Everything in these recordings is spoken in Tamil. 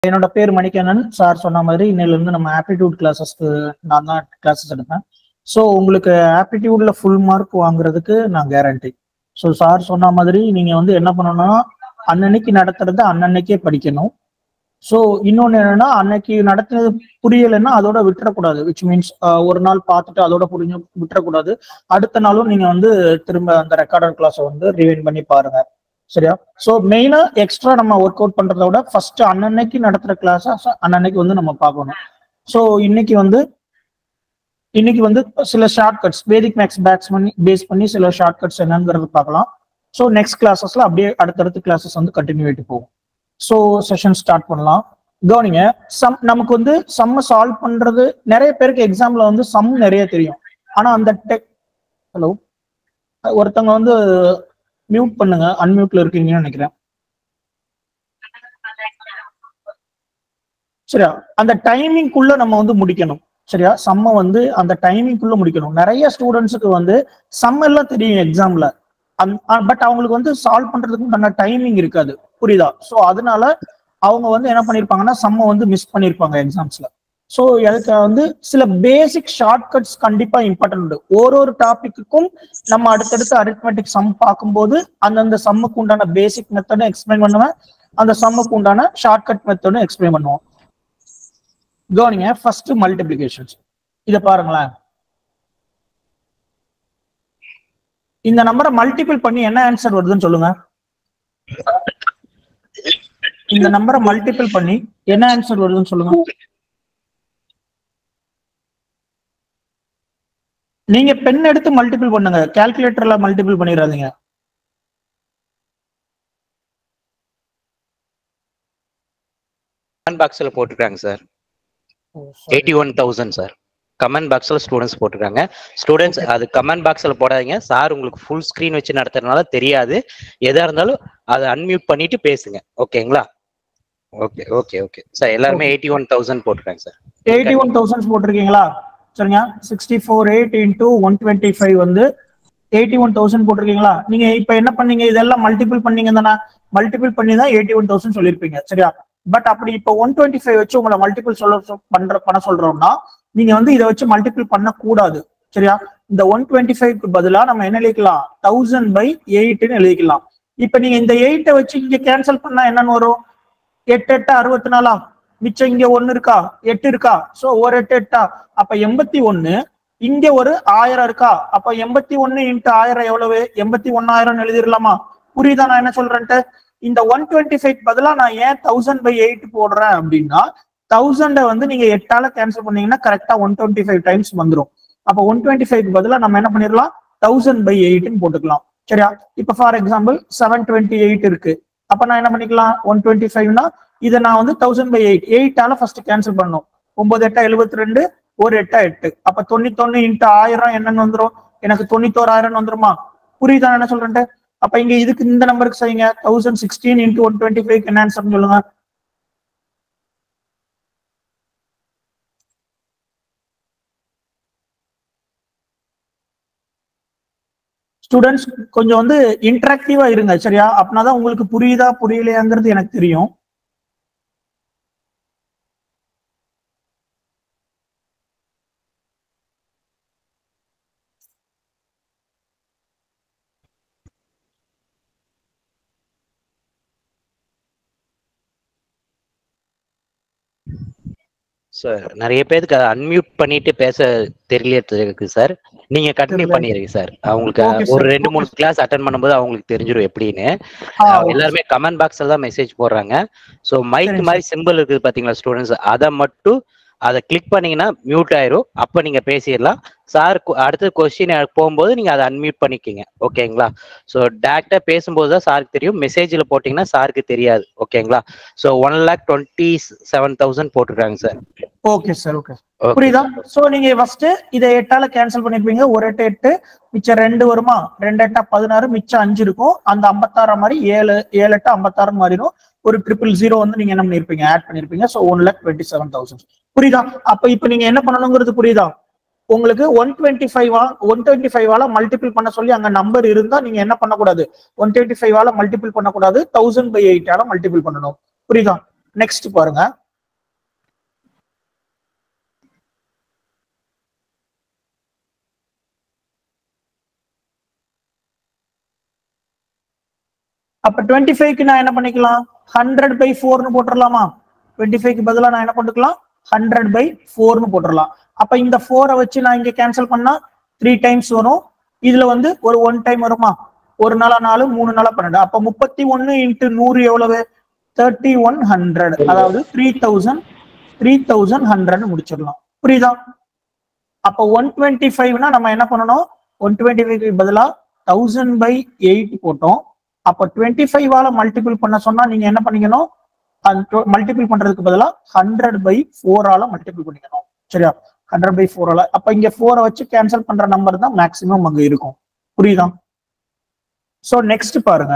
என்னோட பேர் மணிகண்ணன் சார் சொன்ன மாதிரி இன்னையில இருந்து நம்ம ஆப்டிடியூட் கிளாஸஸ்க்கு நான் தான் கிளாஸஸ் எடுப்பேன் ஸோ உங்களுக்கு ஆப்டிடியூட்ல ஃபுல் மார்க் வாங்குறதுக்கு நான் கேரண்டி ஸோ சார் சொன்ன மாதிரி நீங்க வந்து என்ன பண்ணணும்னா அன்னன்னைக்கு நடத்துறத அன்னன்னைக்கே படிக்கணும் ஸோ இன்னொன்று என்னன்னா அன்னைக்கு நடத்துனது புரியலைன்னா அதோட விட்டுறக்கூடாது விச் மீன்ஸ் ஒரு நாள் பார்த்துட்டு அதோட புரிஞ்சு விட்டுறக்கூடாது அடுத்த நாளும் நீங்க வந்து திரும்ப அந்த ரெக்கார்டட் கிளாஸை வந்து ரிவைன் பண்ணி பாருங்க சரியா ஸோ மெயினா எக்ஸ்ட்ரா நம்ம ஒர்க் அவுட் பண்றத விட ஃபர்ஸ்ட் அன்னன்னைக்கு நடத்துற கிளாஸ் அன்னன்னைக்கு வந்து நம்ம பார்க்கணும் ஸோ இன்னைக்கு வந்து இன்னைக்கு வந்து சில ஷார்ட் கட்ஸ் வேதிக் மேக்ஸ் பேக்ஸ் பண்ணி பேஸ் பண்ணி சில ஷார்ட் கட்ஸ் என்னங்கிறது பார்க்கலாம் ஸோ நெக்ஸ்ட் கிளாஸஸ்ல அப்படியே அடுத்தடுத்த கிளாஸஸ் வந்து கண்டினியூ ஆகிட்டு போகும் ஸோ செஷன் ஸ்டார்ட் பண்ணலாம் கவனிங்க சம் நமக்கு வந்து சம்ம சால்வ் பண்றது நிறைய பேருக்கு எக்ஸாம்ல வந்து சம் நிறைய தெரியும் ஆனா அந்த டெக் ஹலோ ஒருத்தவங்க வந்து மியூட் பண்ணுங்க அன்மியூட்ல இருக்கீங்கன்னு நினைக்கிறேன் சரியா அந்த டைமிங்குள்ள நம்ம வந்து முடிக்கணும் சரியா சம்ம வந்து அந்த டைமிங்குள்ள முடிக்கணும் நிறைய ஸ்டூடெண்ட்ஸுக்கு வந்து சம் எல்லாம் தெரியும் எக்ஸாம்ல பட் அவங்களுக்கு வந்து சால்வ் பண்றதுக்கு உண்டான டைமிங் இருக்காது புரியுதா ஸோ அதனால அவங்க வந்து என்ன பண்ணிருப்பாங்கன்னா சம்ம வந்து மிஸ் பண்ணிருப்பாங்க எக்ஸாம்ஸ்ல ஸோ அதுக்கு வந்து சில பேசிக் ஷார்ட் கட்ஸ் கண்டிப்பா இம்பார்ட்டன்ட் உண்டு ஒரு ஒரு டாபிக்குக்கும் நம்ம அடுத்தடுத்து அரித்மெட்டிக் சம் பார்க்கும்போது அந்தந்த சம்முக்கு உண்டான பேசிக் மெத்தடும் எக்ஸ்பிளைன் பண்ணுவேன் அந்த சம்முக்கு உண்டான ஷார்ட் கட் மெத்தடும் எக்ஸ்பிளைன் பண்ணுவோம் கவனிங்க ஃபர்ஸ்ட் மல்டிபிளிகேஷன்ஸ் இத பாருங்களேன் இந்த நம்பரை மல்டிபிள் பண்ணி என்ன ஆன்சர் வருதுன்னு சொல்லுங்க இந்த நம்பரை மல்டிபிள் பண்ணி என்ன ஆன்சர் வருதுன்னு சொல்லுங்க நீங்க பென் எடுத்து மல்டிபிள் பண்ணுங்க கால்குலேட்டர்ல மல்டிபிள் பண்ணிடாதீங்க கமெண்ட் பாக்ஸ்ல போட்டிருக்காங்க sir eighty one thousand sir comment பாக்ஸ்ல ஸ்டூடெண்ட்ஸ் போட்டிருக்காங்க ஸ்டூடெண்ட்ஸ் அது கமெண்ட் பாக்ஸ்ல போடாதீங்க சார் உங்களுக்கு ஃபுல் ஸ்கிரீன் வச்சு நடத்துறதுனால தெரியாது எதா இருந்தாலும் அதை அன்மியூட் பண்ணிட்டு பேசுங்க ஓகேங்களா ஓகே ஓகே ஓகே சார் எல்லாருமே எயிட்டி ஒன் தௌசண்ட் போட்டிருக்காங்க சார் எயிட்டி ஒன் தௌசண்ட் போட்டிருக்கீங்களா சரிங்க sixty four eight into one twenty five வந்து எயிட்டி ஒன் தௌசண்ட் போட்டிருக்கீங்களா நீங்க இப்ப என்ன பண்ணீங்க இதெல்லாம் மல்டிபிள் பண்ணீங்க தானே மல்டிபிள் பண்ணி தான் எயிட்டி ஒன் தௌசண்ட் சொல்லியிருப்பீங்க சரியா பட் அப்படி இப்போ ஒன் டுவெண்ட்டி ஃபைவ் வச்சு உங்களை மல்டிபிள் சொல்ல சொ- பண்ற பண்ண சொல்றோம்னா நீங்க வந்து இதை வச்சு மல்டிபிள் பண்ணக்கூடாது சரியா இந்த ஒன் டுவெண்ட்டி ஃபைவ்க்கு பதிலா நம்ம என்ன எழுதிக்கலாம் தௌசண்ட் பை எயிட்னு எழுதிக்கலாம் இப்ப நீங்க இந்த எயிட்டை வச்சு இங்க கேன்சல் பண்ணா என்னன்னு வரும் எட்டு எட்டு அறுபத்தி நாலா மிச்சம் இங்க ஒண்ணு இருக்கா எட்டு இருக்கா சோ ஒரு எட்டு எட்டா அப்ப எண்பத்தி ஒண்ணு இங்க ஒரு ஆயிரம் இருக்கா அப்ப எண்பத்தி ஒண்ணு இன்ட்டு ஆயிரம் எவ்வளவு எண்பத்தி ஒன்னாயிரம் எழுதிடலாமா புரியுதா நான் என்ன சொல்றேன்ட்டு இந்த ஒன் டுவெண்ட்டி ஃபைவ் பதிலா நான் ஏன் தௌசண்ட் பை எயிட் போடுறேன் அப்படின்னா தௌசண்ட வந்து நீங்க எட்டால கேன்சல் பண்ணீங்கன்னா கரெக்டா ஒன் டுவெண்ட்டி ஃபைவ் டைம்ஸ் வந்துரும் அப்ப ஒன் டுவெண்ட்டி ஃபைவ் பதிலா நம்ம என்ன பண்ணிடலாம் தௌசண்ட் பை எயிட்னு போட்டுக்கலாம் சரியா இப்ப for example seven twenty eight இருக்கு அப்ப நான் என்ன பண்ணிக்கலாம் ஒன் டுவெண்ட்டி ஃபைவ்னா இதை நான் வந்து தௌசண்ட் பை எயிட் எயிட்டால ஃபர்ஸ்ட் கேன்சல் பண்ணணும் ஒன்பது எட்டா எழுபத்தி ரெண்டு ஒரு எட்டா எட்டு அப்ப தொண்ணூத்தொன்னு இன்ட்டு ஆயிரம் என்னன்னு வந்துரும் எனக்கு தொண்ணூத்தோராயிரம் வந்துருமா புரியுதா நான் என்ன சொல்றேன் அப்ப இங்க இதுக்கு இந்த நம்பருக்கு செய்யுங்க thousand sixteen into one twenty five என்ன ஆன்சர் சொல்லுங்க ஸ்டூடெண்ட்ஸ் கொஞ்சம் வந்து இன்டராக்டிவா இருங்க சரியா அப்படின்னாதான் உங்களுக்கு புரியுதா புரியலையாங்கிறது எனக்கு தெரியும் சார் நிறைய பேருக்கு அதை அன்மியூட் பண்ணிட்டு பேச தெரியல சார் நீங்க கண்டினியூ தெரியல. பண்ணிருங்க சார் அவங்களுக்கு Okay, ஒரு sir. ரெண்டு மூணு கிளாஸ் அட்டன் பண்ணும்போது அவங்களுக்கு தெரிஞ்சிடும் எப்படின்னு ஆ, அவங்க எல்லாருமே கமெண்ட் பாக்ஸ்ல தான் மெசேஜ் போடுறாங்க ஸோ மைக் சரிங்க மாதிரி சிம்பிள் இருக்குது பாத்தீங்களா ஸ்டூடெண்ட்ஸ் அதை மட்டும் அதை கிளிக் பண்ணீங்கன்னா மியூட் ஆயிரும் அப்ப நீங்க பேசிடலாம் சார் அடுத்த கொஸ்டின் போகும்போது நீங்க அதை அன்மியூட் பண்ணிக்கிங்க ஓகேங்களா ஸோ டேரக்டா பேசும்போது தான் சாருக்கு தெரியும் மெசேஜ்ல போட்டீங்கன்னா சாருக்கு தெரியாது ஓகேங்களா so one lakh twenty seven thousand போட்டிருக்காங்க சார் ஓகே சார் ஓகே புரியுதா சோ நீங்க ஃபர்ஸ்ட் இதை எட்டால கேன்சல் பண்ணிருப்பீங்க ஒரு எட்டு எட்டு மிச்சம் ரெண்டு வருமா ரெண்டு எட்டா பதினாறு மிச்சம் அஞ்சு இருக்கும் அந்த ஐம்பத்தாறு மாதிரி ஏழு ஏழு எட்டு ஐம்பத்தாறு மாறிடும் ஒரு ட்ரிபிள் ஜீரோ வந்து நீங்க என்ன பண்ணிருப்பீங்க ஆட் பண்ணிருப்பீங்க so one lakh twenty seven thousand புரியுதா அப்ப இப்ப நீங்க என்ன பண்ணணுங்கிறது புரியுதா உங்களுக்கு one twenty five one twenty ஃபைவால மல்டிபிள் பண்ண சொல்லி அங்க நம்பர் இருந்தா நீங்க என்ன பண்ணக்கூடாது ஒன் டுவெண்ட்டி ஃபைவால மல்டிபிள் பண்ணக்கூடாது தௌசண்ட் பை எயிட்டால மல்டிபிள் பண்ணணும் புரியுதா நெக்ஸ்ட் பாருங்க அப்ப டுவெண்ட்டி ஃபைவ்க்கு நான் என்ன பண்ணிக்கலாம் ஹண்ட்ரட் பை ஃபோர்னு போட்டுடலாமா டுவெண்ட்டி ஃபைவ்க்கு பதிலாக நான் என்ன பண்ணிக்கலாம் ஹண்ட்ரட் பை ஃபோர்னு போட்டுடலாம் அப்ப இந்த ஃபோரை வச்சு நான் இங்க கேன்சல் பண்ணா த்ரீ டைம்ஸ் வரும் இதுல வந்து ஒரு ஒன் டைம் வருமா ஒரு நாளா நாலு மூணு நாளா பன்னெண்டு அப்ப முப்பத்தி ஒன்னு இன்ட்டு நூறு எவ்வளவு தேர்ட்டி ஒன் ஹண்ட்ரட் அதாவது three thousand three thousand hundred முடிச்சிடலாம் புரியுதா அப்ப ஒன் டுவெண்ட்டி ஃபைவ்னா நம்ம என்ன பண்ணணும் ஒன் டுவெண்ட்டி ஃபைவ் பதிலா தௌசண்ட் பை எயிட் போட்டோம் அப்ப டுவெண்ட்டி ஃபைவால மல்டிபிள் பண்ண சொன்னா நீங்க என்ன பண்ணிக்கணும் மல்டிபிள் பண்றதுக்கு பதிலா ஹண்ட்ரட் பை ஃபோரால மல்டிபிள் பண்ணிக்கணும் சரியா ஹண்ட்ரட் பை ஃபோரால அப்ப இங்க ஃபோரை வச்சு கேன்சல் பண்ற நம்பர் தான் மேக்சிமம் அங்க இருக்கும் புரியுதா சோ நெக்ஸ்ட் பாருங்க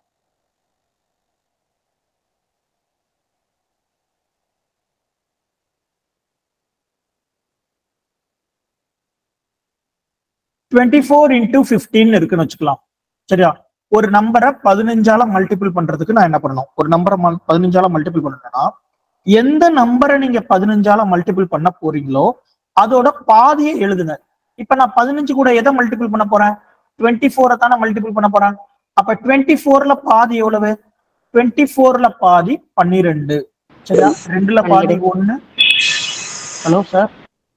டுவெண்ட்டி ஃபோர் இன்டூ ஃபிஃப்டின் இருக்குன்னு வச்சுக்கலாம் சரியா ஒரு நம்பரை பதினஞ்சால மல்டிபிள் பண்றதுக்கு நான் என்ன பண்ணணும் ஒரு நம்பரை பதினஞ்சால மல்டிபிள் பண்ணணும்னா எந்த நம்பரை நீங்க பதினஞ்சால மல்டிபிள் பண்ண போறீங்களோ அதோட பாதியை எழுதுங்க இப்ப நான் பதினஞ்சு கூட எதை மல்டிபிள் பண்ண போறேன் டுவெண்ட்டி ஃபோரை தானே மல்டிபிள் பண்ண போறேன் அப்ப டுவெண்ட்டி ஃபோர்ல பாதி எவ்வளவு டுவெண்ட்டி ஃபோர்ல பாதி பன்னிரெண்டு சரியா ரெண்டுல பாதி ஒண்ணு ஹலோ சார்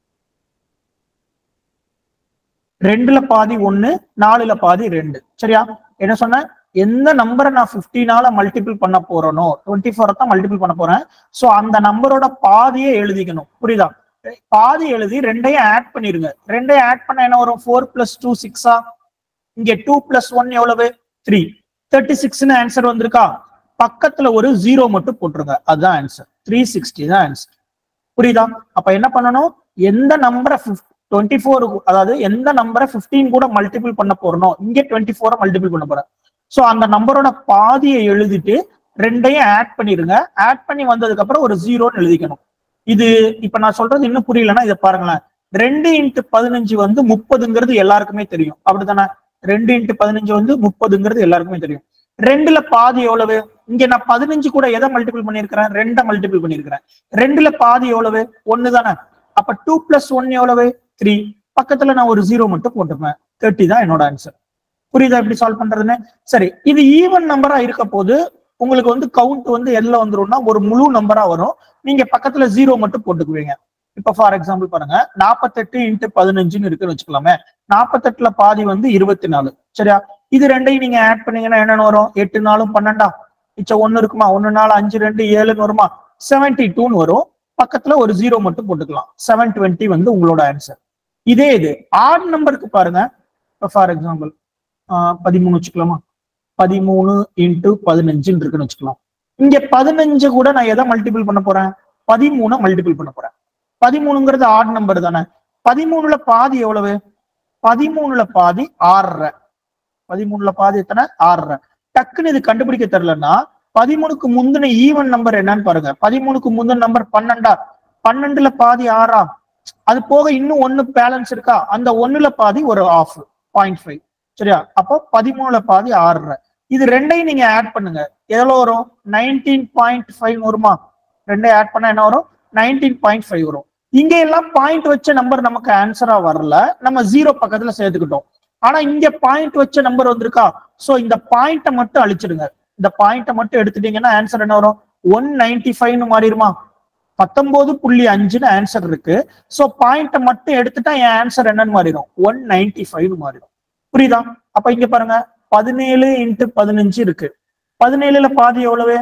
ரெண்டுல பாதி ஒண்ணு நாலுல பாதி ரெண்டு சரியா என்ன சொன்னேன் எந்த நம்பரை நான் பிப்டீனால மல்டிபிள் பண்ண போறேனோ டுவெண்ட்டி ஃபோர் தான் மல்டிபிள் பண்ண போறேன் சோ அந்த நம்பரோட பாதியை எழுதிக்கணும் புரியுதா பாதி எழுதி ரெண்டையும் ஆட் பண்ணிருங்க ரெண்டையும் ஆட் பண்ண என்ன வரும் ஃபோர் பிளஸ் டூ சிக்ஸா இங்க டூ பிளஸ் ஒன் எவ்வளவு த்ரீ தேர்ட்டி சிக்ஸ்னு ஆன்சர் வந்திருக்கா பக்கத்துல ஒரு ஜீரோ மட்டும் போட்டுருங்க அதுதான் ஆன்சர் த்ரீ சிக்ஸ்டி தான் ஆன்சர் புரியுதா அப்ப என்ன பண்ணணும் எந்த நம்பரை டுவெண்ட்டி ஃபோர் அதாவது எந்த நம்பரை பிப்டீன் கூட மல்டிபிள் பண்ண போறனோ இங்க டுவெண்ட்டி ஃபோரை மல்டிபிள் பண்ண போறேன் சோ அந்த நம்பரோட பாதியை எழுதிட்டு ரெண்டையும் ஆட் பண்ணிருங்க ஆட் பண்ணி வந்ததுக்கு அப்புறம் ஒரு ஜீரோன்னு எழுதிக்கணும் இது இப்ப நான் சொல்றது இன்னும் புரியலன்னா இதை பாருங்களேன் ரெண்டு இன்ட்டு பதினஞ்சு வந்து முப்பதுங்கிறது எல்லாருக்குமே தெரியும் அப்படித்தானே ரெண்டு இன்ட்டு பதினஞ்சு வந்து முப்பதுங்கிறது எல்லாருக்குமே தெரியும் ரெண்டுல பாதி எவ்வளவு இங்க நான் பதினஞ்சு கூட எதை மல்டிபிள் பண்ணிருக்கிறேன் ரெண்டை மல்டிபிள் பண்ணிருக்கிறேன் ரெண்டுல பாதி எவ்வளவு ஒண்ணு தானே அப்ப டூ பிளஸ் ஒன் எவ்வளவு த்ரீ பக்கத்துல நான் ஒரு ஜீரோ மட்டும் போட்டுப்பேன் தேர்ட்டி தான் என்னோட ஆன்சர் புரியுதா எப்படி சால்வ் பண்றதுன்னு சரி இது ஈவன் நம்பரா இருக்க போது உங்களுக்கு வந்து கவுண்ட் வந்து எதுல வந்துரும்னா ஒரு முழு நம்பரா வரும் நீங்க பக்கத்துல ஜீரோ மட்டும் போட்டுக்குவீங்க இப்ப ஃபார் எக்ஸாம்பிள் பாருங்க நாற்பத்தெட்டு இன்ட்டு பதினஞ்சுன்னு இருக்குன்னு வச்சுக்கலாமே நாற்பத்தெட்டுல பாதி வந்து இருபத்தி நாலு சரியா இது ரெண்டையும் நீங்க ஆட் பண்ணீங்கன்னா என்னென்ன வரும் எட்டு நாளும் பன்னெண்டா மிச்சம் ஒண்ணு இருக்குமா ஒன்னு நாலு அஞ்சு ரெண்டு ஏழுன்னு வருமா செவன்டி டூன்னு வரும் பக்கத்துல ஒரு ஜீரோ மட்டும் போட்டுக்கலாம் செவன் டுவெண்ட்டி வந்து உங்களோட ஆன்சர் இதே இது ஆட் நம்பருக்கு பாருங்க ஃபார் எக்ஸாம்பிள் பதிமூணு வச்சுக்கலாமா பதிமூணு இன்ட்டு பதினஞ்சுன்னு இருக்குன்னு வச்சுக்கலாம் இங்க பதினஞ்சு கூட நான் எதை மல்டிபிள் பண்ண போறேன் பதிமூணை மல்டிபிள் பண்ண போறேன் பதிமூணுங்கிறது ஆட் நம்பர் தானே பதிமூணுல பாதி எவ்வளவு பதிமூணுல பாதி ஆறரை பதிமூணுல பாதி எத்தனை ஆறரை டக்குன்னு இது கண்டுபிடிக்க தெரியலன்னா பதிமூணுக்கு முந்தின ஈவன் நம்பர் என்னன்னு பாருங்க பதிமூணுக்கு முந்தின நம்பர் பன்னெண்டா பன்னெண்டுல பாதி ஆறா அது போக இன்னும் ஒண்ணு பேலன்ஸ் இருக்கா அந்த ஒண்ணுல பாதி ஒரு ஆஃப் பாயிண்ட் ஃபைவ் சரியா அப்போ பதிமூணுல பாதி ஆறரை இது ரெண்டையும் நீங்க ஆட் பண்ணுங்க எவ்வளவு வரும் நைன்டீன் பாயிண்ட் ஃபைவ் வருமா ரெண்டையும் ஆட் பண்ணா என்ன வரும் நைன்டீன் பாயிண்ட் ஃபைவ் வரும் இங்க எல்லாம் பாயிண்ட் வச்ச நம்பர் நமக்கு ஆன்சரா வரல நம்ம ஜீரோ பக்கத்துல சேர்த்துக்கிட்டோம் ஆனா இங்க பாயிண்ட் வச்ச நம்பர் வந்திருக்கா சோ இந்த பாயிண்ட்டை மட்டும் அழிச்சிடுங்க இந்த பாயிண்ட்டை மட்டும் எடுத்துட்டீங்கன்னா ஆன்சர் என்ன வரும் ஒன் நைன்டி ஃபைவ்னு மாறிடுமா பத்தொன்பது புள்ளி அஞ்சுன்னு ஆன்சர் இருக்கு சோ பாயிண்ட்டை மட்டும் எடுத்துட்டா என் ஆன்சர் என்னன்னு மாறிடும் ஒன் நைன்டி ஃபைவ்னு மாறிடும் புரியுதா அப்ப இங்க பாருங்க பதினேழு இன்ட்டு பதினஞ்சு இருக்கு பதினேழுல பாதி எவ்வளவு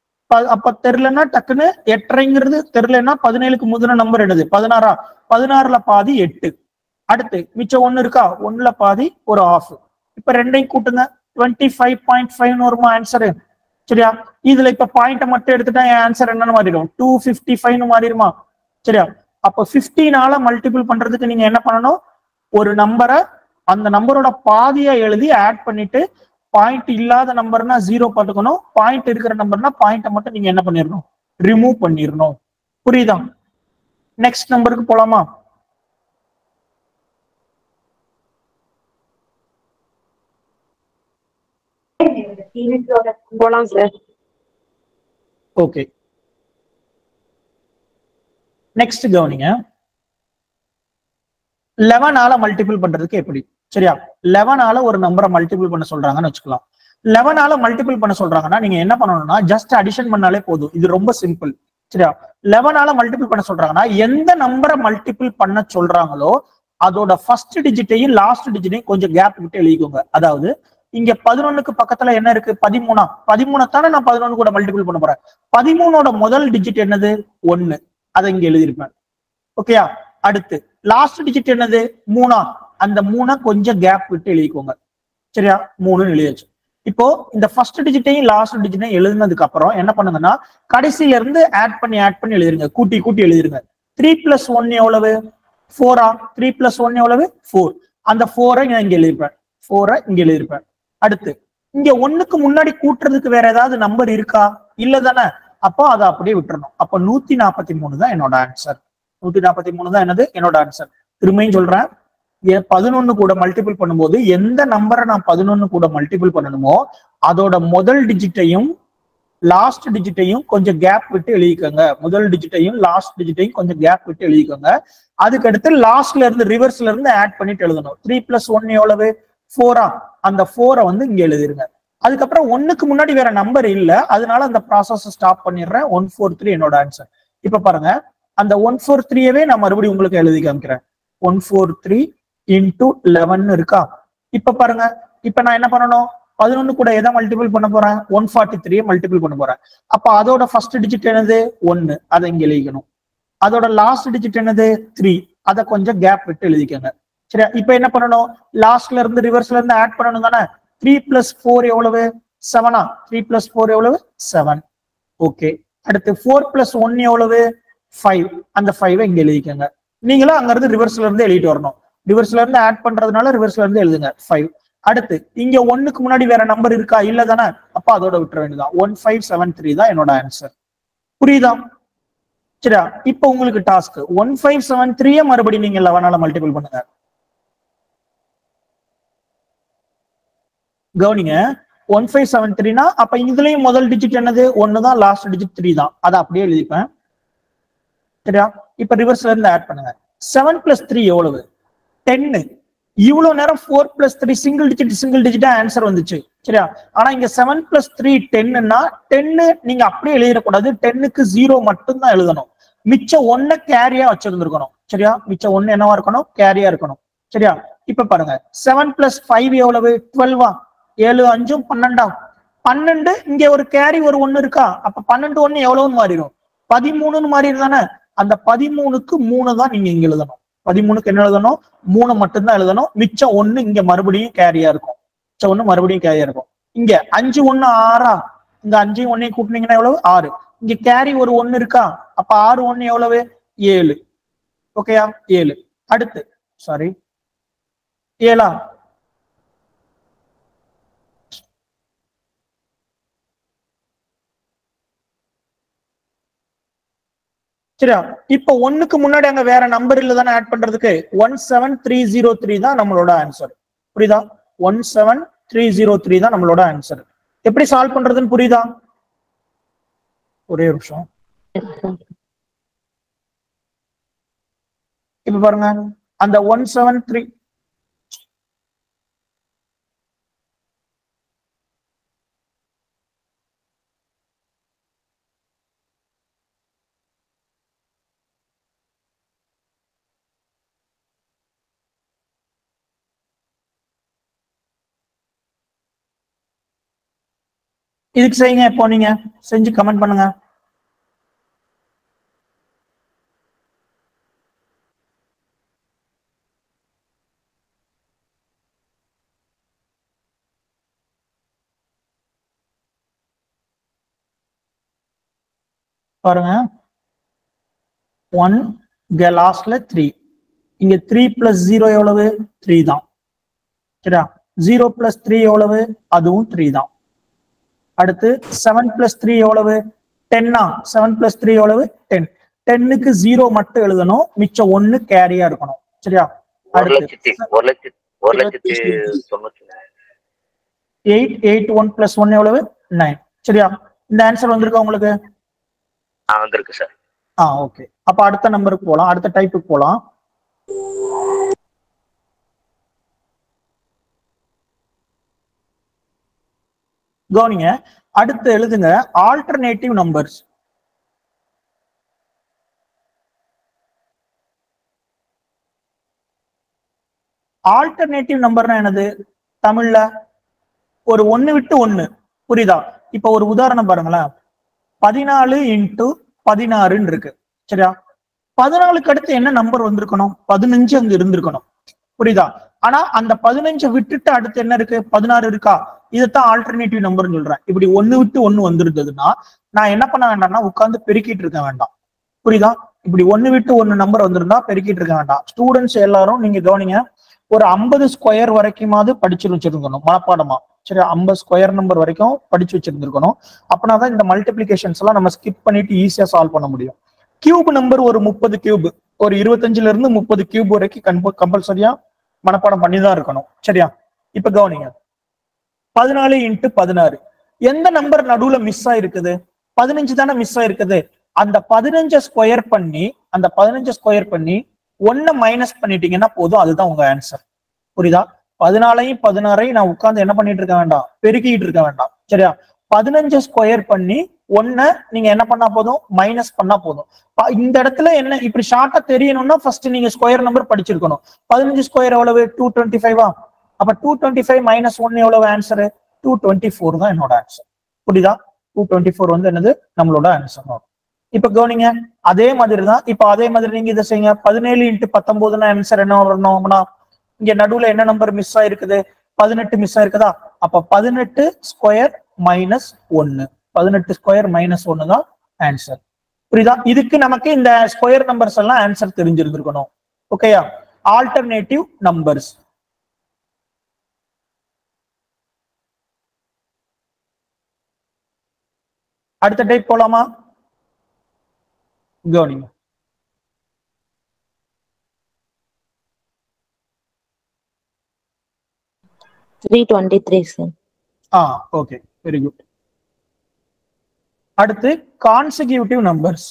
ப- அப்ப தெரிலன்னா டக்குன்னு எட்டரைங்கிறது தெரிலன்னா பதினேழுக்கு முதன நம்பர் என்னது பதினாறா பதினாறுல பாதி எட்டு அடுத்து மிச்சம் ஒண்ணு இருக்கா ஒண்ணுல பாதி ஒரு ஆஃப் இப்ப ரெண்டையும் கூட்டுங்க டுவெண்ட்டி ஃபைவ் பாயிண்ட் ஃபைவ் வருமா ஆன்சரு சரியா இதுல இப்ப பாயிண்ட்டை மட்டும் எடுத்துட்டா என் ஆன்சர் என்னன்னு மாறிடும் டூ ஃபிஃப்டி ஃபைவ்னு மாறிடுமா சரியா அப்ப பிப்டீனால மல்டிபிள் பண்றதுக்கு நீங்க என்ன பண்ணணும் ஒரு நம்பரை அந்த நம்பரோட பாதியா எழுதி ஆட் பண்ணிட்டு பாயிண்ட் இல்லாத நம்பர்னா ஜீரோ போட்டுக்கணும் பாயிண்ட் இருக்கிற நம்பர்னா பாயிண்ட்டை மட்டும் நீங்க என்ன பண்ணிடணும் ரிமூவ் பண்ணிடணும் புரியுதா நெக்ஸ்ட் நம்பருக்கு போலாமா போலாம் சார் ஓகே நெக்ஸ்ட் கவனிங்க லெவனால மல்டிபிள் பண்றதுக்கு எப்படி சரியா லெவனால ஒரு நம்பரை மல்டிபிள் பண்ண சொல்றாங்கன்னு வச்சுக்கலாம் லெவனால மல்டிபிள் பண்ண சொல்றாங்கன்னா நீங்க என்ன பண்ணணும்னா ஜஸ்ட் அடிஷன் பண்ணாலே போதும் இது ரொம்ப சிம்பிள் சரியா லெவனால மல்டிபிள் பண்ண சொல்றாங்கன்னா எந்த நம்பரை மல்டிபிள் பண்ண சொல்றாங்களோ அதோட ஃபர்ஸ்ட் டிஜிட்டையும் லாஸ்ட் டிஜிட்டையும் கொஞ்சம் கேப் விட்டு எழுதிக்கோங்க அதாவது இங்க பதினொன்னுக்கு பக்கத்துல என்ன இருக்கு பதிமூணா பதிமூணை தானே நான் பதினொன்னு கூட மல்டிபிள் பண்ண போறேன் பதிமூணோட முதல் டிஜிட் என்னது ஒன்னு அதை இங்க எழுதியிருப்பேன் ஓகேயா அடுத்து லாஸ்ட் டிஜிட் என்னது மூணா அந்த மூணை கொஞ்சம் கேப் விட்டு எழுதிக்கோங்க சரியா மூணுன்னு எழுதியாச்சு இப்போ இந்த ஃபர்ஸ்ட் டிஜிட்டையும் லாஸ்ட் டிஜிட்டையும் எழுதுனதுக்கு அப்புறம் என்ன பண்ணுங்கன்னா கடைசியில இருந்து ஆட் பண்ணி ஆட் பண்ணி எழுதிருங்க கூட்டி கூட்டி எழுதிருங்க த்ரீ பிளஸ் ஒன் எவ்வளவு ஃபோரா த்ரீ பிளஸ் ஒன் எவ்வளவு ஃபோர் அந்த ஃபோரை நான் இங்க எழுதிருப்பேன் ஃபோரை இங்க எழுதிருப்பேன் அடுத்து இங்க ஒண்ணுக்கு முன்னாடி கூட்டுறதுக்கு வேற ஏதாவது நம்பர் இருக்கா இல்ல தானே அப்போ அதை அப்படியே விட்டுறணும் அப்போ நூத்தி நாற்பத்தி மூணு தான் என்னோட ஆன்சர் நூத்தி நாற்பத்தி மூணு தான் என்னது என்னோட ஆன்சர் திரும்பியும் சொல்றேன் பதினொன்னு கூட மல்டிபிள் பண்ணும்போது எந்த நம்பரை நான் பதினொன்னு கூட மல்டிபிள் பண்ணணுமோ அதோட முதல் டிஜிட்டையும் லாஸ்ட் டிஜிட்டையும் கொஞ்சம் கேப் விட்டு எழுதிக்கோங்க முதல் டிஜிட்டையும் லாஸ்ட் டிஜிட்டையும் கொஞ்சம் கேப் விட்டு எழுதிக்கோங்க அதுக்கு அடுத்து லாஸ்ட்ல இருந்து ரிவர்ஸ்ல இருந்து ஆட் பண்ணிட்டு எழுதணும் த்ரீ பிளஸ் ஒன் எவ்வளவு ஃபோரா அந்த ஃபோரை வந்து இங்க எழுதிருங்க அதுக்கப்புறம் ஒன்னுக்கு முன்னாடி வேற நம்பர் இல்ல அதனால அந்த ப்ராசஸ் ஸ்டாப் பண்ணிடுறேன் ஒன் ஃபோர் த்ரீ என்னோட ஆன்சர் இப்ப பாருங்க அந்த ஒன் ஃபோர் த்ரீயவே நான் மறுபடியும் உங்களுக்கு எழுதி காமிக்கிறேன் one four three into eleven இருக்கா இப்ப பாருங்க இப்ப நான் என்ன பண்ணணும் பதினொன்னு கூட எதை மல்டிபிள் பண்ண போறேன் ஒன் ஃபார்ட்டி த்ரீ மல்டிபிள் பண்ண போறேன் அப்ப அதோட ஃபர்ஸ்ட் டிஜிட் என்னது ஒன்னு அதை இங்க எழுதிக்கணும் அதோட லாஸ்ட் டிஜிட் என்னது த்ரீ அதை கொஞ்சம் கேப் விட்டு எழுதிக்கோங்க சரியா இப்ப என்ன பண்ணணும் லாஸ்ட்ல இருந்து ரிவர்ஸ்ல இருந்து ஆட் பண்ணணும் தானே த்ரீ பிளஸ் ஃபோர் எவ்வளவு செவனா த்ரீ பிளஸ் ஃபோர் எவ்வளவு செவன் ஓகே அடுத்து ஃபோர் பிளஸ் ஒன் எவ்வளவு ஃபைவ் அந்த ஃபைவ் இங்க எழுதிக்கோங்க நீங்களும் அங்க இருந்து ரிவர்ஸ்ல இருந்து எழுதிட்டு வரணும் ரிவர்ஸ்ல இருந்து ஆட் பண்றதுனால ரிவர்ஸ்ல இருந்து எழுதுங்க ஃபைவ் அடுத்து இங்க ஒன்னுக்கு முன்னாடி வேற நம்பர் இருக்கா இல்ல தானே அப்ப அதோட விட்டுற வேண்டியதான் ஒன் ஃபைவ் செவன் த்ரீ தான் என்னோட ஆன்சர் புரியுதா சரியா இப்ப உங்களுக்கு டாஸ்க் ஒன் ஃபைவ் செவன் த்ரீய மறுபடியும் நீங்க லெவனால மல்டிபிள் பண்ணுங்க கவனிங்க ஒன் ஃபைவ் செவன் த்ரீனா அப்ப இதுலயும் முதல் டிஜிட் என்னது ஒன்னு தான் லாஸ்ட் டிஜிட் த்ரீ தான் அதை அப்படியே எழுதிப்பேன் சரியா இப்ப ரிவர்ஸ்ல இருந்து ஆட் பண்ணுங்க செவன் பிளஸ் த்ரீ எவ்வளவு டென்னு இவ்வளவு நேரம் four plus three single digit single டிஜிட்டா ஆன்சர் வந்துச்சு சரியா ஆனா இங்க செவன் பிளஸ் த்ரீ டென்னுன்னா டென்னு நீங்க அப்படியே எழுதிடக்கூடாது டென்னுக்கு ஜீரோ மட்டும் தான் எழுதணும் மிச்சம் ஒன்ன கேரியா வச்சிருந்துருக்கணும் சரியா மிச்சம் ஒன்னு என்னவா இருக்கணும் கேரியா இருக்கணும் சரியா இப்ப பாருங்க செவன் பிளஸ் ஃபைவ் எவ்வளவு டுவெல்வா ஏழு அஞ்சும் பன்னெண்டா பன்னெண்டு இங்க ஒரு கேரி ஒரு ஒண்ணு இருக்கா அப்ப பன்னெண்டு ஒண்ணு எவ்வளவுன்னு மாறிடும் பதிமூணுன்னு மாறிடும் தானே அந்த பதிமூணுக்கு மூணு தான் நீங்க இங்க எழுதணும் பதிமூணுக்கு என்ன எழுதணும் மூணு மட்டும்தான் எழுதணும் மிச்சம் ஒண்ணு இங்க மறுபடியும் கேரியா இருக்கும் மிச்சம் ஒண்ணு மறுபடியும் கேரியா இருக்கும் இங்க அஞ்சு ஒண்ணு ஆறா இந்த அஞ்சையும் ஒன்னையும் கூட்டினீங்கன்னா எவ்வளவு ஆறு இங்க கேரி ஒரு ஒண்ணு இருக்கா அப்ப ஆறு ஒண்ணு எவ்வளவு ஏழு ஓகேயா ஏழு அடுத்து சாரி ஏழா சரியா இப்ப ஒண்ணுக்கு முன்னாடி அங்க வேற நம்பர் இல்ல தானே ஆட் பண்றதுக்கு one seven three zero three தான் நம்மளோட ஆன்சர் புரியுதா one seven three zero three தான் நம்மளோட ஆன்சர் எப்படி சால்வ் பண்றதுன்னு புரியுதா ஒரே ஒரு நிமிஷம் இப்ப பாருங்க அந்த ஒன் செவன் த்ரீ இதுக்கு செய்யுங்க இப்போ நீங்க செஞ்சு கமெண்ட் பண்ணுங்க பாருங்க ஒன் இங்க லாஸ்ட்ல த்ரீ இங்க த்ரீ பிளஸ் ஜீரோ எவ்வளவு த்ரீ தான் சரியா ஜீரோ பிளஸ் த்ரீ எவ்வளவு அதுவும் த்ரீ தான் அடுத்து செவன் பிளஸ் த்ரீ எவ்வளவு டென்னா செவன் பிளஸ் த்ரீ எவ்வளவு டென் டென்னுக்கு ஜீரோ மட்டும் எழுதணும் மிச்சம் ஒன்னு கேரியா இருக்கணும் சரியா ஒரு லட்சத்தி ஒரு லட்சத்தி ஒரு லட்சத்தி தொண்ணூத்தி eight eight one plus one எவ்வளவு நைன் சரியா இந்த ஆன்சர் வந்திருக்கா உங்களுக்கு ஆ வந்திருக்கு சார் ஆ ஓகே அப்ப அடுத்த நம்பருக்கு போலாம் அடுத்த டைப்புக்கு போலாம் கவனிங்க அடுத்து எழுதுங்க ஆல்டர்னேட்டிவ் நம்பர்ஸ் ஆல்டர்னேட்டிவ் நம்பர்னா என்னது தமிழ்ல ஒரு ஒண்ணு விட்டு ஒண்ணு புரியுதா இப்ப ஒரு உதாரணம் பாருங்களேன் பதினாலு இன்ட்டு பதினாறுன்னு இருக்கு சரியா பதினாலுக்கு அடுத்து என்ன நம்பர் வந்திருக்கணும் பதினஞ்சு அங்க இருந்திருக்கணும் புரியுதா ஆனா அந்த பதினஞ்சை விட்டுட்டு அடுத்து என்ன இருக்கு பதினாறு இருக்கா இதைத்தான் ஆல்டர்னேட்டிவ் நம்பர்னு சொல்றேன் இப்படி ஒண்ணு விட்டு ஒண்ணு வந்திருந்ததுன்னா நான் என்ன பண்ண வேண்டாம்னா உட்கார்ந்து பெருக்கிட்டு இருக்க வேண்டாம் புரியுதா இப்படி ஒண்ணு விட்டு ஒண்ணு நம்பர் வந்திருந்தா பெருக்கிட்டு இருக்க வேண்டாம் ஸ்டூடெண்ட்ஸ் எல்லாரும் நீங்க கவனிங்க ஒரு ஐம்பது ஸ்கொயர் வரைக்குமாவது படிச்சு வச்சிருக்கணும் மனப்பாடமா சரி ஐம்பது ஸ்கொயர் நம்பர் வரைக்கும் படிச்சு வச்சிருந்திருக்கணும் அப்படின்னா இந்த மல்டிபிளிகேஷன்ஸ் எல்லாம் நம்ம ஸ்கிப் பண்ணிட்டு ஈஸியா சால்வ் பண்ண முடியும் கியூப் நம்பர் ஒரு முப்பது கியூப் ஒரு இருபத்தஞ்சுல இருந்து முப்பது கியூப் வரைக்கும் கம்ப கம்பல்சரியா மனப்பாடம் பண்ணி தான் இருக்கணும் சரியா இப்ப கவனிங்க பதினாலு இன்ட்டு பதினாறு எந்த நம்பர் நடுவுல மிஸ் ஆயிருக்குது பதினஞ்சு தானே மிஸ் ஆயிருக்குது அந்த பதினஞ்ச ஸ்கொயர் பண்ணி அந்த பதினஞ்ச ஸ்கொயர் பண்ணி ஒன்ன மைனஸ் பண்ணிட்டீங்கன்னா போதும் அதுதான் உங்க ஆன்சர் புரியுதா பதினாலையும் பதினாறையும் நான் உட்கார்ந்து என்ன பண்ணிட்டு இருக்க வேண்டாம் பெருக்கிட்டு இருக்க வேண்டாம் சரியா பதினஞ்சு ஸ்கொயர் பண்ணி ஒன்ன நீங்க என்ன பண்ணா போதும் மைனஸ் பண்ணா போதும் ப- இந்த இடத்துல என்ன இப்படி ஷார்ட்டா தெரியணும்னா ஃபர்ஸ்ட் நீங்க ஸ்கொயர் நம்பர் படிச்சிருக்கணும் பதினஞ்சு ஸ்கொயர் எவ்வளவு டூ டுவெண்ட்டி ஃபைவா அப்ப two twenty five minus one எவ்வளவு ஆன்சர் டூ டுவெண்ட்டி ஃபோர் தான் என்னோட ஆன்சர் புரியுதா டூ டுவெண்ட்டி ஃபோர் வந்து என்னது நம்மளோட ஆன்சர் இப்ப கவனிங்க அதே மாதிரி தான் இப்ப அதே மாதிரி நீங்க இதை செய்யுங்க பதினேழு இன்ட்டு பத்தொன்பதுனா ஆன்சர் என்ன வரணும்னா இங்க நடுவுல என்ன நம்பர் மிஸ் ஆயிருக்குது பதினெட்டு மிஸ் ஆயிருக்குதா அப்ப பதினெட்டு ஸ்கொயர் மைனஸ் ஒன்னு பதினெட்டு ஸ்கொயர் மைனஸ் ஒன்னு தான் ஆன்சர் புரியுதா இதுக்கு நமக்கு இந்த ஸ்கொயர் நம்பர்ஸ் எல்லாம் ஆன்சர் தெரிஞ்சிருந்திருக்கணும் ஓகேயா ஆல்டர்னேட்டிவ் நம்பர்ஸ் அடுத்த டைப் போலாமா கவனிங்க த்ரீ டுவெண்ட்டி த்ரீ சார் ஆ ஓகே வெரி குட் அடுத்து consecutive numbers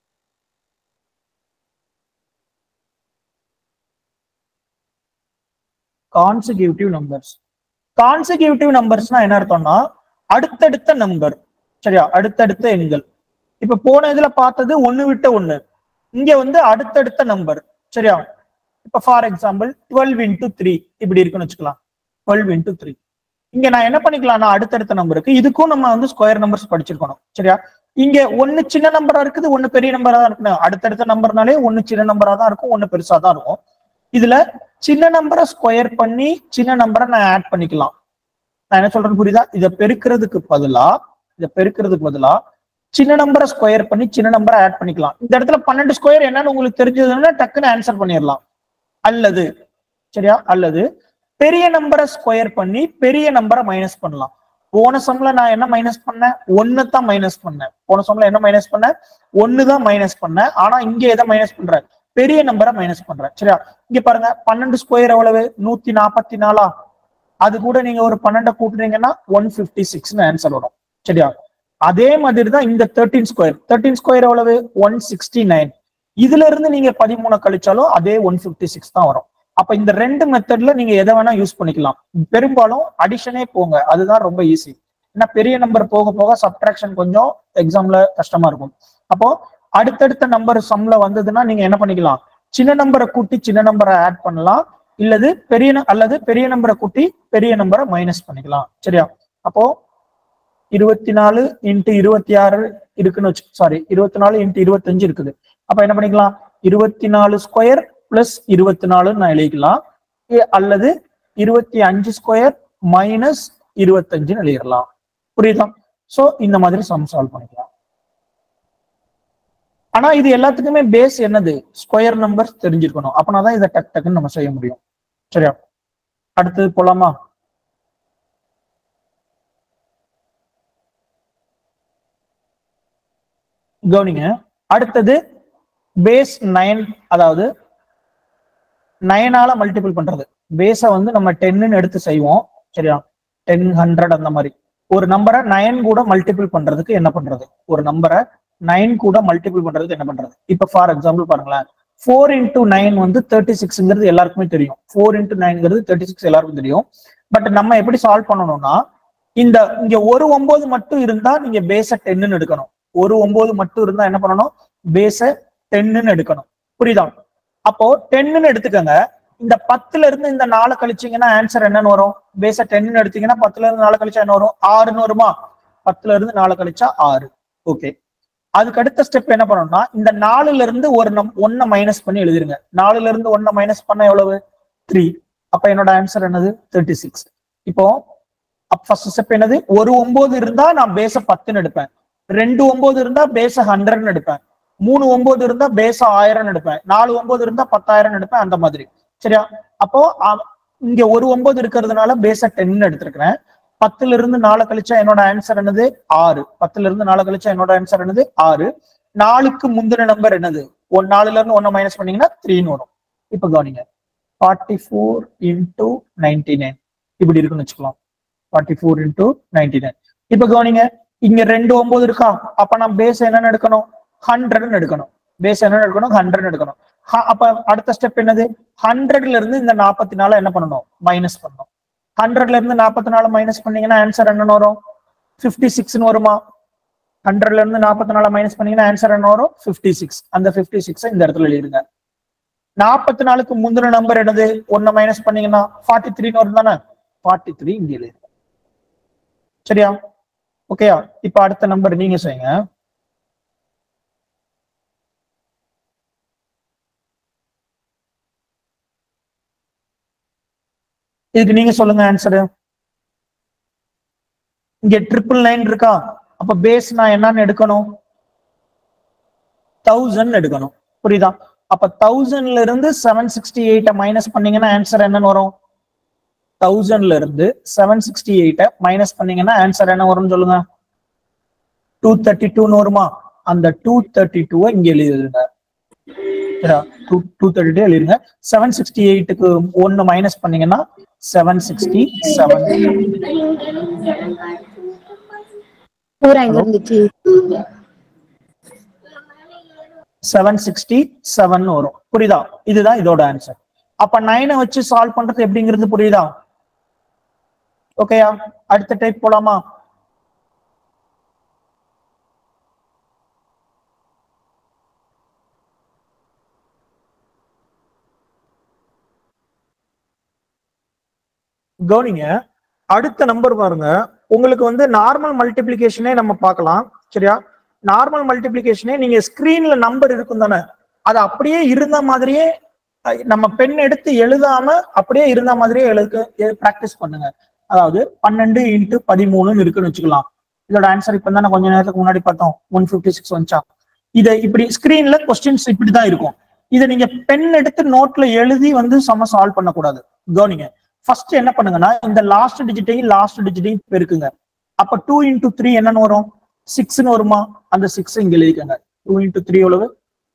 consecutive numbers consecutive நம்பர்ஸ்னா என்ன அர்த்தம்னா அடுத்தடுத்த நம்பர் சரியா அடுத்தடுத்த எண்கள் இப்ப போன இதுல பார்த்தது ஒண்ணு விட்ட ஒண்ணு இங்க வந்து அடுத்தடுத்த நம்பர் சரியா இப்ப for example twelve into three இப்படி இருக்குன்னு வச்சுக்கலாம் டுவெல் இன்டூ த்ரீ இங்க நான் என்ன பண்ணிக்கலாம்னா அடுத்தடுத்த நம்பருக்கு இதுக்கும் நம்ம வந்து ஸ்கொயர் நம்பர்ஸ் படிச்சிருக்கணும் சரியா இங்க ஒண்ணு சின்ன நம்பரா இருக்குது ஒண்ணு பெரிய நம்பரா தான் இருக்கு அடுத்தடுத்த நம்பர்னாலே ஒண்ணு சின்ன நம்பரா தான் இருக்கும் ஒண்ணு பெருசா தான் இருக்கும் இதுல சின்ன நம்பரை ஸ்கொயர் பண்ணி சின்ன நம்பரை நான் ஆட் பண்ணிக்கலாம் நான் என்ன சொல்றேன்னு புரியுதா இதை பெருக்கிறதுக்கு பதிலா இதை பெருக்கிறதுக்கு பதிலா சின்ன நம்பரை ஸ்கொயர் பண்ணி சின்ன நம்பரை ஆட் பண்ணிக்கலாம் இந்த இடத்துல பன்னெண்டு ஸ்கொயர் என்னன்னு உங்களுக்கு தெரிஞ்சதுன்னா டக்குன்னு ஆன்சர் பண்ணிடலாம் அல்லது சரியா அல்லது பெரிய நம்பரை ஸ்கொயர் பண்ணி பெரிய நம்பரை மைனஸ் பண்ணலாம் போன சம்ல நான் என்ன மைனஸ் பண்ணேன் ஒன்னு தான் மைனஸ் பண்ணேன் போன சம்ல என்ன மைனஸ் பண்ணேன் ஒன்னு தான் மைனஸ் பண்ணேன் ஆனா இங்க எதை மைனஸ் பண்றேன் பெரிய நம்பரை மைனஸ் பண்றேன் சரியா இங்க பாருங்க பன்னெண்டு ஸ்கொயர் எவ்வளவு நூத்தி நாற்பத்தி நாலா அது கூட நீங்க ஒரு பன்னெண்டை கூட்டுறீங்கன்னா ஒன் பிப்டி சிக்ஸ்னு ஆன்சர் வரும் சரியா அதே மாதிரி தான் இந்த தேர்ட்டீன் ஸ்கொயர் தேர்ட்டீன் ஸ்கொயர் எவ்வளவு ஒன் சிக்ஸ்டி நைன் இதுல இருந்து நீங்க பதிமூணு கழிச்சாலும் அதே ஒன் பிப்டி சிக்ஸ் தான் வரும் அப்ப இந்த ரெண்டு மெத்தட்ல நீங்க எதை வேணா யூஸ் பண்ணிக்கலாம் பெரும்பாலும் அடிஷனே போங்க அதுதான் ரொம்ப ஈஸி ஏன்னா பெரிய நம்பர் போக போக சப்ட்ராக்ஷன் கொஞ்சம் எக்ஸாம்ல கஷ்டமா இருக்கும் அப்போ அடுத்தடுத்த நம்பர் சம்ல வந்ததுன்னா நீங்க என்ன பண்ணிக்கலாம் சின்ன நம்பரை கூட்டி சின்ன நம்பரை ஆட் பண்ணலாம் இல்லது பெரிய ந- அல்லது பெரிய நம்பரை கூட்டி பெரிய நம்பரை மைனஸ் பண்ணிக்கலாம் சரியா அப்போ இருபத்தி நாலு இன்ட்டு இருபத்தி ஆறு இருக்குன்னு வச்சு சாரி இருபத்தி நாலு இன்ட்டு இருபத்தஞ்சு இருக்குது அப்ப என்ன பண்ணிக்கலாம் இருபத்தி நாலு ஸ்கொயர் பிளஸ் இருபத்தி நாலுன்னு நான் எழுதிக்கலாம் இ- அல்லது இருபத்தி அஞ்சு ஸ்கொயர் மைனஸ் இருபத்தஞ்சுன்னு எழுதிடலாம் புரியுதா சோ இந்த மாதிரி சம் சால்வ் பண்ணிக்கலாம் ஆனா இது எல்லாத்துக்குமே பேஸ் என்னது ஸ்கொயர் நம்பர் தெரிஞ்சிருக்கணும் அப்பனா தான் இதை டக் டக்குன்னு நம்ம செய்ய முடியும் சரியா அடுத்தது போலாமா கவனிங்க அடுத்தது பேஸ் நைன் அதாவது நைனால மல்டிபிள் பண்றது பேஸை வந்து நம்ம டென்னு எடுத்து செய்வோம் சரியா டென் ஹண்ட்ரட் அந்த மாதிரி ஒரு நம்பரை நயன் கூட மல்டிபிள் பண்றதுக்கு என்ன பண்றது ஒரு நம்பரை நைன் கூட மல்டிபிள் பண்றது என்ன பண்றது இப்ப ஃபார் எக்ஸாம்பிள் பாருங்களேன் ஃபோர் இன்டூ நைன் வந்து தேர்ட்டி சிக்ஸ்ங்கிறது எல்லாருக்குமே தெரியும் ஃபோர் இன்டூ நைன்ங்கிறது தேர்ட்டி சிக்ஸ் எல்லாருக்கும் தெரியும் பட் நம்ம எப்படி சால்வ் பண்ணணும்னா இந்த இங்க ஒரு ஒன்பது மட்டும் இருந்தா நீங்க பேஸ டென்னு எடுக்கணும் ஒரு ஒன்பது மட்டும் இருந்தா என்ன பண்ணணும் பேஸ டென்னு எடுக்கணும் புரியுதா அப்போ டென்னு எடுத்துக்கோங்க இந்த பத்துல இருந்து இந்த நாலு கழிச்சீங்கன்னா ஆன்சர் என்னன்னு வரும் பேஸ டென்னு எடுத்தீங்கன்னா பத்துல இருந்து நாலு கழிச்சா என்ன வரும் ஆறுன்னு வருமா பத்துல இருந்து நாலு கழிச்சா ஆறு ஓகே அதுக்கு அடுத்த ஸ்டெப் என்ன பண்ணணும்னா இந்த நாலுல இருந்து ஒரு நம் ஒன்ன மைனஸ் பண்ணி எழுதிருங்க நாலுல இருந்து ஒன்ன மைனஸ் பண்ண எவ்வளவு த்ரீ அப்ப என்னோட ஆன்சர் என்னது தேர்ட்டி சிக்ஸ் இப்போ ஃபர்ஸ்ட் ஸ்டெப் என்னது ஒரு ஒன்பது இருந்தா நான் பேஸ பத்துன்னு எடுப்பேன் ரெண்டு ஒன்பது இருந்தா பேஸ ஹண்ட்ரட்னு எடுப்பேன் மூணு ஒன்பது இருந்தா பேஸ ஆயிரம் எடுப்பேன் நாலு ஒன்பது இருந்தா பத்தாயிரம் எடுப்பேன் அந்த மாதிரி சரியா அப்போ அ- இங்க ஒரு ஒன்பது இருக்கிறதுனால பேஸ டென் எடுத்திருக்கிறேன் பத்துல இருந்து நாலு கழிச்சா என்னோட ஆன்சர் என்னது ஆறு பத்துல இருந்து நாலு கழிச்சா என்னோட ஆன்சர் என்னது ஆறு நாலுக்கு முந்தின நம்பர் என்னது ஒன் நாலுல இருந்து ஒன்னு மைனஸ் பண்ணீங்கன்னா த்ரீன்னு வரும் இப்ப கவனிங்க forty four into ninety nine இப்படி இருக்குன்னு வச்சுக்கலாம் forty four into ninety nine இப்ப கவனிங்க இங்க ரெண்டு ஒன்பது இருக்கா அப்ப நான் பேஸ் என்னன்னு எடுக்கணும் ஹண்ட்ரட்னு எடுக்கணும் பேஸ் என்னன்னு எடுக்கணும் ஹண்ட்ரட் எடுக்கணும் ஹ- அப்ப அடுத்த ஸ்டெப் என்னது ஹண்ட்ரட்ல இருந்து இந்த நாற்பத்தி நாலு என்ன பண்ணணும் மைனஸ் பண்ணணும் ஹண்ட்ரட்ல இருந்து நாற்பத்தி நாலு மைனஸ் பண்ணீங்கன்னா ஆன்சர் என்னன்னு வரும் ஃபிஃப்டி சிக்ஸ்னு வருமா ஹண்ட்ரட்ல இருந்து நாற்பத்தி நாலு மைனஸ் பண்ணீங்கன்னா ஆன்சர் என்ன வரும் ஃபிஃப்டி சிக்ஸ் அந்த ஃபிஃப்டி சிக்ஸ் இந்த இடத்துல எழுதிருங்க நாற்பத்தி நாலுக்கு முந்தின நம்பர் என்னது ஒன்னு மைனஸ் பண்ணீங்கன்னா ஃபார்ட்டி த்ரீன்னு வரும் தானே ஃபார்ட்டி த்ரீ இங்க எழுதுங்க சரியா ஓகேயா இப்ப அடுத்த நம்பர் நீங்க செய்யுங்க இதுக்கு நீங்க சொல்லுங்க ஆன்சரு இங்க ட்ரிபிள் நைன் இருக்கா அப்ப பேஸ் நான் என்னன்னு எடுக்கணும் தௌசண்ட் எடுக்கணும் புரியுதா அப்ப தௌசண்ட்ல இருந்து செவன் சிக்ஸ்டி எயிட்ட மைனஸ் பண்ணீங்கன்னா ஆன்சர் என்னன்னு வரும் தௌசண்ட்ல இருந்து செவன் சிக்ஸ்டி எயிட்ட மைனஸ் பண்ணீங்கன்னா ஆன்சர் என்ன வரும்னு சொல்லுங்க டூ தேர்ட்டி டூன்னு வருமா அந்த டூ தேர்ட்டி டூவை இங்க எழுதிடுங்க டூ டூ தேர்ட்டி டூ எழுதிருங்க செவன் சிக்ஸ்டி எயிட்டுக்கு ஒன்னு மைனஸ் பண்ணீங்கன்னா செவன் சிக்ஸ்டி செவன் பூரா எங்க இருந்துச்சு செவன் சிக்ஸ்டி செவன் வரும் புரியுதா இதுதான் இதோட ஆன்சர் அப்ப நைனை வச்சு சால்வ் பண்றது எப்படிங்கிறது புரியுதா ஓகேயா அடுத்த டைப் போலாமா கவனிங்க அடுத்த நம்பர் பாருங்க உங்களுக்கு வந்து நார்மல் மல்டிப்ளிகேஷனே நம்ம பார்க்கலாம் சரியா நார்மல் மல்டிப்ளிகேஷனே நீங்க ஸ்கிரீன்ல நம்பர் இருக்கும் தானே அது அப்படியே இருந்த மாதிரியே அஹ், நம்ம பென் எடுத்து எழுதாம அப்படியே இருந்த மாதிரியே எழுத பிராக்டிஸ் பண்ணுங்க அதாவது பன்னெண்டு இன்ட்டு பதிமூணுன்னு இருக்குன்னு வச்சுக்கலாம் இதோட ஆன்சர் இப்ப தானே கொஞ்ச நேரத்துக்கு முன்னாடி பார்த்தோம் ஒன் பிப்டி சிக்ஸ் வந்துச்சா இதை இப்படி ஸ்கிரீன்ல கொஸ்டின்ஸ் இப்படிதான் இருக்கும் இதை நீங்க பென் எடுத்து நோட்ல எழுதி வந்து சம சால்வ் பண்ணக்கூடாது கவனிங்க ஃபர்ஸ்ட் என்ன பண்ணுங்கன்னா இந்த லாஸ்ட் டிஜிட்டையும் லாஸ்ட் டிஜிட்டையும் பெருக்குங்க அப்ப டூ இன்டூ த்ரீ என்னன்னு வரும் சிக்ஸ்னு வருமா அந்த சிக்ஸ் இங்க எழுதிக்கங்க டூ இன்டூ த்ரீ எவ்வளவு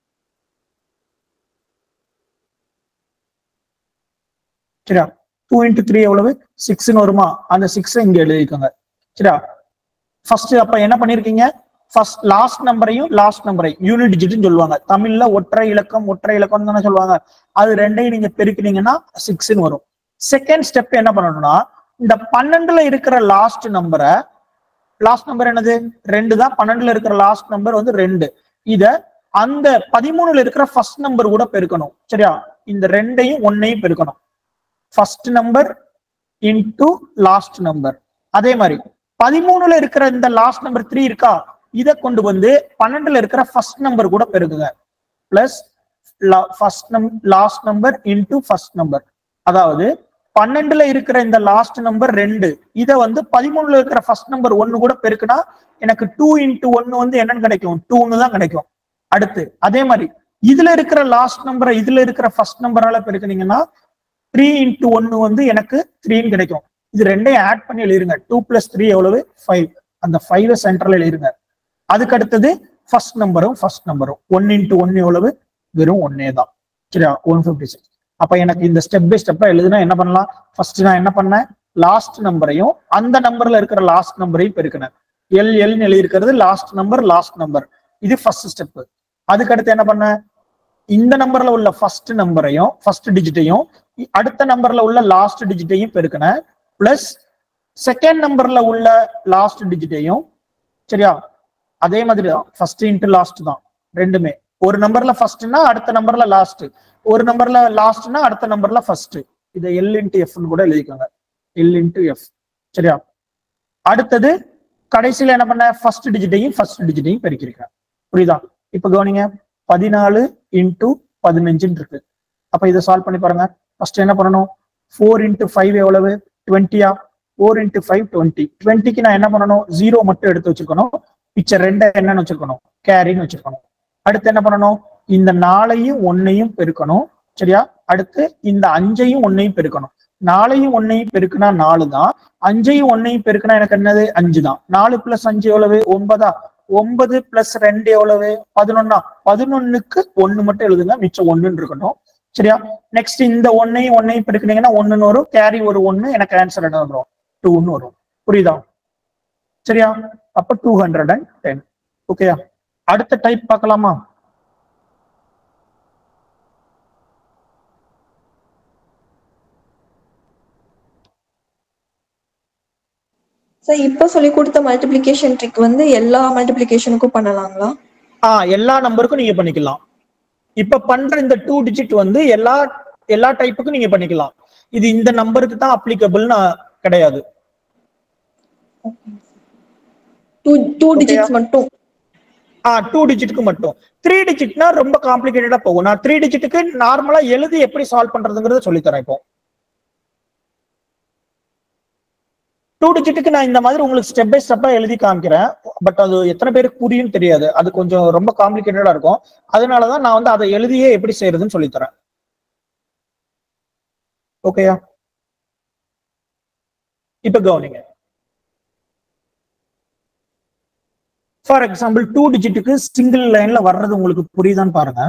சரியா டூ இன்டூ த்ரீ எவ்வளவு சிக்ஸ்னு வருமா அந்த சிக்ஸ் இங்க எழுதிக்கோங்க சரியா ஃபர்ஸ்ட் அப்ப என்ன பண்ணிருக்கீங்க ஃபர்ஸ்ட் லாஸ்ட் நம்பரையும் லாஸ்ட் நம்பரையும் யூனிட் டிஜிட்னு சொல்லுவாங்க தமிழ்ல ஒற்றை இலக்கம் ஒற்றை இலக்கம் தானே சொல்லுவாங்க அது ரெண்டையும் நீங்க பெருக்கினீங்கன்னா சிக்ஸ்னு வரும் செகண்ட் ஸ்டெப் என்ன பண்ணணும்னா இந்த பன்னெண்டுல இருக்கிற லாஸ்ட் நம்பரை லாஸ்ட் நம்பர் என்னது ரெண்டு தான் பன்னெண்டுல இருக்கிற லாஸ்ட் நம்பர் வந்து ரெண்டு இத அந்த பதிமூணுல இருக்கிற ஃபர்ஸ்ட் நம்பர் கூட பெருக்கணும் சரியா இந்த ரெண்டையும் ஒன்னையும் பெருக்கணும் first number into last number அதே மாதிரி பதிமூணுல இருக்கிற இந்த லாஸ்ட் நம்பர் த்ரீ இருக்கா இத கொண்டு வந்து பன்னெண்டுல இருக்கிற ஃபர்ஸ்ட் நம்பர் கூட பெருக்குங்க பிளஸ் ஃபர்ஸ்ட் நம் last number into first number அதாவது பன்னெண்டுல இருக்கிற இந்த லாஸ்ட் நம்பர் ரெண்டு இத வந்து பதிமூணுல இருக்கிற ஃபர்ஸ்ட் நம்பர் ஒன்னு கூட பெருக்குனா எனக்கு டூ இன்ட்டு ஒன்னு வந்து என்னன்னு கிடைக்கும் டூன்னு தான் கிடைக்கும் அடுத்து அதே மாதிரி இதுல இருக்கிற லாஸ்ட் நம்பரை இதுல இருக்கிற ஃபர்ஸ்ட் நம்பரால பெருக்குனீங்கன்னா த்ரீ இன்ட்டு ஒன்னு வந்து எனக்கு த்ரீன்னு கிடைக்கும் இது ரெண்டையும் ஆட் பண்ணி எழுதிருங்க டூ பிளஸ் த்ரீ எவ்வளவு ஃபைவ் அந்த ஃபைவ் சென்டர்ல எழுதிருங்க அதுக்கு அடுத்தது ஃபர்ஸ்ட் நம்பரும் ஃபர்ஸ்ட் நம்பரும் ஒன் இன்ட்டு ஒன்னு எவ்வளவு வெறும் ஒன்னே தான் சரியா ஒன் ஃபிஃப்டி சிக்ஸ் அப்ப எனக்கு இந்த ஸ்டெப் பை ஸ்டெப்பா எழுதுனா என்ன பண்ணலாம் ஃபர்ஸ்ட் நான் என்ன பண்ணேன் லாஸ்ட் நம்பரையும் அந்த நம்பர்ல இருக்கிற லாஸ்ட் நம்பரையும் பெருக்கினேன் எல் எல்னு எழுதியிருக்கிறது லாஸ்ட் நம்பர் லாஸ்ட் நம்பர் இது ஃபர்ஸ்ட் ஸ்டெப் அதுக்கு அடுத்து என்ன பண்ண இந்த நம்பர்ல உள்ள ஃபர்ஸ்ட் நம்பரையும் ஃபர்ஸ்ட் டிஜிட்டையும் அடுத்த நம்பர்ல உள்ள லாஸ்ட் டிஜிட்டையும் பெருக்கினேன் பிளஸ் செகண்ட் நம்பர்ல உள்ள லாஸ்ட் டிஜிட்டையும் சரியா அதே மாதிரி தான் ஃபர்ஸ்ட் இன்ட்டு லாஸ்ட் தான் ரெண்டுமே ஒரு நம்பர்ல ஃபர்ஸ்ட்னா அடுத்த நம்பர்ல லாஸ்ட் ஒரு நம்பர்ல லாஸ்ட்னா அடுத்த நம்பர்ல ஃபர்ஸ்ட் இதை எல் இன்ட்டு எஃப்னு கூட எழுதிக்கோங்க எல் இன்ட்டு எஃப் சரியா அடுத்தது கடைசியில என்ன பண்ண ஃபர்ஸ்ட் டிஜிட்டையும் ஃபர்ஸ்ட் டிஜிட்டையும் பெருக்கிருக்கேன் புரியுதா இப்ப கவனிங்க பதினாலு இன்டூ பதினஞ்சுன்னு இருக்கு அப்ப இதை சால்வ் பண்ணி பாருங்க ஃபர்ஸ்ட் என்ன பண்ணணும் ஃபோர் இன்டூ ஃபைவ் எவ்வளவு டுவெண்ட்டியா ஃபோர் இன்டூ ஃபைவ் டுவெண்ட்டி டுவெண்ட்டிக்கு நான் என்ன பண்ணணும் ஜீரோ மட்டும் எடுத்து வச்சிருக்கணும் பிக்சர் ரெண்டை என்னன்னு வச்சிருக்கணும் கேரின்னு வச்சிருக்கணும் அடுத்து என்ன பண்ணணும் இந்த நாலையும் ஒன்னையும் பெருக்கணும் சரியா அடுத்து இந்த அஞ்சையும் ஒன்னையும் பெருக்கணும் நாலையும் ஒன்னையும் பெருக்குனா நாலு தான் அஞ்சையும் ஒன்னையும் பெருக்குனா எனக்கு என்னது அஞ்சு தான் நாலு பிளஸ் அஞ்சு எவ்வளவு ஒன்பதா ஒன்பது பிளஸ் ரெண்டு எவ்வளவு பதினொன்னா பதினொன்னுக்கு ஒண்ணு மட்டும் எழுதுங்க மிச்சம் ஒண்ணுன்னு இருக்கட்டும் சரியா நெக்ஸ்ட் இந்த ஒன்னையும் ஒன்னையும் பெருக்குனீங்கன்னா ஒண்ணுன்னு வரும் கேரி ஒரு ஒண்ணு எனக்கு ஆன்சர் என்ன வரும் டூன்னு வரும் புரியுதா சரியா அப்ப டூ ஹண்ட்ரட் அண்ட் டென் ஓகேயா அடுத்த டைப் பார்க்கலாமா சார் இப்போ சொல்லி கொடுத்த மல்டிப்ளிகேஷன் ட்ரிக் வந்து எல்லா மல்டிப்ளிகேஷனுக்கும் பண்ணலாங்களா ஆ எல்லா நம்பருக்கும் நீங்க பண்ணிக்கலாம் இப்ப பண்ற இந்த டூ டிஜிட் வந்து எல்லா எல்லா டைப்புக்கும் நீங்க பண்ணிக்கலாம் இது இந்த நம்பருக்கு தான் அப்ளிகபிள்னு கிடையாது டூ டூ டிஜிட்ஸ் மட்டும் ஆ டூ டிஜிட்டுக்கு மட்டும் த்ரீ டிஜிட்னா ரொம்ப காம்ப்ளிகேட்டடா போகும் நான் த்ரீ டிஜிட்டுக்கு நார்மலா எழுதி எப்படி சால்வ் பண்றதுங்கிறத சொல்லித்தரேன் இப்போ டூ டிஜிட்டுக்கு நான் இந்த மாதிரி உங்களுக்கு ஸ்டெப் பை ஸ்டெப்பா எழுதி காமிக்கிறேன் பட் அது எத்தனை பேருக்கு புரியும் தெரியாது அது கொஞ்சம் ரொம்ப காம்ப்ளிகேட்டடா இருக்கும் அதனாலதான் நான் வந்து அதை எழுதியே எப்படி செய்யறதுன்னு சொல்லித்தரேன் ஓகேயா இப்ப கவனிங்க ஃபார் எக்ஸாம்பிள் டூ டிஜிட்டுக்கு சிங்கிள் லைன்ல வர்றது உங்களுக்கு புரியுதான்னு பாருங்க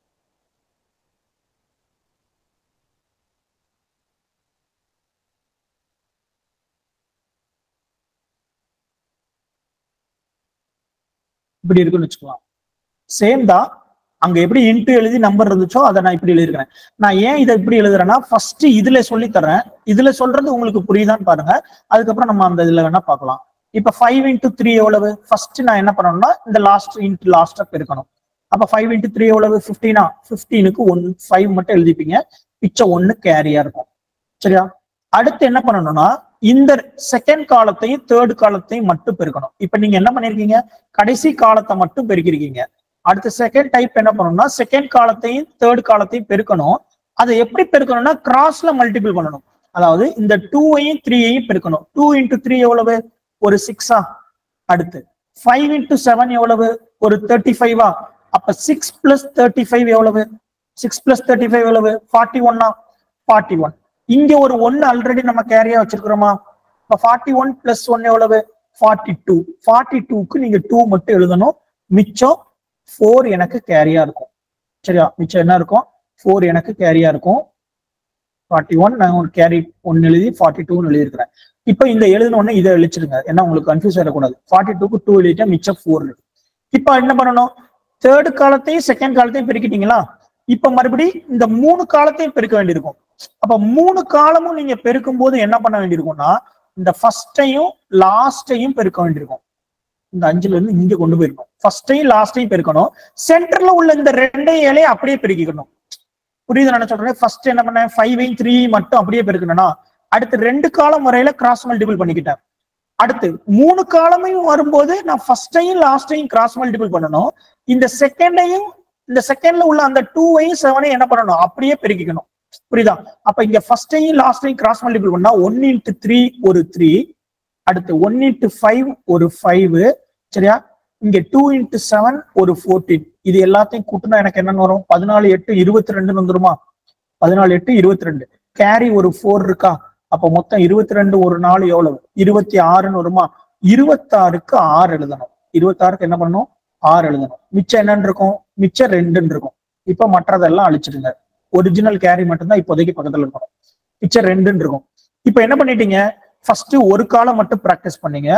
இப்படி இருக்குன்னு வச்சுக்கலாம் சேம் தான் அங்க எப்படி இன்ட்டு எழுதி நம்பர் இருந்துச்சோ அதை நான் இப்படி எழுதிருக்கிறேன் நான் ஏன் இதை இப்படி எழுதுறேன்னா ஃபர்ஸ்ட் இதுல சொல்லி தரேன் இதுல சொல்றது உங்களுக்கு புரியுதான்னு பாருங்க அதுக்கப்புறம் நம்ம அந்த இதுல வேணா பார்க்கலாம் இப்ப ஃபைவ் இன்டூ த்ரீ எவ்வளவு ஃபர்ஸ்ட் நான் என்ன பண்ணணும்னா இந்த லாஸ்ட் இன்ட்டு லாஸ்டா பெருக்கணும் அப்ப ஃபைவ் இன்டூ த்ரீ எவ்வளவு ஃபிஃப்டீனா ஃபிஃப்டீனுக்கு ஒன் ஃபைவ் மட்டும் எழுதிப்பீங்க மிச்சம் ஒன்னு கேரியா இருக்கும் சரியா அடுத்து என்ன பண்ணணும்னா இந்த செகண்ட் காலத்தையும் தேர்ட் காலத்தையும் மட்டும் பெருக்கணும் இப்ப நீங்க என்ன பண்ணிருக்கீங்க கடைசி காலத்தை மட்டும் பெருக்கிருக்கீங்க அடுத்த செகண்ட் டைப் என்ன பண்ணணும்னா செகண்ட் காலத்தையும் தேர்ட் காலத்தையும் பெருக்கணும் அதை எப்படி பெருக்கணும்னா கிராஸ்ல மல்டிபிள் பண்ணணும் அதாவது இந்த டூவையும் த்ரீயையும் பெருக்கணும் டூ இன்டூ த்ரீ எவ்வளவு ஒரு சிக்ஸா அடுத்து ஃபைவ் இன்டூ செவன் எவ்வளவு ஒரு தேர்ட்டி ஃபைவா அப்ப சிக்ஸ் பிளஸ் தேர்ட்டி ஃபைவ் எவ்வளவு சிக்ஸ் பிளஸ் தேர்ட்டி ஃபைவ் எவ்வளவு ஃபார்ட்டி ஒன்னா ஃபார்ட்டி ஒன் இங்க ஒரு ஒன்னு ஆல்ரெடி நம்ம கேரியா வச்சிருக்கிறோமா இப்ப ஃபார்ட்டி ஒன் பிளஸ் ஒன் எவ்வளவு ஃபார்ட்டி டூ ஃபார்ட்டி டூக்கு நீங்க டூ மட்டும் எழுதணும் மிச்சம் ஃபோர் எனக்கு கேரியா இருக்கும் சரியா மிச்சம் என்ன இருக்கும் ஃபோர் எனக்கு கேரியா இருக்கும் ஃபார்ட்டி ஒன் நான் ஒரு கேரி ஒன்னு எழுதி ஃபார்ட்டி டூன்னு எழுதியிருக்கிறேன் இப்போ இந்த எழுதின உடனே இதை எழுச்சிருங்க ஏன்னா உங்களுக்கு கன்ஃபியூஸ் ஆகக்கூடாது ஃபார்ட்டி டூக்கு டூ எழுதிட்டா மிச்சம் ஃபோர் இப்போ என்ன பண்ணணும் தேர்ட் காலத்தையும் செகண்ட் காலத்தையும் பெருக்கிட்டீங்களா இப்ப மறுபடி இந்த மூணு காலத்தையும் பெருக்க வேண்டியிருக்கும் அப்ப மூணு காலமும் நீங்க பெருக்கும் போது என்ன பண்ண வேண்டியிருக்கும்னா இந்த ஃபர்ஸ்டையும் லாஸ்டையும் பெருக்க வேண்டியிருக்கும் இந்த அஞ்சுல இருந்து இங்க கொண்டு போயிருக்கணும் ஃபர்ஸ்டையும் லாஸ்டையும் பெருக்கணும் சென்டர்ல உள்ள இந்த ரெண்டையும் ஏழையும் அப்படியே பெருக்கிக்கணும் புரியுது நான் சொல்றேன் ஃபர்ஸ்ட் என்ன பண்ணேன் ஃபைவையும் த்ரீ மட்டும் அப்படியே பெருக்கணும்னா அடுத்து ரெண்டு காலம் முறையில கிராஸ் மல்டிபிள் பண்ணிக்கிட்டேன் அடுத்து மூணு காலமையும் வரும்போது நான் ஃபர்ஸ்டையும் லாஸ்டையும் கிராஸ் மல்டிபிள் பண்ணணும் இந்த செகண்டையும் இந்த செகண்ட்ல உள்ள அந்த டூவையும் செவனையும் என்ன பண்ணணும் அப்படியே பெருக்கிக்கணும் புரியுதா அப்ப இங்க ஃபர்ஸ்டையும் லாஸ்டையும் கிராஸ் மல்டிபிள் பண்ணா ஒன் இன்ட்டு த்ரீ ஒரு த்ரீ அடுத்து ஒன் இன்ட்டு ஃபைவ் ஒரு ஃபைவ் சரியா இங்க டூ இன்ட்டு செவன் ஒரு ஃபோர்டீன் இது எல்லாத்தையும் கூட்டினா எனக்கு என்னன்னு வரும் பதினாலு எட்டு இருபத்தி ரெண்டுன்னு வந்துருமா பதினாலு எட்டு இருபத்தி ரெண்டு கேரி ஒரு ஃபோர் இருக்கா அப்ப மொத்தம் இருபத்தி ரெண்டு ஒரு நாள் எவ்வளவு இருபத்தி ஆறுன்னு வருமா இருபத்தாறுக்கு ஆறு எழுதணும் இருபத்தாறுக்கு என்ன பண்ணணும் ஆறு எழுதணும் மிச்சம் என்னன்னு இருக்கும் மிச்சம் ரெண்டுன்னு இருக்கும் இப்ப மற்றதெல்லாம் அழிச்சிடுங்க ஒரிஜினல் கேரி மட்டும்தான் இப்போதைக்கு பக்கத்துல இருக்கணும் மிச்சம் ரெண்டுன்னு இருக்கும் இப்ப என்ன பண்ணிட்டீங்க ஃபர்ஸ்ட் ஒரு காலம் மட்டும் ப்ராக்டிஸ் பண்ணீங்க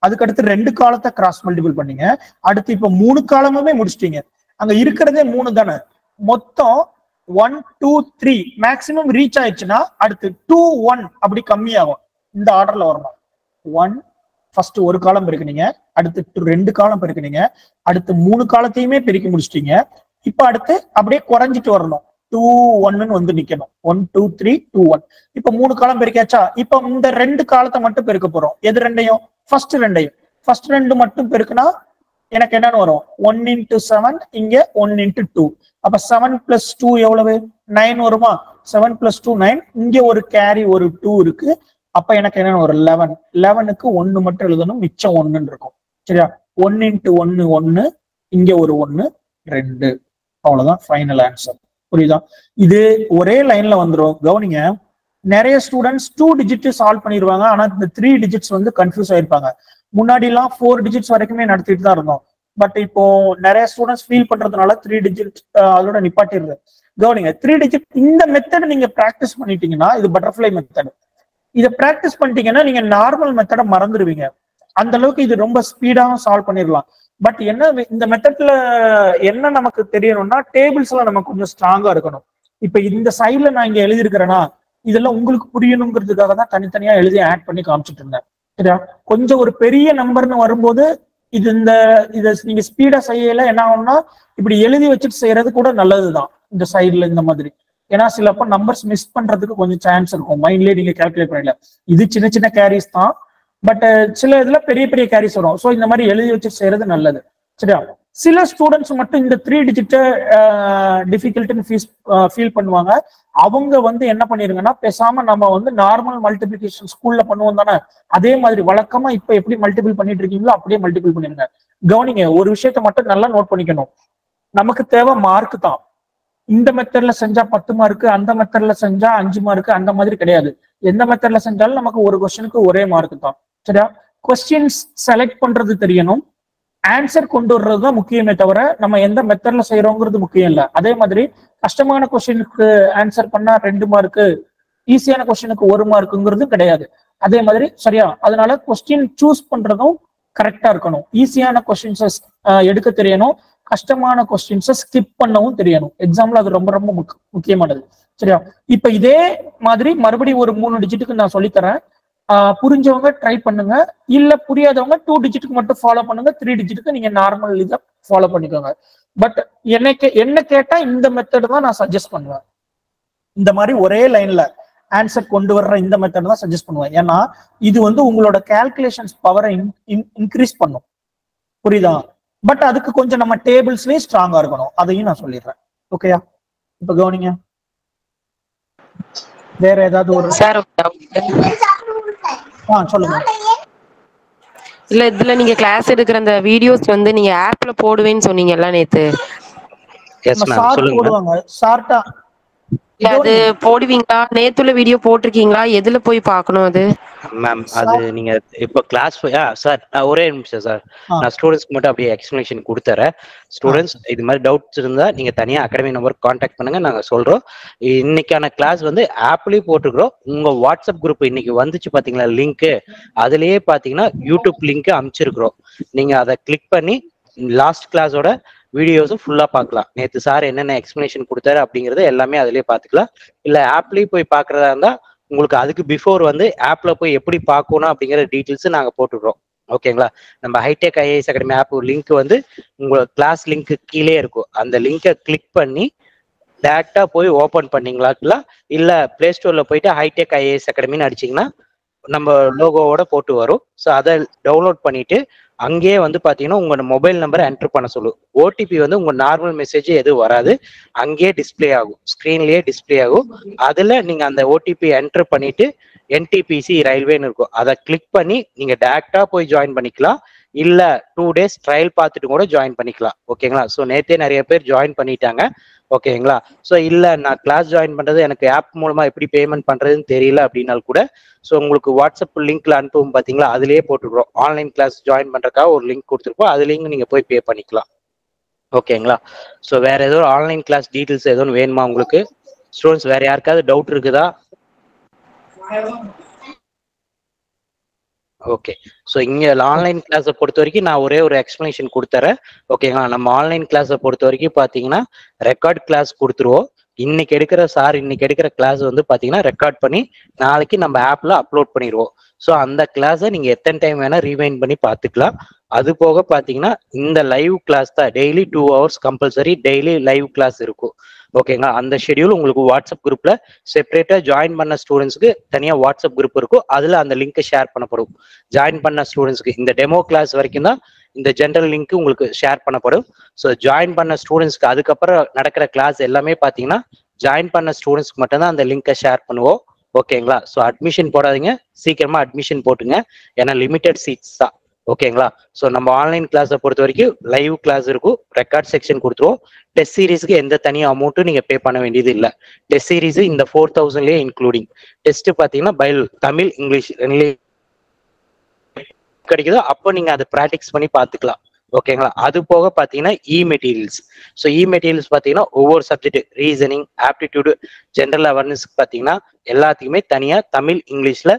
அதுக்கு அடுத்து ரெண்டு காலத்தை கிராஸ் மல்டிபிள் பண்ணீங்க அடுத்து இப்ப மூணு காலமுமே முடிச்சிட்டீங்க அங்க இருக்கிறதே மூணு தானே மொத்தம் one two three maximum reach ஆயிடுச்சுன்னா அடுத்து டூ ஒன் அப்படி கம்மியாகும் இந்த ஆர்டர்ல வரணும் ஒன் ஃபர்ஸ்ட் ஒரு காலம் பெருக்குனீங்க அடுத்து two- ரெண்டு காலம் பெருக்குனீங்க அடுத்து மூணு காலத்தையுமே பெருக்கி முடிச்சிட்டீங்க இப்ப அடுத்து அப்படியே குறைஞ்சிட்டு வரணும் டூ ஒன்னு வந்து நிக்கணும் one two three two one இப்ப மூணு காலம் பெருக்காச்சா இப்ப இந்த ரெண்டு காலத்தை மட்டும் பெருக்க போறோம் எது ரெண்டையும் ஃபர்ஸ்ட் ரெண்டையும் ஃபர்ஸ்ட் ரெண்டு மட்டும் பெருக்குனா எனக்கு என்னன்னு வரும் ஒன் இன்டூ செவன் இங்க ஒன் இன்டூ டூ அப்ப செவன் பிளஸ் டூ எவ்வளவு நைன் வருமா செவன் பிளஸ் டூ நைன் இங்க ஒரு கேரி ஒரு டூ இருக்கு அப்ப எனக்கு என்னன்னு ஒரு லெவன் லெவனுக்கு ஒன்னு மட்டும் எழுதணும் மிச்சம் ஒண்ணுன்னு இருக்கும் சரியா ஒன் இன்ட்டு ஒன்னு ஒன்னு இங்க ஒரு ஒன்னு ரெண்டு அவ்வளவுதான் ஃபைனல் ஆன்சர் புரியுதா இது ஒரே லைன்ல வந்துரும் கவனிங்க நிறைய ஸ்டூடெண்ட்ஸ் டூ டிஜிட் சால்வ் பண்ணிடுவாங்க ஆனா இந்த த்ரீ டிஜிட்ஸ் வந்து கன்ஃபியூஸ் ஆயிருப்பாங்க முன்னாடி எல்லாம் ஃபோர் டிஜிட்ஸ் வரைக்குமே நடத்திட்டு தான் இருந்தோம் பட் இப்போ நிறைய ஸ்டூடெண்ட்ஸ் ஃபீல் பண்றதுனால த்ரீ டிஜிட் அதோட நிப்பாட்டிடுது கவனிங்க த்ரீ டிஜிட் இந்த மெத்தட் நீங்க பிராக்டிஸ் பண்ணிட்டீங்கன்னா இது பட்டர்ஃப்ளை மெத்தட் இதை பிராக்டிஸ் பண்ணிட்டீங்கன்னா நீங்க நார்மல் மெத்தடை மறந்துடுவீங்க அந்த அளவுக்கு இது ரொம்ப ஸ்பீடாக சால்வ் பண்ணிடலாம் பட் என்ன வே- இந்த மெத்தட்ல என்ன நமக்கு தெரியணும்னா டேபிள்ஸ்ல நம்ம கொஞ்சம் ஸ்ட்ராங்கா இருக்கணும் இப்ப இந்த சைட்ல நான் இங்க எழுதியிருக்கிறேன்னா இதெல்லாம் உங்களுக்கு புரியணுங்கிறதுக்காக தான் தனித்தனியா எழுதி ஆட் பண்ணி காமிச்சிட்டு இருந்தேன் சரியா கொஞ்சம் ஒரு பெரிய நம்பர்னு வரும்போது இது இந்த இதை நீங்க ஸ்பீடா செய்யல என்ன ஆகும்னா இப்படி எழுதி வச்சுட்டு செய்யறது கூட நல்லதுதான் இந்த சைடுல இந்த மாதிரி ஏன்னா சிலப்போ நம்பர்ஸ் மிஸ் பண்றதுக்கு கொஞ்சம் சான்ஸ் இருக்கும் மைண்ட்லயே நீங்க கால்குலேட் பண்ணல இது சின்ன சின்ன கேரிஸ் தான் பட் சில இதுல பெரிய பெரிய கேரிஸ் வரும் ஸோ இந்த மாதிரி எழுதி வச்சு செய்யறது நல்லது சரியா சில ஸ்டூடெண்ட்ஸ் மட்டும் இந்த த்ரீ டிஜிட்ட டிஃபிகல்ட்னு ஃபீஸ் ஃபீல் பண்ணுவாங்க அவங்க வந்து என்ன பண்ணிருங்கன்னா பேசாம நம்ம வந்து நார்மல் மல்டிபிளிகேஷன் ஸ்கூல்ல பண்ணுவோம் தானே அதே மாதிரி வழக்கமா இப்ப எப்படி மல்டிபிள் பண்ணிட்டு இருக்கீங்களோ அப்படியே மல்டிபிள் பண்ணிருங்க கவனிங்க ஒரு விஷயத்த மட்டும் நல்லா நோட் பண்ணிக்கணும் நமக்கு தேவை மார்க் தான் இந்த மெத்தட்ல செஞ்சா பத்து மார்க் அந்த மெத்தட்ல செஞ்சா அஞ்சு மார்க் அந்த மாதிரி கிடையாது எந்த மெத்தட்ல செஞ்சாலும் நமக்கு ஒரு கொஸ்டினுக்கு ஒரே மார்க் தான் சரியா கொஸ்டின்ஸ் செலக்ட் பண்றது தெரியணும் ஆன்சர் கொண்டு வர்றது தான் முக்கியமே தவிர நம்ம எந்த மெத்தட்ல செய்யறோங்கிறது முக்கியம் இல்ல அதே மாதிரி கஷ்டமான கொஸ்டினுக்கு ஆன்சர் பண்ணா ரெண்டு மார்க்கு ஈஸியான கொஸ்டினுக்கு ஒரு மார்க்குங்கிறது கிடையாது அதே மாதிரி சரியா அதனால கொஸ்டின் சூஸ் பண்றதும் கரெக்டா இருக்கணும் ஈஸியான கொஸ்டின்ஸை எடுக்க தெரியணும் கஷ்டமான கொஸ்டின்ஸை ஸ்கிப் பண்ணவும் தெரியணும் எக்ஸாம்ல அது ரொம்ப ரொம்ப முக்- முக்கியமானது சரியா இப்ப இதே மாதிரி மறுபடியும் ஒரு மூணு டிஜிட்டுக்கு நான் சொல்லித்தரேன் ஆஹ் புரிஞ்சவங்க ட்ரை பண்ணுங்க இல்ல புரியாதவங்க டூ டிஜிட்டுக்கு மட்டும் ஃபாலோ பண்ணுங்க த்ரீ டிஜிட்டுக்கு நீங்க நார்மல் இதை ஃபாலோ பண்ணிக்கோங்க பட் என்ன கே- என்ன கேட்டா இந்த மெத்தட் தான் நான் சஜஸ்ட் பண்ணுவேன் இந்த மாதிரி ஒரே லைன்ல ஆன்சர் கொண்டு வர்ற இந்த மெத்தட் தான் சஜஸ்ட் பண்ணுவேன் ஏன்னா இது வந்து உங்களோட கால்குலேஷன்ஸ் பவரை இன்க்ரீஸ் பண்ணும் புரியுதா பட் அதுக்கு கொஞ்சம் நம்ம டேபிள்ஸ்லயும் ஸ்ட்ராங்கா இருக்கணும் அதையும் நான் சொல்லிடுறேன் ஓகேயா இப்ப கவனிங்க வேற ஏதாவது ஒரு சார் ஆ சொல்லுங்க இல்ல இதுல நீங்க கிளாஸ் எடுக்கிற அந்த வீடியோஸ் வந்து நீங்க ஆப்ல போடுவேன்னு சொன்னீங்கல்ல நேத்து எஸ் நம்ம மேம் ஷார்ட் சொல்லுங்க போடுவாங்க ஷார்ட்டா இல்ல அது போடுவீங்களா நேத்துல வீடியோ போட்டிருக்கீங்களா எதுல போய் பார்க்கணும் அது மேம் அது நீங்க இப்போ கிளாஸ் சார் ஒரே நிமிஷம் சார் ஆ. நான் ஸ்டூடெண்ட்ஸ்க்கு மட்டும் அப்படியே எக்ஸ்பிளனேஷன் கொடுத்துறேன் ஸ்டூடெண்ட்ஸ் இது மாதிரி டவுட்ஸ் இருந்தா நீங்க தனியா அகாடமி நம்பர் காண்டாக்ட் பண்ணுங்க நாங்க சொல்றோம் இன்னைக்கான கிளாஸ் வந்து ஆப்லயும் போட்டுக்கிறோம் உங்க வாட்ஸ்அப் குரூப் இன்னைக்கு வந்துச்சு பாத்தீங்களா லிங்க் அதுலயே பாத்தீங்கன்னா யூடியூப் லிங்க் அமைச்சிருக்கிறோம் நீங்க அதை கிளிக் பண்ணி லாஸ்ட் கிளாஸோட வீடியோஸும் ஃபுல்லா பார்க்கலாம் நேத்து சார் என்னென்ன எக்ஸ்பிளனேஷன் கொடுத்தாரு அப்படிங்கறத எல்லாமே அதுலயே பாத்துக்கலாம் இல்ல ஆப்லயும் போய் பாக்குறதா இருந்தா உங்களுக்கு அதுக்கு பிஃபோர் வந்து ஆப்ல போய் எப்படி பார்க்கணும் அப்படிங்கிற டீட்டெயில்ஸ் நாங்க போட்டுடுறோம் ஓகேங்களா நம்ம Hitech IAS academy app link வந்து உங்க கிளாஸ் லிங்க் கீழே இருக்கும் அந்த லிங்கை கிளிக் பண்ணி டேரக்டா போய் ஓபன் பண்ணீங்களா இல்ல பிளே ஸ்டோர்ல போயிட்டு ஹைடெக் ஐஏஎஸ் அகாடமின்னு அடிச்சீங்கன்னா நம்ம லோகோவோட போட்டு வரும் ஸோ அதை டவுன்லோட் பண்ணிட்டு அங்கேயே வந்து பாத்தீங்கன்னா உங்க மொபைல் நம்பரை என்டர் பண்ண சொல்லும் ஓடிபி வந்து உங்க நார்மல் மெசேஜ் எதுவும் வராது அங்கேயே டிஸ்ப்ளே ஆகும் ஸ்க்ரீன்லயே டிஸ்ப்ளே ஆகும் அதுல நீங்க அந்த ஓடிபி என்டர் பண்ணிட்டு என்டிபிசி ரயில்வேன்னு இருக்கும் அதை கிளிக் பண்ணி நீங்க டேரக்டா போய் ஜாயின் பண்ணிக்கலாம் இல்ல டூ டேஸ் ட்ரையல் பார்த்துட்டு கூட ஜாயின் பண்ணிக்கலாம் ஓகேங்களா ஸோ நேத்தே நிறைய பேர் ஜாயின் பண்ணிட்டாங்க ஓகேங்களா ஸோ இல்ல நான் கிளாஸ் ஜாயின் பண்றது எனக்கு ஆப் மூலமா எப்படி பேமெண்ட் பண்றதுன்னு தெரியல அப்படின்னாலும் கூட ஸோ உங்களுக்கு வாட்ஸ்அப் லிங்க்ல அனுப்புவோம் பாத்தீங்களா அதுலயே போட்டுக்கிறோம் ஆன்லைன் கிளாஸ் ஜாயின் பண்றதுக்காக ஒரு லிங்க் கொடுத்துருப்போம் அதுலேயும் நீங்க போய் பே பண்ணிக்கலாம் ஓகேங்களா ஸோ வேற ஏதோ ஆன்லைன் கிளாஸ் டீட்டெயில்ஸ் எதுவும் வேணுமா உங்களுக்கு ஸ்டூடெண்ட்ஸ் வேற யாருக்காவது டவுட் இருக்குதா ஓகே ஸோ இங்க ஆன்லைன் கிளாஸை பொறுத்த வரைக்கும் நான் ஒரே ஒரு எக்ஸ்பிளனேஷன் கொடுத்துறேன் ஓகேங்களா நம்ம ஆன்லைன் கிளாஸை பொறுத்த வரைக்கும் பார்த்தீங்கன்னா ரெக்கார்ட் கிளாஸ் கொடுத்துருவோம் இன்னைக்கு எடுக்கிற சார் இன்னைக்கு எடுக்கிற கிளாஸ் வந்து பார்த்தீங்கன்னா ரெக்கார்ட் பண்ணி நாளைக்கு நம்ம ஆப்ல அப்லோட் பண்ணிடுவோம் ஸோ அந்த கிளாஸை நீங்க எத்தனை டைம் வேணா ரீவைண்ட் பண்ணி பார்த்துக்கலாம் அது போக பார்த்தீங்கன்னா இந்த லைவ் கிளாஸ் தான் daily two hours compulsory daily live class இருக்கும் ஓகேங்களா அந்த ஷெடியூல் உங்களுக்கு வாட்ஸ்அப் குரூப்ல செப்பரேட்டா ஜாயின் பண்ண ஸ்டூடெண்ட்ஸ்க்கு தனியா வாட்ஸ்அப் குரூப் இருக்கும் அதுல அந்த லிங்க் ஷேர் பண்ணப்படும் ஜாயின் பண்ண ஸ்டூடெண்ட்ஸ்க்கு இந்த டெமோ கிளாஸ் வரைக்கும் தான் இந்த ஜென்ரல் லிங்க் உங்களுக்கு ஷேர் பண்ணப்படும் ஸோ ஜாயின் பண்ண ஸ்டூடெண்ட்ஸ்க்கு அதுக்கப்புறம் நடக்கிற கிளாஸ் எல்லாமே பார்த்தீங்கன்னா ஜாயின் பண்ண ஸ்டூடெண்ட்ஸ்க்கு மட்டும்தான் அந்த லிங்கை ஷேர் பண்ணுவோம் ஓகேங்களா ஸோ அட்மிஷன் போடாதீங்க சீக்கிரமா அட்மிஷன் போட்டுங்க ஏன்னா லிமிடெட் சீட்ஸ் தான் ஓகேங்களா ஸோ நம்ம ஆன்லைன் கிளாஸை பொறுத்த வரைக்கும் லைவ் கிளாஸ் இருக்கும் ரெக்கார்ட் செக்ஷன் கொடுத்துருவோம் டெஸ்ட் சீரிஸ்க்கு எந்த தனி அமௌண்ட்டும் நீங்க பே பண்ண வேண்டியது இல்லை டெஸ்ட் சீரிஸ் இந்த ஃபோர் தௌசண்ட்லேயே இன்க்ளூடிங் டெஸ்ட் பார்த்தீங்கன்னா பைல் தமிழ் இங்கிலீஷ் ரெண்டுலேயும் கிடைக்குதோ அப்போ நீங்க அதை ப்ராக்டிஸ் பண்ணி பார்த்துக்கலாம் ஓகேங்களா அது போக பார்த்தீங்கன்னா e materials so e materials பார்த்தீங்கன்னா ஒவ்வொரு subject reasoning aptitude general awareness பார்த்தீங்கன்னா எல்லாத்துக்குமே தனியாக தமிழ் இங்கிலீஷில்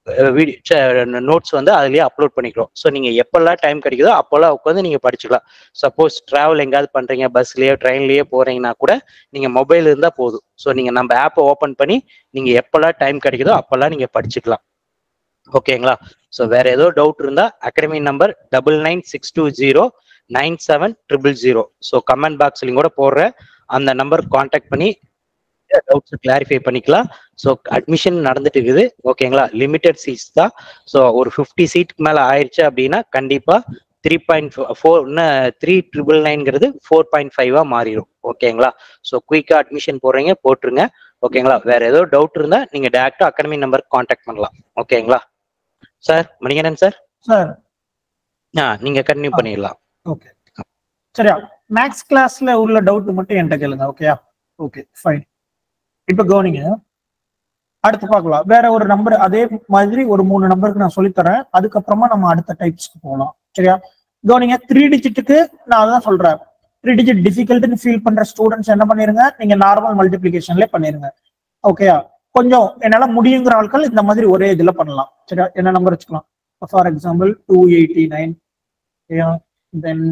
நோட்ஸ் வந்து அதுலயே அப்லோட் பண்ணிக்கிறோம் ஸோ நீங்க எப்பெல்லாம் டைம் கிடைக்குதோ அப்போல்லாம் உட்காந்து நீங்க படிச்சுக்கலாம் சப்போஸ் டிராவல் எங்காவது பண்றீங்க பஸ்லயோ ட்ரெயின்லயோ போறீங்கன்னா கூட நீங்க மொபைல் இருந்தா போதும் ஸோ நீங்க நம்ம ஆப்பை ஓப்பன் பண்ணி நீங்க எப்பெல்லாம் டைம் கிடைக்குதோ அப்பெல்லாம் நீங்க படிச்சுக்கலாம் ஓகேங்களா ஸோ வேற ஏதோ டவுட் இருந்தா academy number double nine six two zero nine seven triple zero so comment பாக்ஸ்லையும் கூட போடுறேன் அந்த நம்பர் காண்டாக்ட் பண்ணி டவுட்ஸ் கிளாரிஃபை பண்ணிக்கலாம் ஸோ அட்மிஷன் நடந்துட்டு இருக்குது ஓகேங்களா லிமிடெட் சீட்ஸ் தான் ஸோ ஒரு ஃபிஃப்டி சீட்டுக்கு மேலே ஆயிடுச்சு அப்படின்னா கண்டிப்பா த்ரீ பாயிண்ட் ஃபோர் இன்னும் த்ரீ ட்ரிபிள் நைன்ங்கிறது ஃபோர் பாயிண்ட் ஃபைவாக மாறிடும் ஓகேங்களா ஸோ குயிக்காக அட்மிஷன் போடுறீங்க போட்டுருங்க ஓகேங்களா வேற ஏதோ டவுட் இருந்தா நீங்க டேரக்டா அகாடமி நம்பருக்கு காண்டாக்ட் பண்ணலாம் ஓகேங்களா sir Manikandan sir sir ah நீங்க கண்டினியூ பண்ணிடலாம் ஓகே சரியா மேக்ஸ் கிளாஸ்ல உள்ள டவுட் மட்டும் என்கிட்ட கேளுங்க ஓகேயா ஓகே ஃபைன் இப்ப கவனிங்க அடுத்து பார்க்கலாம் வேற ஒரு நம்பர் அதே மாதிரி ஒரு மூணு நம்பருக்கு நான் சொல்லித்தரேன் அதுக்கப்புறமா நம்ம அடுத்த டைப்ஸ்க்கு போகலாம் சரியா கவனிங்க த்ரீ டிஜிட்டுக்கு நான் அதான் சொல்றேன் த்ரீ டிஜிட் டிஃபிகல்ட்னு ஃபீல் பண்ற ஸ்டூடெண்ட்ஸ் என்ன பண்ணிருங்க நீங்க நார்மல் மல்டிபிளிகேஷன்ல பண்ணிருங்க ஓகேயா கொஞ்சம் என்னால முடியுங்கிற ஆட்கள் இந்த மாதிரி ஒரே இதுல பண்ணலாம் சரியா என்ன நம்பர் வச்சுக்கலாம் for example two eighty nine then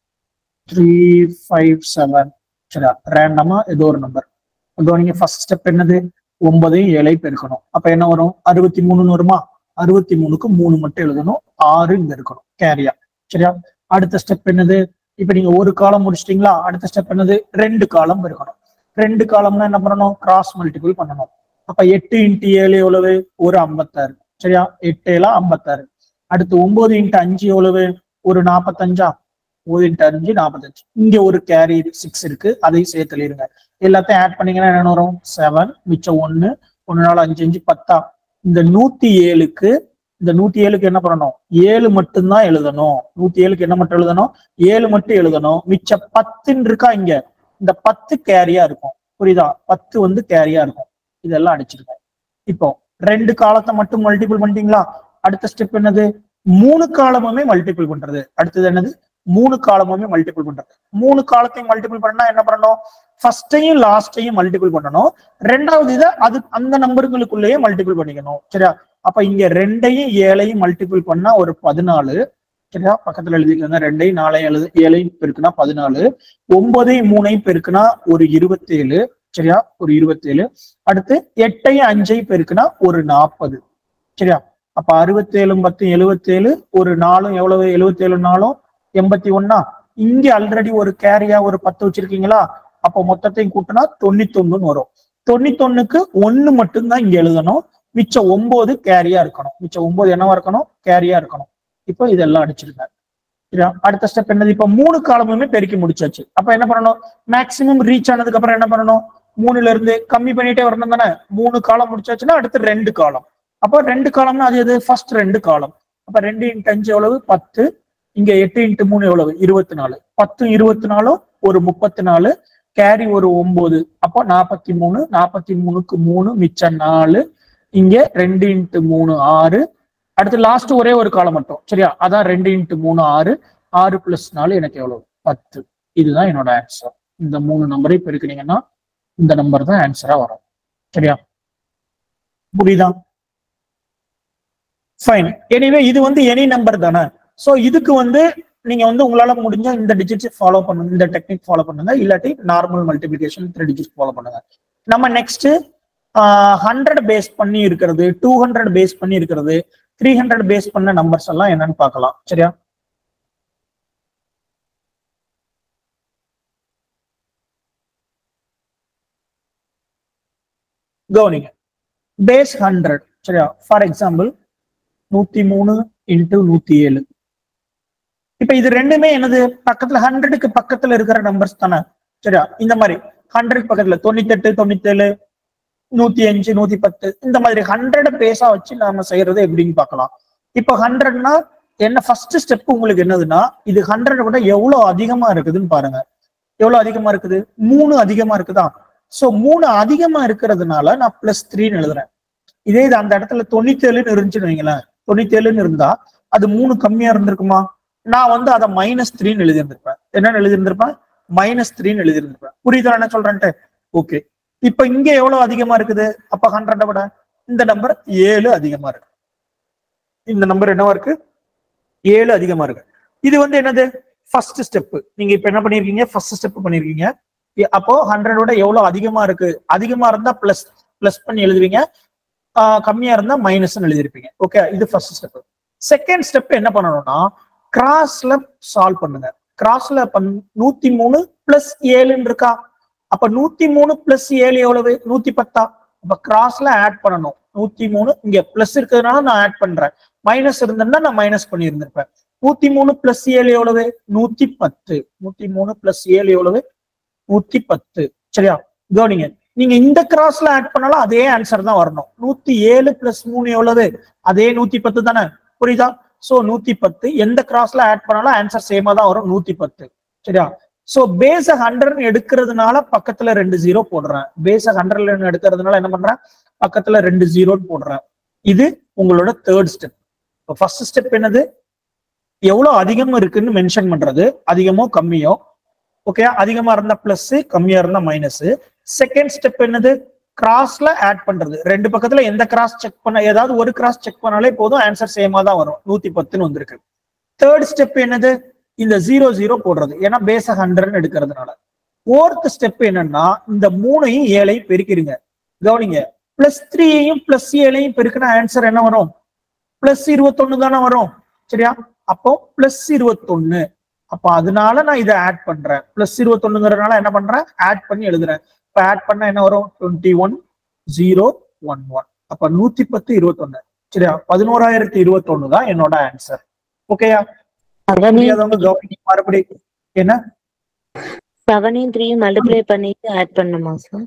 three five seven சரியா ரேண்டமா ஏதோ ஒரு நம்பர் கவனிங்க ஃபர்ஸ்ட் ஸ்டெப் என்னது ஒன்பதையும் ஏழையும் பெருக்கணும் அப்ப என்ன வரும் அறுபத்தி மூணுன்னு வருமா அறுபத்தி மூணுக்கு மூணு மட்டும் எழுதணும் ஆறு இங்க இருக்கணும் கேரியா சரியா அடுத்த ஸ்டெப் என்னது இப்ப நீங்க ஒரு காலம் முடிச்சிட்டீங்களா அடுத்த ஸ்டெப் என்னது ரெண்டு காலம் இருக்கணும் ரெண்டு காலம்னா என்ன பண்ணணும் கிராஸ் மல்டிபிள் பண்ணணும் அப்ப எட்டு இன்ட்டு ஏழு எவ்வளவு ஒரு ஐம்பத்தாறு சரியா எட்டு ஏழா ஐம்பத்தாறு அடுத்து ஒன்பது இன்ட்டு அஞ்சு எவ்வளவு ஒரு நாற்பத்தஞ்சா ஒன்பது இன்ட்டு அஞ்சு நாற்பத்தஞ்சு இங்க ஒரு கேரி சிக்ஸ் இருக்கு அதையும் சேர்த்து எழுதிருங்க எல்லாத்தையும் ஆட் பண்ணீங்கன்னா என்ன வரும் செவன் மிச்சம் ஒன்னு ஒன்னு நாலு அஞ்சு அஞ்சு பத்தா இந்த நூத்தி ஏழுக்கு இந்த நூத்தி ஏழுக்கு என்ன பண்ணணும் ஏழு மட்டும்தான் எழுதணும் நூத்தி ஏழுக்கு என்ன மட்டும் எழுதணும் ஏழு மட்டும் எழுதணும் மிச்ச பத்துன்னு இருக்கா இங்க இந்த பத்து கேரியா இருக்கும் புரியுதா பத்து வந்து கேரியா இருக்கும் இதெல்லாம் அடிச்சிருக்கேன் இப்போ ரெண்டு காலத்தை மட்டும் மல்டிபிள் பண்ணிட்டீங்களா அடுத்த ஸ்டெப் என்னது மூணு காலமுமே மல்டிபிள் பண்றது அடுத்தது என்னது மூணு காலமுமே மல்டிபிள் பண்றது மூணு காலத்தையும் மல்டிபிள் பண்ணா என்ன பண்ணணும் ஃபர்ஸ்டையும் லாஸ்டையும் மல்டிபிள் பண்ணணும் ரெண்டாவது இதை அது அந்த நம்பருங்களுக்குள்ளேயே மல்டிபிள் பண்ணிக்கணும் சரியா அப்ப இங்க ரெண்டையும் ஏழையும் மல்டிபிள் பண்ணா ஒரு பதினாலு சரியா பக்கத்துல எழுதிக்கோங்க ரெண்டையும் நாலையும் எழுது ஏழையும் பெருக்குனா பதினாலு ஒன்பதையும் மூணையும் பெருக்குனா ஒரு இருபத்தேழு சரியா ஒரு இருபத்தேழு அடுத்து எட்டையும் அஞ்சையும் பெருக்குனா ஒரு நாற்பது சரியா அப்ப அறுபத்தேழும் பத்து எழுபத்தேழு ஒரு நாலும் எவ்வளவு எழுபத்தேழு நாளும் எண்பத்தி ஒன்னா இங்க ஆல்ரெடி ஒரு கேரியா ஒரு பத்து வச்சிருக்கீங்களா அப்ப மொத்தத்தையும் கூட்டினா தொண்ணூத்தொன்னுன்னு வரும் தொண்ணூத்தொன்னுக்கு ஒண்ணு மட்டும்தான் இங்க எழுதணும் மிச்சம் ஒன்பது கேரியா இருக்கணும் மிச்சம் ஒன்பது என்னவா இருக்கணும் கேரியா இருக்கணும் இப்போ இதெல்லாம் அடிச்சிருக்காரு சரியா அடுத்த ஸ்டெப் என்னது இப்ப மூணு காலமுமே பெருக்கி முடிச்சாச்சு அப்ப என்ன பண்ணணும் மேக்சிமம் ரீச் ஆனதுக்கு அப்புறம் என்ன பண்ணணும் மூணுல இருந்து கம்மி பண்ணிட்டே வரணும் தானே மூணு காலம் முடிச்சாச்சுன்னா அடுத்து ரெண்டு காலம் அப்போ ரெண்டு காலம்னா அது எது ஃபர்ஸ்ட் ரெண்டு காலம் அப்ப ரெண்டு இன்ட்டு அஞ்சு எவ்வளவு பத்து இங்க எட்டு இன்ட்டு மூணு எவ்வளவு இருபத்தி நாலு பத்தும் இருபத்தி நாலும் ஒரு முப்பத்தி நாலு கேரி ஒரு ஒன்பது அப்போ நாற்பத்தி மூணு நாற்பத்தி மூணுக்கு மூணு மிச்சம் நாலு இங்க ரெண்டு இன்ட்டு மூணு ஆறு அடுத்து லாஸ்ட் ஒரே ஒரு காலம் மட்டும் சரியா அதான் ரெண்டு இன்ட்டு மூணு ஆறு ஆறு பிளஸ் நாலு எனக்கு எவ்வளவு பத்து இதுதான் என்னோட ஆன்சர் இந்த மூணு நம்பரை பெருக்கினீங்கன்னா இந்த நம்பர் தான் ஆன்சரா வரும் சரியா புரியுதா ஃபைன் எனிவே இது வந்து எனி நம்பர் தானே சோ இதுக்கு வந்து நீங்க வந்து உங்களால முடிஞ்ச இந்த டிஜிட்ஸ் ஃபாலோ பண்ணுங்க இந்த டெக்னிக் ஃபாலோ பண்ணுங்க இல்லாட்டி normal multiplication three digits follow பண்ணுங்க நம்ம நெக்ஸ்ட் ஹண்ட்ரட் பேஸ் பண்ணி இருக்கிறது டூ ஹண்ட்ரட் பேஸ் பண்ணி இருக்கிறது த்ரீ ஹண்ட்ரட் பேஸ் பண்ண நம்பர்ஸ் எல்லாம் என்னன்னு பார்க்கலாம் சரியா கவனிங்க பேஸ் ஹண்ட்ரட் சரியா ஃபார் எக்ஸாம்பிள் நூத்தி மூணு இன்ட்டு நூத்தி ஏழு இப்ப இது ரெண்டுமே என்னது பக்கத்துல ஹண்ட்ரடுக்கு பக்கத்துல இருக்கிற நம்பர்ஸ் தானே சரியா இந்த மாதிரி ஹண்ட்ரட் பக்கத்துல தொண்ணூத்தி எட்டு தொண்ணூத்தி ஏழு நூத்தி அஞ்சு நூத்தி பத்து இந்த மாதிரி ஹண்ட்ரட் பேஸா வச்சு நாம செய்யறது எப்படின்னு பார்க்கலாம் இப்போ ஹண்ட்ரட்னா என்ன ஃபர்ஸ்ட் ஸ்டெப் உங்களுக்கு என்னதுன்னா இது ஹண்ட்ரட் விட எவ்வளவு அதிகமா இருக்குதுன்னு பாருங்க எவ்வளவு அதிகமா இருக்குது மூணு அதிகமா இருக்குதா சோ மூணு அதிகமா இருக்கிறதுனால நான் பிளஸ் த்ரீன்னு எழுதுறேன் இதே இது அந்த இடத்துல தொண்ணூத்தி ஏழுன்னு இருந்துச்சுன்னு வைங்களேன் தொண்ணூத்தி ஏழுன்னு இருந்தா அது மூணு கம்மியா இருந்திருக்குமா நான் வந்து அதை மைனஸ் த்ரீன்னு எழுதியிருந்திருப்பேன் என்னன்னு எழுதியிருந்திருப்பேன் மைனஸ் த்ரீன்னு எழுதியிருந்திருப்பேன் புரியுதா என்ன சொல்றேன்ட்டு ஓகே இப்ப இங்க எவ்வளவு அதிகமா இருக்குது அப்ப ஹண்ட்ரட விட இந்த நம்பர் ஏழு அதிகமா இருக்கு இந்த நம்பர் என்னவா இருக்கு ஏழு அதிகமா இருக்கு இது வந்து என்னது ஃபர்ஸ்ட் ஸ்டெப் நீங்க இப்ப என்ன பண்ணிருக்கீங்க ஃபர்ஸ்ட் ஸ்டெப் பண்ணிருக்கீங்க இ- அப்போ ஹண்ட்ரடோட எவ்வளவு அதிகமா இருக்கு அதிகமா இருந்தா பிளஸ் பிளஸ் பண்ணி எழுதுவீங்க ஆஹ் கம்மியா இருந்தா மைனஸ் எழுதிருப்பீங்க ஓகே இது ஃபர்ஸ்ட் ஸ்டெப் செகண்ட் ஸ்டெப் என்ன பண்ணணும்னா கிராஸ்ல சால்வ் பண்ணுங்க கிராஸ்ல பண் நூத்தி மூணு பிளஸ் ஏழுன்னு இருக்கா அப்ப நூத்தி மூணு பிளஸ் ஏழு எவ்வளவு நூத்தி பத்தா அப்ப கிராஸ்ல ஆட் பண்ணணும் நூத்தி மூணு இங்க பிளஸ் இருக்கிறதுனால நான் ஆட் பண்றேன் மைனஸ் இருந்திருந்தா நான் மைனஸ் பண்ணி இருந்திருப்பேன் நூத்தி மூணு பிளஸ் ஏழு எவ்வளவு நூத்தி பத்து நூத்தி மூணு பிளஸ் ஏழு எவ்வளவு நூத்தி பத்து சரியா கவனிங்க நீங்க இந்த கிராஸ்ல ஆட் பண்ணாலும் அதே ஆன்சர் தான் வரணும் நூத்தி ஏழு பிளஸ் மூணு எவ்வளவு அதே நூத்தி பத்து தானே புரியுதா சோ நூத்தி பத்து எந்த கிராஸ்ல ஆட் பண்ணாலும் ஆன்சர் சேமா தான் வரும் நூத்தி பத்து சரியா சோ பேஸ ஹண்ட்ரட் எடுக்கிறதுனால பக்கத்துல ரெண்டு ஜீரோ போடுறேன் பேஸ ஹண்ட்ரட்ல எடுக்கிறதுனால என்ன பண்றேன் பக்கத்துல ரெண்டு ஜீரோ போடுறேன் இது உங்களோட தேர்ட் ஸ்டெப் ஃபர்ஸ்ட் ஸ்டெப் என்னது எவ்வளவு அதிகம் இருக்குன்னு மென்ஷன் பண்றது அதிகமோ கம்மியோ ஓகே அதிகமா இருந்தா பிளஸ் கம்மியா இருந்தா மைனஸ் செகண்ட் ஸ்டெப் என்னது கிராஸ்ல ஆட் பண்றது ரெண்டு பக்கத்துல எந்த கிராஸ் செக் பண்ண ஏதாவது ஒரு கிராஸ் செக் பண்ணாலே போதும் ஆன்சர் சேமா தான் வரும் நூத்தி பத்துன்னு வந்திருக்கு தேர்ட் ஸ்டெப் என்னது இந்த ஜீரோ ஜீரோ போடுறது ஏன்னா பேச ஹண்ட்ரட் எடுக்கிறதுனால ஃபோர்த் ஸ்டெப் என்னன்னா இந்த மூணையும் ஏழையும் பெருக்கிறீங்க கவனிங்க பிளஸ் த்ரீயையும் பிளஸ் ஏழையும் பெருக்கின ஆன்சர் என்ன வரும் பிளஸ் இருபத்தொன்னு தானே வரும் சரியா அப்போ பிளஸ் இருபத்தொன்னு அப்ப அதனால நான் இதை ஆட் பண்றேன் பிளஸ் இருபத்தொன்னுங்கிறதுனால என்ன பண்றேன் ஆட் பண்ணி எழுதுறேன் இப்ப ஆட் பண்ணா என்ன வரும் twenty one zero one one அப்ப நூத்தி பத்து இருபத்தொன்னு சரியா பதினோராயிரத்தி இருபத்தொன்னு தான் என்னோட ஆன்சர் ஓகேயா புரியாதவங்க கவனிங்க மறுபடி என்ன செவனையும் த்ரீயும் மல்டிப்ளை பண்ணிட்டு ஆட் பண்ணுமா சார்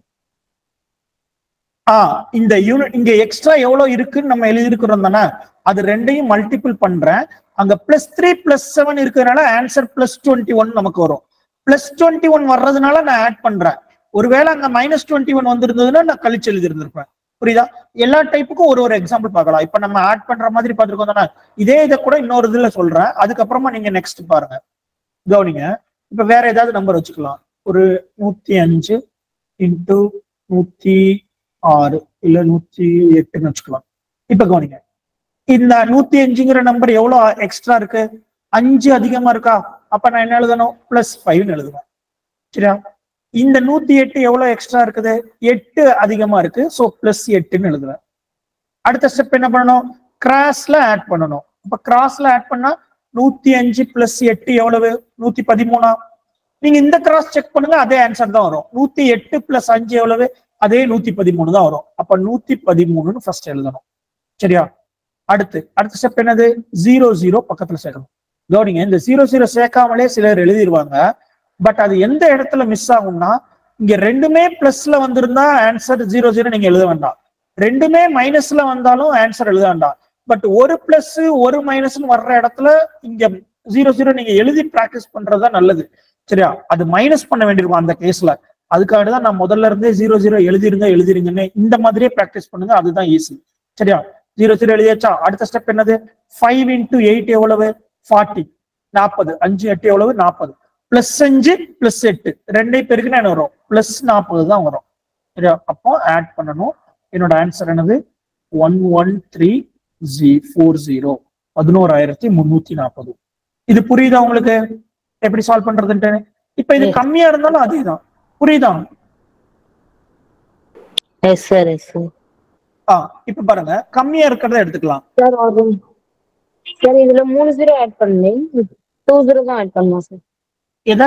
ஆ இந்த யூனிட் இங்க எக்ஸ்ட்ரா எவ்வளவு இருக்குன்னு நம்ம எழுதியிருக்கிறோம் தானே அது ரெண்டையும் மல்டிபிள் பண்றேன் அங்க பிளஸ் த்ரீ பிளஸ் செவன் இருக்கிறதுனால ஆன்சர் பிளஸ் டுவெண்ட்டி ஒன் நமக்கு வரும் பிளஸ் டுவெண்ட்டி ஒன் வர்றதுனால நான் ஆட் பண்றேன் ஒருவேளை அங்க மைனஸ் டுவெண்ட்டி ஒன் வந்திருந்ததுன்னா நான் கழிச்சு எழுதிருந்திருப்பேன் புரியுதா எல்லா டைப்புக்கும் ஒரு ஒரு எக்ஸாம்பிள் பார்க்கலாம் இப்ப நம்ம ஆட் பண்ற மாதிரி பார்த்திருக்கோம் தானே இதே இதை கூட இன்னொரு இதுல சொல்றேன் அதுக்கப்புறமா நீங்க நெக்ஸ்ட் பாருங்க கவனிங்க இப்ப வேற ஏதாவது நம்பர் வச்சுக்கலாம் ஒரு நூத்தி அஞ்சு இன்டூ நூத்தி ஆறு இல்ல நூத்தி எட்டுன்னு வச்சுக்கலாம் இப்ப கவனிங்க இந்த நூத்தி அஞ்சுங்கிற நம்பர் எவ்வளவு எக்ஸ்ட்ரா இருக்கு அஞ்சு அதிகமா இருக்கா அப்ப நான் என்ன எழுதணும் பிளஸ் ஃபைவ்னு எழுதுவேன் சரியா இந்த நூத்தி எட்டு எவ்வளவு எக்ஸ்ட்ரா இருக்குது எட்டு அதிகமா இருக்கு சோ பிளஸ் எட்டுன்னு எழுதுவேன் அடுத்த ஸ்டெப் என்ன பண்ணணும் கிராஸ்ல ஆட் பண்ணணும் அப்ப கிராஸ்ல ஆட் பண்ணா நூத்தி அஞ்சு பிளஸ் எட்டு எவ்வளவு நூத்தி பதிமூணா நீங்க இந்த கிராஸ் செக் பண்ணுங்க அதே ஆன்சர் தான் வரும் நூத்தி எட்டு பிளஸ் அஞ்சு எவ்வளவு அதே நூத்தி பதிமூணு தான் வரும் அப்ப நூத்தி பதிமூணுன்னு ஃபர்ஸ்ட் எழுதணும் சரியா அடுத்து அடுத்த ஸ்டெப் என்னது ஜீரோ ஜீரோ பக்கத்துல சேர்க்கணும் கவனிங்க இந்த ஜீரோ ஜீரோ சேர்க்காமலே சிலர் எழுதிருவாங்க பட் அது எந்த இடத்துல மிஸ் ஆகும்னா இங்க ரெண்டுமே பிளஸ்ல வந்திருந்தா ஆன்சர் ஜீரோ ஜீரோ நீங்க எழுத வேண்டாம் ரெண்டுமே மைனஸ்ல வந்தாலும் ஆன்சர் எழுத வேண்டாம் பட் ஒரு பிளஸ் ஒரு மைனஸ்னு வர்ற இடத்துல இங்க ஜீரோ ஜீரோ நீங்க எழுதி பிராக்டிஸ் பண்றதுதான் நல்லது சரியா அது மைனஸ் பண்ண வேண்டியிருக்கும் அந்த கேஸ்ல அதுக்காக தான் நான் முதல்ல இருந்தே ஜீரோ ஜீரோ எழுதிருங்க எழுதிருங்கன்னு இந்த மாதிரியே பிராக்டிஸ் பண்ணுங்க அதுதான் ஈஸி சரியா ஜீரோ ஜீரோ எழுதியாச்சா அடுத்த ஸ்டெப் என்னது ஃபைவ் இன்டூ எயிட் எவ்வளவு ஃபார்ட்டி நாற்பது அஞ்சு எட்டு எவ்வளவு நாற்பது பிளஸ் அஞ்சு பிளஸ் எட்டு ரெண்டே பேருக்கு என்ன வரும் பிளஸ் நாற்பது தான் வரும் சரியா அப்போ ஆட் பண்ணணும் என்னோட ஆன்சர் என்னது ஒன் ஒன் த்ரீ ஜி ஃபோர் ஜீரோ பதினோராயிரத்தி முன்னூத்தி நாற்பது இது புரியுதா உங்களுக்கு எப்படி சால்வ் பண்றதுன்ட்டு இப்ப இது Yes. கம்மியா இருந்தாலும் அதேதான் புரியுதா எஸ் சார் எஸ் சார் ஆ இப்ப பாருங்க கம்மியா இருக்கிறத எடுத்துக்கலாம் சார் ஒரு சார் இதுல மூணு ஜீரோ ஆட் பண்ணேன் டூ ஜீரோ தான் ஆட் பண்ணலாம் சார் எதை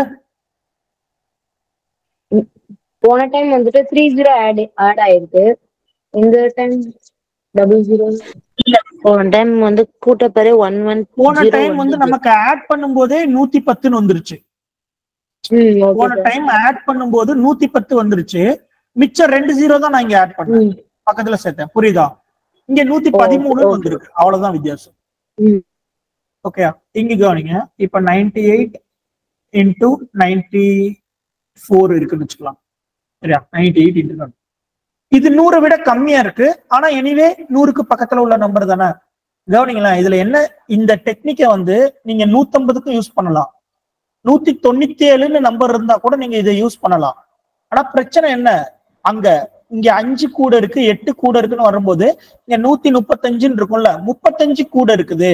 போன டைம் வந்துட்டு த்ரீ ஜீரோ ஆட் ஆட் ஆயிருக்கு இந்த டைம் டபுள் ஜீரோ போன டைம் வந்து கூட்டப்பெரு ஒன் ஒன் போன டைம் வந்து நமக்கு ஆட் பண்ணும்போதே நூத்தி பத்துன்னு வந்துருச்சு ம் ஓகே போன டைம் ஆட் பண்ணும்போது நூத்தி பத்து வந்துருச்சு மிச்சம் ரெண்டு ஜீரோ தான் நான் இங்க ஆட் பண்ணேன் ம் பக்கத்துல சேர்த்தேன் புரியுதா இங்க நூத்தி ஓ, பதிமூணு okay. வந்திருக்கு அவ்வளவுதான் வித்தியாசம் ம். ஓகே இங்க கவனிங்க இப்ப ninety eight into ninety four இருக்குன்னு வச்சுக்கலாம் சரியா நைன்டி எயிட் இன்டூ இது நூறை விட கம்மியா இருக்கு ஆனா எனிவே நூறுக்கு பக்கத்துல உள்ள நம்பர் தானே கவனிங்களேன் இதுல என்ன இந்த டெக்னிக்கை வந்து நீங்க நூத்தம்பதுக்கும் யூஸ் பண்ணலாம் நூத்தி தொண்ணூத்தி ஏழுன்னு நம்பர் இருந்தா கூட நீங்க இதை யூஸ் பண்ணலாம் ஆனா பிரச்சனை என்ன அங்க இங்க அஞ்சு கூட இருக்கு எட்டு கூட இருக்குன்னு வரும்போது இங்க நூத்தி முப்பத்தஞ்சுன்னு இருக்கும்ல முப்பத்தஞ்சு கூட இருக்குது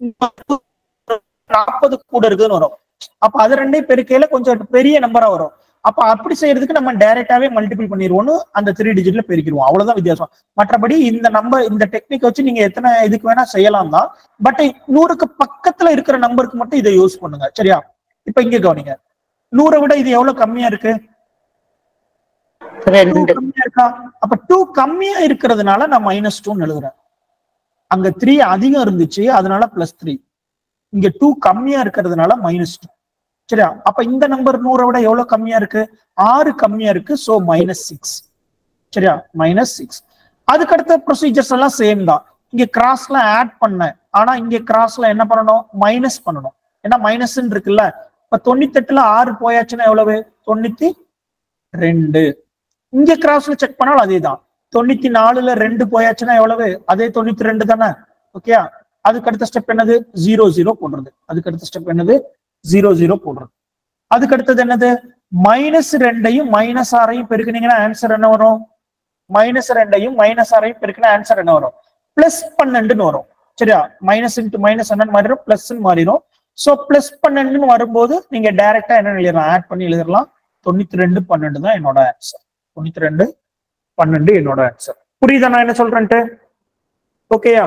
நாற்பது கூட இருக்குதுன்னு வரும் அப்ப அது ரெண்டையும் பெருக்கையில கொஞ்சம் பெரிய நம்பரா வரும் அப்ப அப்படி செய்யறதுக்கு நம்ம டைரக்டாவே மல்டிபிள் பண்ணிடுவோம்னு அந்த த்ரீ டிஜிட்ல பெருக்கிடுவோம் அவ்வளவுதான் வித்தியாசம் மற்றபடி இந்த நம்பர் இந்த டெக்னிக் வச்சு நீங்க எத்தனை இதுக்கு வேணா செய்யலாம் தான் பட் நூறுக்கு பக்கத்துல இருக்கிற நம்பருக்கு மட்டும் இதை யூஸ் பண்ணுங்க சரியா இப்ப இங்க கவனிங்க நூறை விட இது எவ்வளவு கம்மியா இருக்கு டூ ரெண்டு கம்மியா இருக்கா அப்ப டூ கம்மியா இருக்கிறதுனால நான் மைனஸ் டூன்னு எழுதுறேன் அங்க த்ரீ அதிகம் இருந்துச்சு அதனால பிளஸ் த்ரீ இங்க டூ கம்மியா இருக்கிறதுனால மைனஸ் டூ சரியா அப்ப இந்த நம்பர் நூறை விட எவ்வளவு கம்மியா இருக்கு ஆறு கம்மியா இருக்கு சோ மைனஸ் சிக்ஸ் சரியா மைனஸ் சிக்ஸ் அதுக்கடுத்த ப்ரொசீஜர்ஸ் எல்லாம் சேம் தான் இங்க கிராஸ்ல ஆட் பண்ணேன் ஆனா இங்க கிராஸ்ல என்ன பண்ணணும் மைனஸ் பண்ணணும் ஏன்னா மைனஸ் இருக்குல்ல இப்ப தொண்ணூத்தி எட்டுல ஆறு போயாச்சுன்னா எவ்வளவு தொண்ணூத்தி ரெண்டு இங்க கிராஸ்ல செக் பண்ணாலும் அதே தான் தொண்ணூத்தி நாலுல ரெண்டு போயாச்சுன்னா எவ்வளவு அதே தொண்ணூத்தி ரெண்டு தானே ஓகே அதுக்கு அடுத்த ஸ்டெப் என்னது ஜீரோ ஜீரோ போடுறது அதுக்கு அடுத்த ஸ்டெப் என்னது ஜீரோ ஜீரோ போடுறது அதுக்கு அடுத்தது என்னது மைனஸ் ரெண்டையும் மைனஸ் ஆறையும் பெருக்குனீங்கன்னா ஆன்சர் என்ன வரும் மைனஸ் ரெண்டையும் மைனஸ் ஆறையும் பெருக்கினா ஆன்சர் என்ன வரும் பிளஸ் பன்னெண்டுன்னு வரும் சரியா மைனஸ் இன்ட்டு மைனஸ் என்னன்னு மாறிடும் பிளஸ் மாறிடும் சோ பிளஸ் பன்னெண்டுன்னு வரும்போது நீங்க டைரக்டா என்ன எழுதலாம் ஆட் பண்ணி எழுதலாம் தொண்ணூத்தி ரெண்டு பன்னெண்டு தான் என்னோட ஆன்சர் தொண்ணூத்தி ரெண்டு பன்னெண்டு என்னோட ஆன்சர் புரியுதா நான் என்ன சொல்றேன்ட்டு ஓகேயா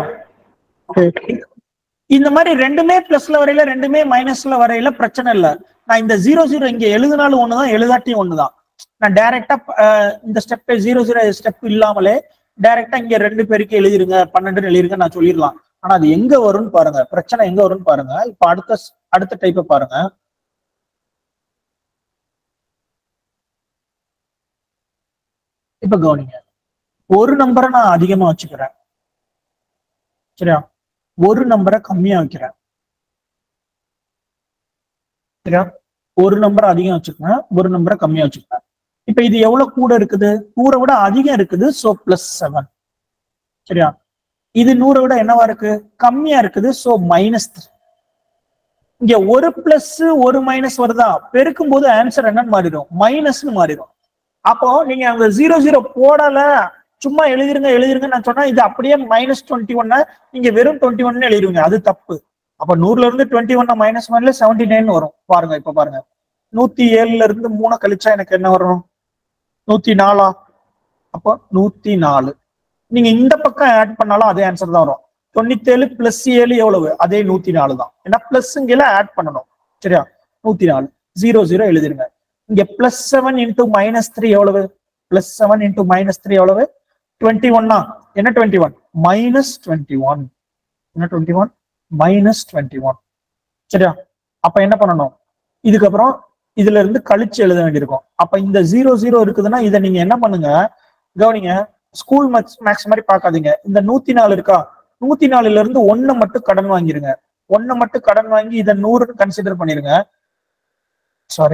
இந்த மாதிரி ரெண்டுமே பிளஸ்ல வரையில ரெண்டுமே மைனஸ்ல வரையில பிரச்சனை இல்ல நான் இந்த ஜீரோ ஜீரோ இங்க எழுதினாலும் ஒண்ணுதான் எழுதாட்டியும் ஒண்ணுதான் நான் டைரக்டா இந்த ஸ்டெப் ஜீரோ ஜீரோ ஸ்டெப் இல்லாமலே டைரக்டா இங்க ரெண்டு பேருக்கு எழுதிருங்க பன்னெண்டுன்னு எழுதிருங்க நான் சொல்லிடலாம் ஆனா அது எங்க வரும்னு பாருங்க பிரச்சனை எங்க வரும்னு பாருங்க இப்ப அடுத்த அடுத்த டைப்பை பாருங்க இப்ப கவனிங்க ஒரு நம்பரை நான் அதிகமா வச்சுக்கிறேன் சரியா ஒரு நம்பரை கம்மியா வைக்கிறேன் சரியா ஒரு நம்பரை அதிகம் வச்சுக்கிறேன் ஒரு நம்பரை கம்மியா வச்சுக்கிறேன் இப்ப இது எவ்வளவு கூட இருக்குது நூறை விட அதிகம் இருக்குது சோ பிளஸ் செவன் சரியா இது நூறை விட என்னவா இருக்கு கம்மியா இருக்குது சோ மைனஸ் த்ரீ இங்க ஒரு பிளஸ் ஒரு மைனஸ் வருதா பெருக்கும் போது ஆன்சர் என்னன்னு மாறிடும் மைனஸ்னு மாறிடும் அப்போ நீங்க அங்க ஜீரோ ஜீரோ போடல சும்மா எழுதிருங்க எழுதிருங்க நான் சொன்னா இது அப்படியே மைனஸ் டுவெண்ட்டி ஒன்ன நீங்க வெறும் டுவெண்ட்டி ஒன்னு எழுதிருங்க அது தப்பு அப்ப நூறுல இருந்து டுவெண்ட்டி ஒன்ன மைனஸ் ஒன்ல செவன்டி நைன் வரும் பாருங்க இப்ப பாருங்க நூத்தி ஏழுல இருந்து மூணு கழிச்சா எனக்கு என்ன வரும் நூத்தி நாலா அப்போ நூத்தி நாலு நீங்க இந்த பக்கம் ஆட் பண்ணாலும் அதே ஆன்சர் தான் வரும் தொண்ணூத்தி ஏழு பிளஸ் ஏழு எவ்வளவு அதே நூத்தி நாலு தான் ஏன்னா பிளஸ்ங்கில ஆட் பண்ணணும் சரியா நூத்தி நாலு ஜீரோ ஜீரோ எழுதிருங்க இங்க plus seven into minus three எவ்வளவு plus seven into minus three எவ்வளவு டுவெண்ட்டி ஒன்னா என்ன twenty one minus twenty one என்ன twenty one minus twenty one சரியா அப்ப என்ன பண்ணணும் இதுக்கப்புறம் இதுல இருந்து கழிச்சு எழுத வேண்டியிருக்கும் அப்ப இந்த ஜீரோ ஜீரோ இருக்குதுன்னா இதை நீங்க என்ன பண்ணுங்க கவனிங்க ஸ்கூல் மேக்ஸ் மேக்ஸ் மாதிரி பார்க்காதீங்க இந்த நூத்தி நாலு இருக்கா நூத்தி நாலுல இருந்து ஒன்னு மட்டும் கடன் வாங்கிருங்க ஒன்னு மட்டும் கடன் வாங்கி இதை நூறுன்னு கன்சிடர் பண்ணிருங்க சாரி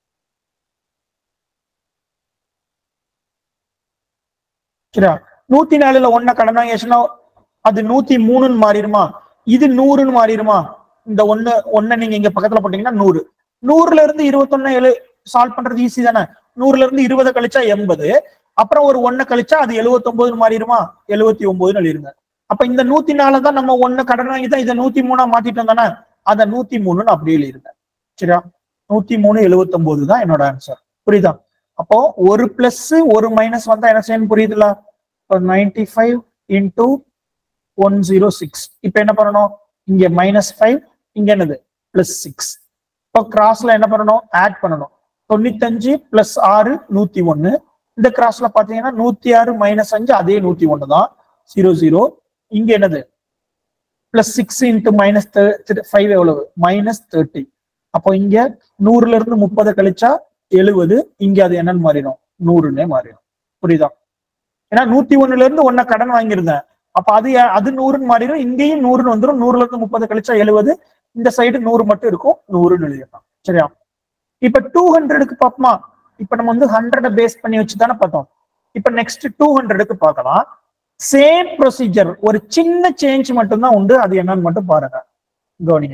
சரியா நூத்தி நாலுல ஒன்ன கடன் வாங்கியாச்சுன்னா அது நூத்தி மூணுன்னு மாறிடுமா இது நூறுன்னு மாறிடுமா இந்த ஒண்ணு ஒன்ன நீங்க இங்க பக்கத்துல போட்டீங்கன்னா நூறு நூறுல இருந்து இருபத்தொன்னு எழு சால்வ் பண்றது ஈஸி தானே நூறுல இருந்து இருபதை கழிச்சா எண்பது அப்புறம் ஒரு ஒன்ன கழிச்சா அது எழுபத்தி ஒன்பதுன்னு மாறிடுமா எழுபத்தி ஒன்பதுன்னு எழுதிருங்க அப்ப இந்த நூத்தி நாலு தான் நம்ம ஒண்ணு கடன் வாங்கி தான் இதை நூத்தி மூணா மாத்திட்டோம் தானே அதை நூத்தி மூணுன்னு அப்படியே எழுதிருங்க சரியா நூத்தி மூணு எழுவத்தொன்பது தான் என்னோட ஆன்சர் புரியுதா அப்போ ஒரு பிளஸ் ஒரு மைனஸ் வந்தா என்ன செய்யணும் புரியுதுல ninety five into one zero six இப்ப என்ன பண்ணணும் இங்க மைனஸ் ஃபைவ் இங்க என்னது பிளஸ் சிக்ஸ் இப்போ கிராஸ்ல என்ன பண்ணணும் ஆட் பண்ணணும் தொண்ணூத்தஞ்சு பிளஸ் ஆறு நூத்தி ஒன்னு இந்த கிராஸ்ல பாத்தீங்கன்னா நூத்தி ஆறு மைனஸ் அஞ்சு அதே நூத்தி ஒன்னு தான் ஜீரோ ஜீரோ இங்க என்னது plus six into minus five எவ்வளவு மைனஸ் தேர்ட்டி அப்போ இங்க நூறுல இருந்து முப்பதை கழிச்சா எழுவது இங்க அது என்னன்னு மாறிடும் நூறுன்னே மாறிடும் புரியுதா ஏன்னா நூத்தி ஒண்ணுல இருந்து ஒன்ன கடன் வாங்கியிருந்தேன் அப்ப அது யா- அது நூறுன்னு மாறிடும் இங்கேயும் நூறுன்னு வந்துடும் நூறுல இருந்து முப்பது கழிச்சா எழுவது இந்த சைடு நூறு மட்டும் இருக்கும் நூறுன்னு எழுதிடலாம் சரியா இப்ப டூ ஹண்ட்ரடுக்கு பார்ப்போமா இப்ப நம்ம வந்து ஹண்ட்ரட பேஸ் பண்ணி வச்சு தானே பார்த்தோம் இப்ப நெக்ஸ்ட் டூ ஹண்ட்ரடுக்கு பார்க்கலாம் சேம் ப்ரொசீஜர் ஒரு சின்ன சேஞ்ச் மட்டும்தான் உண்டு அது என்னன்னு மட்டும் பாருங்க கவனிங்க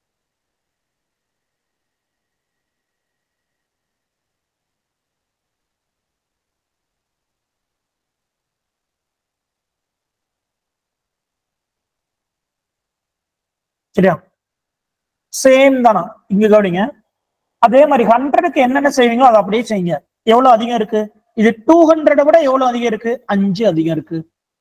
சரியா சேம் தானா இங்க கவனிங்க அதே மாதிரி ஹண்ட்ரடுக்கு என்னென்ன செய்வீங்களோ அதை அப்படியே செய்யுங்க எவ்வளவு அதிகம் இருக்கு இது டூ ஹண்ட்ரட விட எவ்வளவு அதிகம் இருக்கு அஞ்சு அதிகம் இருக்கு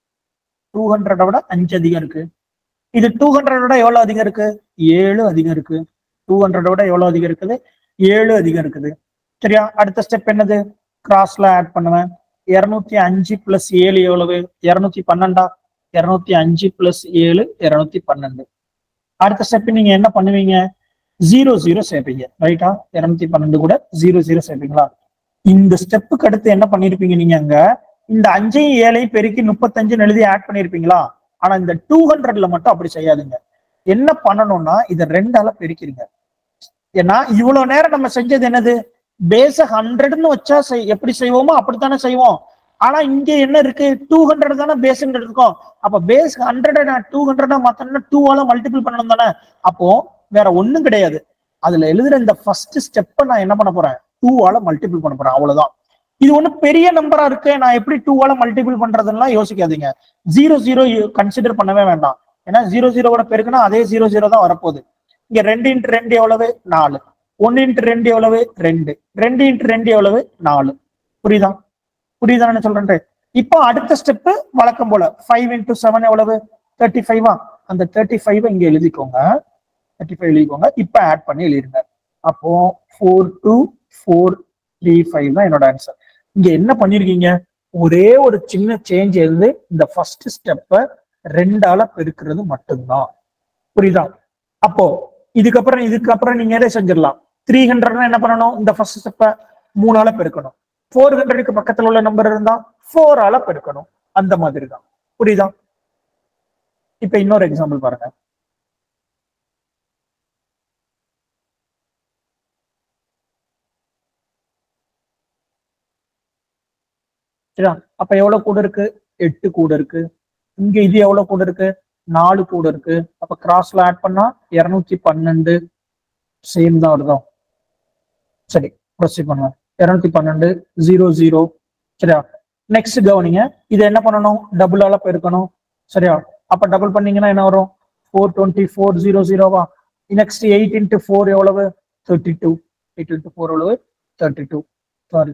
டூ ஹண்ட்ரட விட அஞ்சு அதிகம் இருக்கு இது டூ ஹண்ட்ரட் விட எவ்வளவு அதிகம் இருக்கு ஏழு அதிகம் இருக்கு டூ ஹண்ட்ரட விட எவ்வளவு அதிகம் இருக்குது ஏழு அதிகம் இருக்குது சரியா அடுத்த ஸ்டெப் என்னது கிராஸ்ல ஆட் பண்ணுவேன் இருநூத்தி அஞ்சு பிளஸ் ஏழு எவ்வளவு இருநூத்தி பன்னெண்டா இருநூத்தி அஞ்சு பிளஸ் ஏழு இருநூத்தி பன்னெண்டு அடுத்த ஸ்டெப் நீங்க என்ன பண்ணுவீங்க ஜீரோ ஜீரோ சேர்ப்பீங்க ரைட்டா இருநூத்தி பன்னெண்டு கூட ஜீரோ ஜீரோ சேர்ப்பீங்களா இந்த ஸ்டெப்புக்கு அடுத்து என்ன பண்ணிருப்பீங்க நீங்க அங்க இந்த அஞ்சையும் ஏழையும் பெருக்கி முப்பத்தஞ்சுன்னு எழுதி ஆட் பண்ணிருப்பீங்களா ஆனா இந்த டூ ஹண்ட்ரட்ல மட்டும் அப்படி செய்யாதுங்க என்ன பண்ணணும்னா இதை ரெண்டால பெருக்கிறீங்க ஏன்னா இவ்வளவு நேரம் நம்ம செஞ்சது என்னது பேஸ ஹண்ட்ரட்னு வச்சா செய்- எப்படி செய்வோமோ அப்படித்தானே செய்வோம் ஆனா இங்க என்ன இருக்கு டூ ஹண்ட்ரட் தானே பேஸ்ன்னு இருக்கும் அப்ப பேஸ் ஹண்ட்ரட் நான் டூ ஹண்ட்ரடா மாத்தணும்னா டூவால மல்டிபிள் பண்ணணும் தானே அப்போ வேற ஒண்ணும் கிடையாது அதுல எழுதுற இந்த ஃபர்ஸ்ட் ஸ்டெப்பை நான் என்ன பண்ண போறேன் டூவால மல்டிபிள் பண்ண போறேன் அவ்வளவுதான் இது ஒண்ணு பெரிய நம்பரா இருக்கு நான் எப்படி டூவால மல்டிபிள் பண்றதுலாம் யோசிக்காதீங்க ஜீரோ ஜீரோ கன்சிடர் பண்ணவே வேண்டாம் ஏன்னா ஜீரோ ஜீரோவோட பெருக்குனா அதே ஜீரோ ஜீரோ தான் வரப்போகுது இங்க ரெண்டு இன்ட்டு ரெண்டு எவ்வளவு நாலு ஒன்னு இன்ட்டு ரெண்டு எவ்வளவு ரெண்டு ரெண்டு இன்ட்டு ரெண்டு எவ்வளவு நாலு புரியுதா புரியுதா நான் சொல்றேன் இப்போ அடுத்த ஸ்டெப் வழக்கம் போல ஃபைவ் இன்டூ செவன் எவ்வளவு தேர்ட்டி ஃபைவா அந்த தேர்ட்டி ஃபைவ் இங்க எழுதிக்கோங்க தேர்ட்டி ஃபைவ் எழுதிக்கோங்க இப்போ ஆட் பண்ணி எழுதிருங்க அப்போ four two four three five தான் என்னோட ஆன்சர் இங்க என்ன பண்ணிருக்கீங்க ஒரே ஒரு சின்ன சேஞ்ச் எழுந்து இந்த ஃபர்ஸ்ட் ஸ்டெப்பை ரெண்டால பெருக்கிறது மட்டும்தான் புரியுதா அப்போ இதுக்கப்புறம் இதுக்கப்புறம் நீங்க எதை செஞ்சிடலாம் த்ரீ ஹண்ட்ரட்னா என்ன பண்ணணும் இந்த ஃபர்ஸ்ட் ஸ்டெப்பை மூணால பெருக்கணும் ஃபோர் ஹண்ட்ரடுக்கு பக்கத்துல உள்ள நம்பர் இருந்தா ஃபோரால பெருக்கணும் அந்த மாதிரி தான் புரியுதா இப்ப இன்னொரு எக்ஸாம்பிள் பாருங்க சரியா அப்ப எவ்வளவு கூட இருக்கு எட்டு கூட இருக்கு இங்க இது எவ்வளவு கூட இருக்கு நாலு கூட இருக்கு அப்ப கிராஸ்ல ஆட் பண்ணா இருநூத்தி பன்னெண்டு சேம் தான் வருதோ சரி ப்ரொசீட் பண்ணுவேன் இருநூத்தி பன்னெண்டு ஜீரோ ஜீரோ சரியா நெக்ஸ்ட் கவனிங்க இதை என்ன பண்ணணும் டபுளால பெருக்கணும் சரியா அப்ப டபுள் பண்ணீங்கன்னா என்ன வரும் ஃபோர் டுவெண்ட்டி ஃபோர் ஜீரோ ஜீரோவா நெக்ஸ்ட் எயிட் இன்ட்டு ஃபோர் எவ்வளவு thirty two eight into four எவ்வளவு தேர்ட்டி டூ சாரி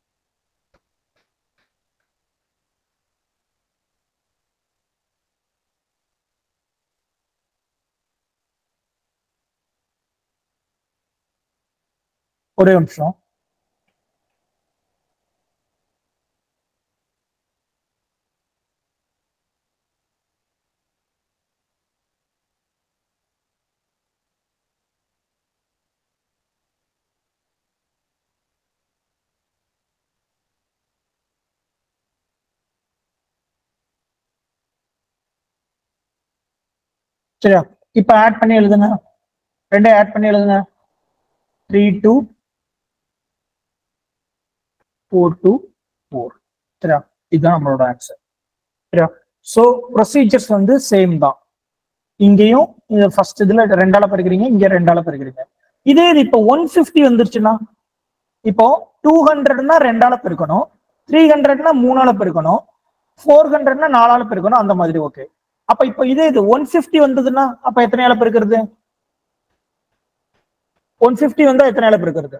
ஒரே ஒரு நிமிஷம் சரியா இப்ப ஆட் பண்ணி எழுதுங்க ரெண்டே ஆட் பண்ணி எழுதுங்க three two four two four சரியா இதுதான் நம்மளோட ஆன்சர் சரியா ஸோ ப்ரொசீஜர்ஸ் வந்து சேம் தான் இங்கேயும் இது ஃபர்ஸ்ட் இதுல ரெண்டால பெருக்கிறீங்க இங்க ரெண்டால பெருக்கிறீங்க இதே இது இப்போ ஒன் ஃபிஃப்டி வந்துருச்சுன்னா இப்போ டூ ஹண்ட்ரட்னா ரெண்டால பெருக்கணும் த்ரீ ஹண்ட்ரட்னா மூணால பெருக்கணும் ஃபோர் ஹண்ட்ரட்னா நாலால பெருக்கணும் அந்த மாதிரி ஓகே அப்ப இப்ப இதே இது ஒன் பிப்டி வந்ததுன்னா அப்ப எத்தனையால பெருக்கிறது ஒன் பிப்டி வந்தா எத்தனையால பெருக்கிறது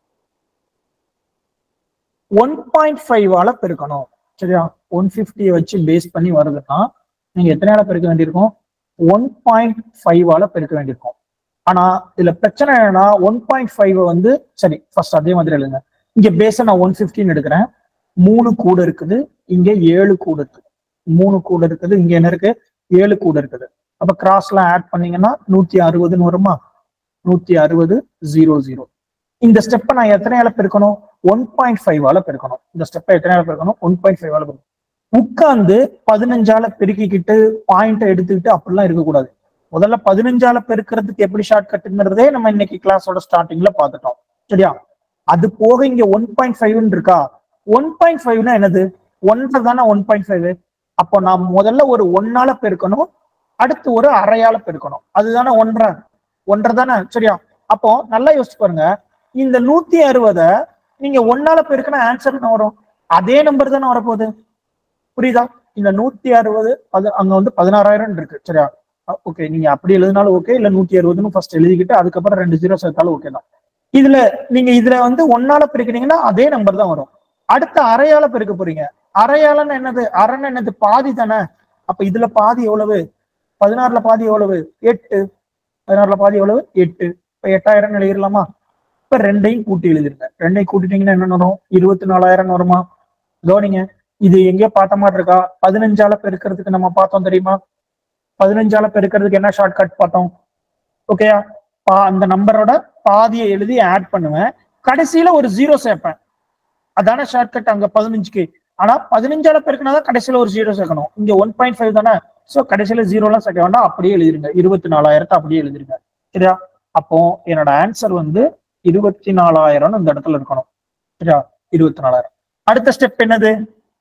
ஒன் பாயிண்ட் ஃபைவால பெருக்கணும் சரியா ஒன் பிப்டியை வச்சு பேஸ் பண்ணி வருதுன்னா நீங்க எத்தனையால பெருக்க வேண்டியிருக்கும் ஒன் பாயிண்ட் ஃபைவால பெருக்க வேண்டியிருக்கும் ஆனா இதுல பிரச்சனை என்னன்னா ஒன் பாயிண்ட் ஃபைவ் வந்து சரி ஃபர்ஸ்ட் அதே மாதிரி எழுதுங்க இங்க பேஸ நான் ஒன் பிப்டின்னு எடுக்கிறேன் மூணு கூட இருக்குது இங்க ஏழு கூட இருக்குது மூணு கூட இருக்குது இங்க என்ன இருக்கு ஏழு கூட இருக்குது அப்ப கிராஸ்லாம் ஆட் பண்ணீங்கன்னா நூத்தி அறுபதுன்னு வருமா நூத்தி அறுபது ஜீரோ ஜீரோ இந்த ஸ்டெப்பை நான் எத்தனையால பெருக்கணும் ஒன் பாயிண்ட் ஃபைவால பெருக்கணும் இந்த ஸ்டெப்பை எத்தனையால பெருக்கணும் ஒன் பாயிண்ட் ஃபைவால பெருக்கணும் உட்கார்ந்து பதினஞ்சால பெருக்கிக்கிட்டு பாயிண்ட் எடுத்துக்கிட்டு அப்படிலாம் இருக்கக்கூடாது முதல்ல பதினஞ்சால பெருக்கிறதுக்கு எப்படி ஷார்ட் கட்டுங்கிறதே நம்ம இன்னைக்கு கிளாஸோட ஸ்டார்டிங்ல பார்த்துட்டோம் சரியா அது போக இங்க ஒன் பாயிண்ட் ஃபைவ்னு இருக்கா ஒன் பாயிண்ட் ஃபைவ்னா என்னது ஒன்றரை தானே ஒன் பாயிண்ட் ஃபைவ் அப்போ நான் முதல்ல ஒரு ஒன்னால பெருக்கணும் அடுத்து ஒரு அரையால பெருக்கணும் அதுதானே ஒன்றரை ஒன்றரை தானே சரியா அப்போ நல்லா யோசிச்சு பாருங்க இந்த நூத்தி அறுபதை நீங்க ஒன்னால பெருக்கினா ஆன்சர் என்ன வரும் அதே நம்பர் தானே வரப்போகுது புரியுதா இந்த நூத்தி அறுபது அது அங்க வந்து பதினாறாயிரம் இருக்கு சரியா ஓகே நீங்க அப்படி எழுதினாலும் ஓகே இல்ல நூத்தி அறுபதுன்னு ஃபர்ஸ்ட் எழுதிக்கிட்டு அதுக்கப்புறம் ரெண்டு ஜீரோ சேர்த்தாலும் ஓகே தான் இதுல நீங்க இதுல வந்து ஒன்னால பெருக்கினீங்கன்னா அதே நம்பர் தான் வரும் அடுத்த அரையால பெருக்க போறீங்க அரையாலன்னு என்னது அரைன்னு என்னது பாதி தானே அப்ப இதுல பாதி எவ்வளவு பதினாறுல பாதி எவ்வளவு எட்டு பதினாறுல பாதி எவ்வளவு எட்டு இப்ப எட்டாயிரம் எழுதிடலாமா இப்ப ரெண்டையும் கூட்டி எழுதிருங்க ரெண்டையும் கூட்டிட்டீங்கன்னா என்ன வரும் இருபத்தி நாலாயிரம் வருமா கவனிங்க இது எங்கேயோ பார்த்த மாதிரி இருக்கா பதினஞ்சால பெருக்கிறதுக்கு நம்ம பார்த்தோம் தெரியுமா பதினஞ்சால பெருக்கிறதுக்கு என்ன ஷார்ட் கட் பார்த்தோம் ஓகேயா அந்த நம்பரோட பாதியை எழுதி ஆட் பண்ணுவேன் கடைசியில ஒரு ஜீரோ சேர்ப்பேன் அதான ஷார்ட் கட் அங்க பதினஞ்சுக்கு ஆனா பதினஞ்சால பெருக்கினாதான் கடைசியில ஒரு ஜீரோ சேர்க்கணும் இங்க ஒன் பாயிண்ட் ஃபைவ் தானே சோ கடைசியில ஜீரோ எல்லாம் சேர்க்க வேண்டாம் அப்படியே எழுதிருங்க இருபத்தி நாலாயிரத்தை அப்படியே எழுதிருங்க சரியா அப்போ என்னோட ஆன்சர் வந்து இருபத்தி நாலாயிரம் இந்த இடத்துல இருக்கணும் சரியா இருபத்தி நாலாயிரம் அடுத்த ஸ்டெப் என்னது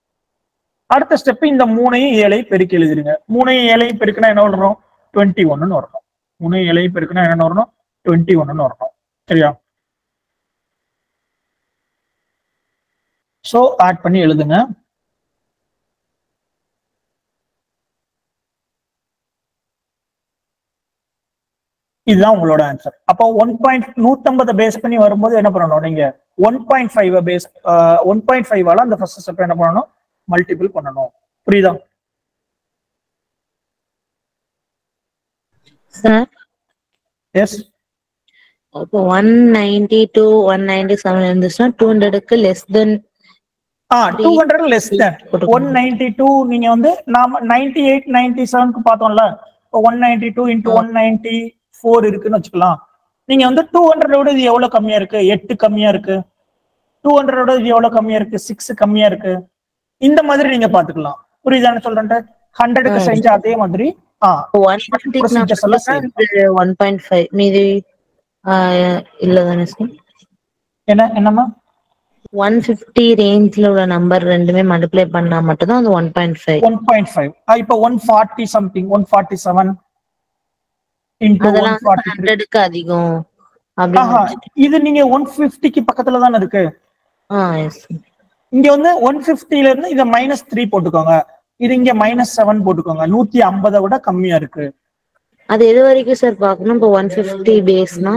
அடுத்த ஸ்டெப் இந்த மூணையும் ஏழையும் பெருக்கி எழுதிருங்க மூணையும் ஏழையும் பெருக்கினா என்ன வரணும் டுவெண்ட்டி ஒன்னு வரணும் மூணையும் ஏழையும் பெருக்கினா என்ன வரணும் டுவெண்ட்டி ஒன்னு வரணும் சரியா சோ ஆட் பண்ணி எழுதுங்க இதுதான் உங்களோட ஆன்சர் அப்போ ஒன் பாயிண்ட் நூத்தம்பதை பேஸ் பண்ணி வரும்போது என்ன பண்ணணும் நீங்க one point five base one point ஃபைவால அந்த ஃபர்ஸ்ட் ஸ்டெப் என்ன பண்ணணும் மல்டிபிள் பண்ணணும் புரியுதா சார் எஸ் இப்போ one ninety two one ninety seven இருந்துச்சுன்னா டூ ஹண்ட்ரடுக்கு less than ah two hundred less than one ninety two நீங்க வந்து நாம நைன்டி எயிட் நைன்டி செவனுக்கு பார்த்தோம்ல one ninety two into one ninety four இருக்குன்னு வச்சுக்கலாம் நீங்க வந்து டூ ஹண்ட்ரடோட இது எவ்வளவு கம்மியா இருக்கு எட்டு கம்மியா இருக்கு டூ ஹண்ட்ரடோட இது எவ்வளவு கம்மியா இருக்கு சிக்ஸ் கம்மியா இருக்கு இந்த மாதிரி நீங்க பாத்துக்கலாம் புரியுதான்னு சொல்றேன் ஹண்ட்ரடுக்கு செஞ்ச அதே மாதிரி ஆ ஒன் procedures எல்லாம் same. ஒன் பாயிண்ட் ஃபைவ் மீதி இல்ல தானே சார் என்ன என்னம்மா ஒன் ஃபிஃப்டி ரேஞ்ச்ல உள்ள நம்பர் ரெண்டுமே மல்டிப்ளை பண்ணா மட்டும் தான் அது one point five one point five இப்போ one forty something one forty seven into one அதெல்லாம் ஃபார்ட்டி ஹண்ட்ரடுக்கு அதிகம் ஆஹா அப்படின்னு இது நீங்க ஒன் பிப்டிக்கு பக்கத்துல தானே இருக்கு ஆ எஸ் இங்க வந்து ஒன் பிப்டில இருந்து இத மைனஸ் த்ரீ போட்டுக்கோங்க இது இங்க மைனஸ் செவன் போட்டுக்கோங்க நூத்தி ஐம்பதை விட கம்மியா இருக்கு அது எது வரைக்கும் சார் பார்க்கணும் இப்போ ஒன் ஃபிஃப்டி பேஸ்னா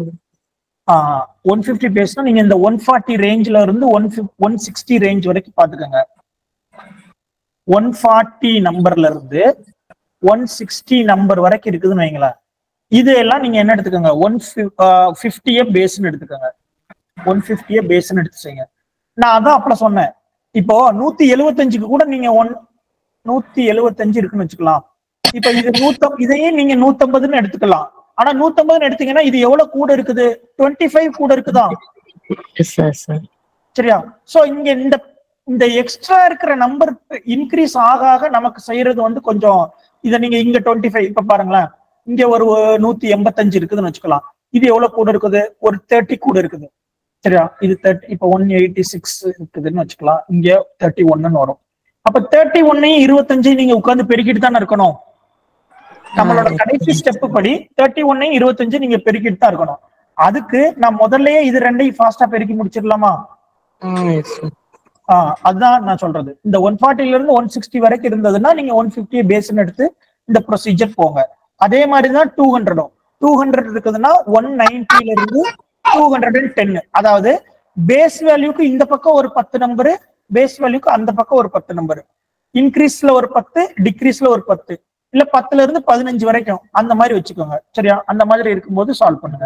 ஒன் பிப்டி பேஸ்னா நீங்க இந்த ஒன் ஃபார்ட்டி ரேஞ்ச்ல இருந்து ஒன் ஒன் சிக்ஸ்டி ரேஞ்ச் வரைக்கும் பாத்துக்கோங்க ஒன் ஃபார்ட்டி நம்பர்ல இருந்து ஒன் சிக்ஸ்டி நம்பர் வரைக்கும் இருக்குதுன்னு வைங்களேன் இது எல்லாம் நீங்க என்ன எடுத்துக்கோங்க ஒன் ஃபிஃப்டியே பேஸ்னு எடுத்துக்கோங்க ஒன் ஃபிஃப்டியே பேஸ்னு எடுத்து செய்யுங்க நான் அதான் அப்பல சொன்னேன் இப்போ நூத்தி எழுவத்தஞ்சுக்கு கூட நீங்க ஒன் நூத்தி எழுவத்தஞ்சு இருக்குன்னு வச்சுக்கலாம் இப்ப இது நூத்தம் இதையே நீங்க நூத்தம்பதுன்னு எடுத்துக்கலாம் ஆனா நூத்தம்பதுன்னு எடுத்தீங்கன்னா இது எவ்வளவு கூட இருக்குது டுவெண்ட்டி ஃபைவ் கூட இருக்குதா எஸ் சார் சார் சரியா சோ இங்க இந்த இந்த எக்ஸ்ட்ரா இருக்கிற நம்பர் இன்க்ரீஸ் ஆக ஆக நமக்கு செய்யறது வந்து கொஞ்சம் இத நீங்க இங்க டுவெண்ட்டி ஃபைவ் இப்ப பாருங்களேன் இங்க ஒரு நூத்தி எண்பத்தஞ்சு இருக்குதுன்னு வச்சுக்கலாம் இது எவ்வளவு கூட இருக்குது ஒரு தேர்ட்டி கூட இருக்குது சரியா இது தேர்ட்டி இப்ப ஒன் எயிட்டி சிக்ஸ் இருக்குதுன்னு வச்சுக்கலாம் இங்க தேர்ட்டி ஒன்னு வரும் அப்ப தேர்ட்டி ஒன்னையும் இருபத்தஞ்சையும் நீங்க உட்கார்ந்து பெருக்கிட்டு தானே இருக்கணும் நம்மளோட கடைசி ஸ்டெப் படி தேர்ட்டி ஒன்னையும் இருபத்தஞ்சு நீங்க பெருக்கிட்டு தான் இருக்கணும் அதுக்கு நான் முதல்லயே இது ரெண்டையும் ஃபாஸ்டா பெருக்கி முடிச்சிடலாமா ஆ எஸ் சார் ஆஹ் அதான் நான் சொல்றது இந்த ஒன் ஃபார்ட்டில இருந்து ஒன் சிக்ஸ்டி வரைக்கும் இருந்ததுன்னா நீங்க ஒன் பிப்டி பேஸ்ன்னு எடுத்து இந்த ப்ரொசீஜர் போங்க அதே மாதிரி தான் டூ ஹண்ட்ரடும் டூ ஹண்ட்ரட் இருக்குதுன்னா ஒன் நைன்டில இருந்து டூ ஹண்ட்ரட் அண்ட் டென் அதாவது பேஸ் வேல்யூக்கு இந்த பக்கம் ஒரு பத்து நம்பரு பேஸ் வேல்யூக்கு அந்த பக்கம் ஒரு பத்து நம்பர் இன்க்ரீஸ்ல ஒரு பத்து டிக்ரீஸ்ல ஒரு பத்து இல்ல பத்துல இருந்து பதினஞ்சு வரைக்கும் அந்த மாதிரி வச்சுக்கோங்க சரியா அந்த மாதிரி இருக்கும்போது சால்வ் பண்ணுங்க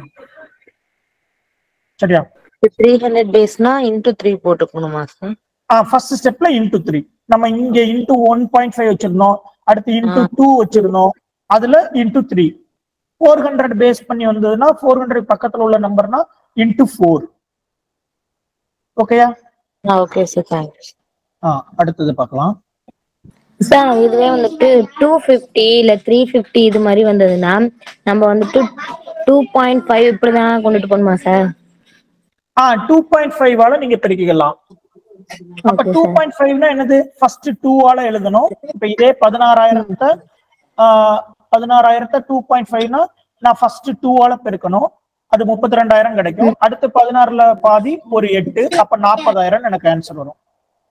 சரியா த்ரீ ஹண்ட்ரட் பேஸ்னா இன்டூ த்ரீ போட்டுக்கணுமா சார் ஃபர்ஸ்ட் ஸ்டெப்ல இன்டூ த்ரீ நம்ம இங்க இன்டூ ஒன் பாயிண்ட் ஃபைவ் வச்சிருந்தோம் அடுத்து இன்டூ டூ வச்சிருந்தோம் அதுல into three four hundred base பண்ணி வந்ததுன்னா ஃபோர் ஹண்ட்ரட் பக்கத்துல உள்ள நம்பர்னா இன்டூ ஃபோர் ஓகேயா ஓகே சார் தேங்க்ஸ் ஆ அடுத்தது பார்க்கலாம் சார் இதுவே வந்துட்டு டூ ஃபிஃப்டி இல்ல த்ரீ ஃபிஃப்டி இது மாதிரி வந்ததுன்னா நம்ம வந்துட்டு டூ பாயிண்ட் ஃபைவ் இப்படிதான் கொண்டுட்டு போகணுமா சார் ஆ டூ பாயிண்ட் ஃபைவ் ஆல நீங்க பெருக்கிக்கலாம் அப்ப ஓகே டூ சார் பாயிண்ட் ஃபைவ்னா என்னது ஃபர்ஸ்ட் டூ ஆல எழுதணும் இப்ப இதே பதினாறாயிரத்தை பதினாறாயிரத்தை டூ பாயிண்ட் ஃபைவ்னா நான் ஃபர்ஸ்ட் டூ ஆல பெருக்கணும் அது முப்பத்தி ரெண்டாயிரம் கிடைக்கும் அடுத்து பதினாறுல பாதி ஒரு எட்டு அப்ப நாற்பதாயிரம் எனக்கு ஆன்சர் வரும்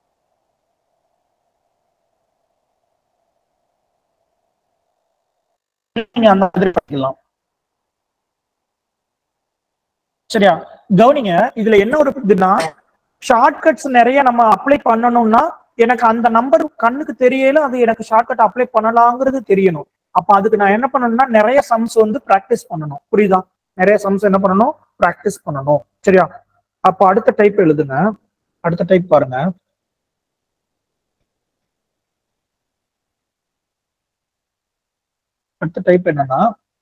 நீங்க அந்த மாதிரி பண்ணிக்கலாம் சரியா கவனிங்க இதுல என்ன ஒரு இதுன்னா ஷார்ட்கட்ஸ் நிறைய நம்ம அப்ளை பண்ணணும்னா எனக்கு அந்த நம்பர் கண்ணுக்கு தெரியல அது எனக்கு ஷார்ட்கட் அப்ளை பண்ணலாங்கிறது தெரியணும் அப்ப அதுக்கு நான் என்ன பண்ணணும்னா நிறைய சம்ஸ் வந்து பிராக்டிஸ் பண்ணணும் புரியுதா நிறைய சம்ஸ் என்ன பண்ணணும் பிராக்டிஸ் பண்ணணும் சரியா அப்ப அடுத்த டைப் எழுதுங்க அடுத்த டைப் பாருங்க அடுத்த டைப் என்னன்னா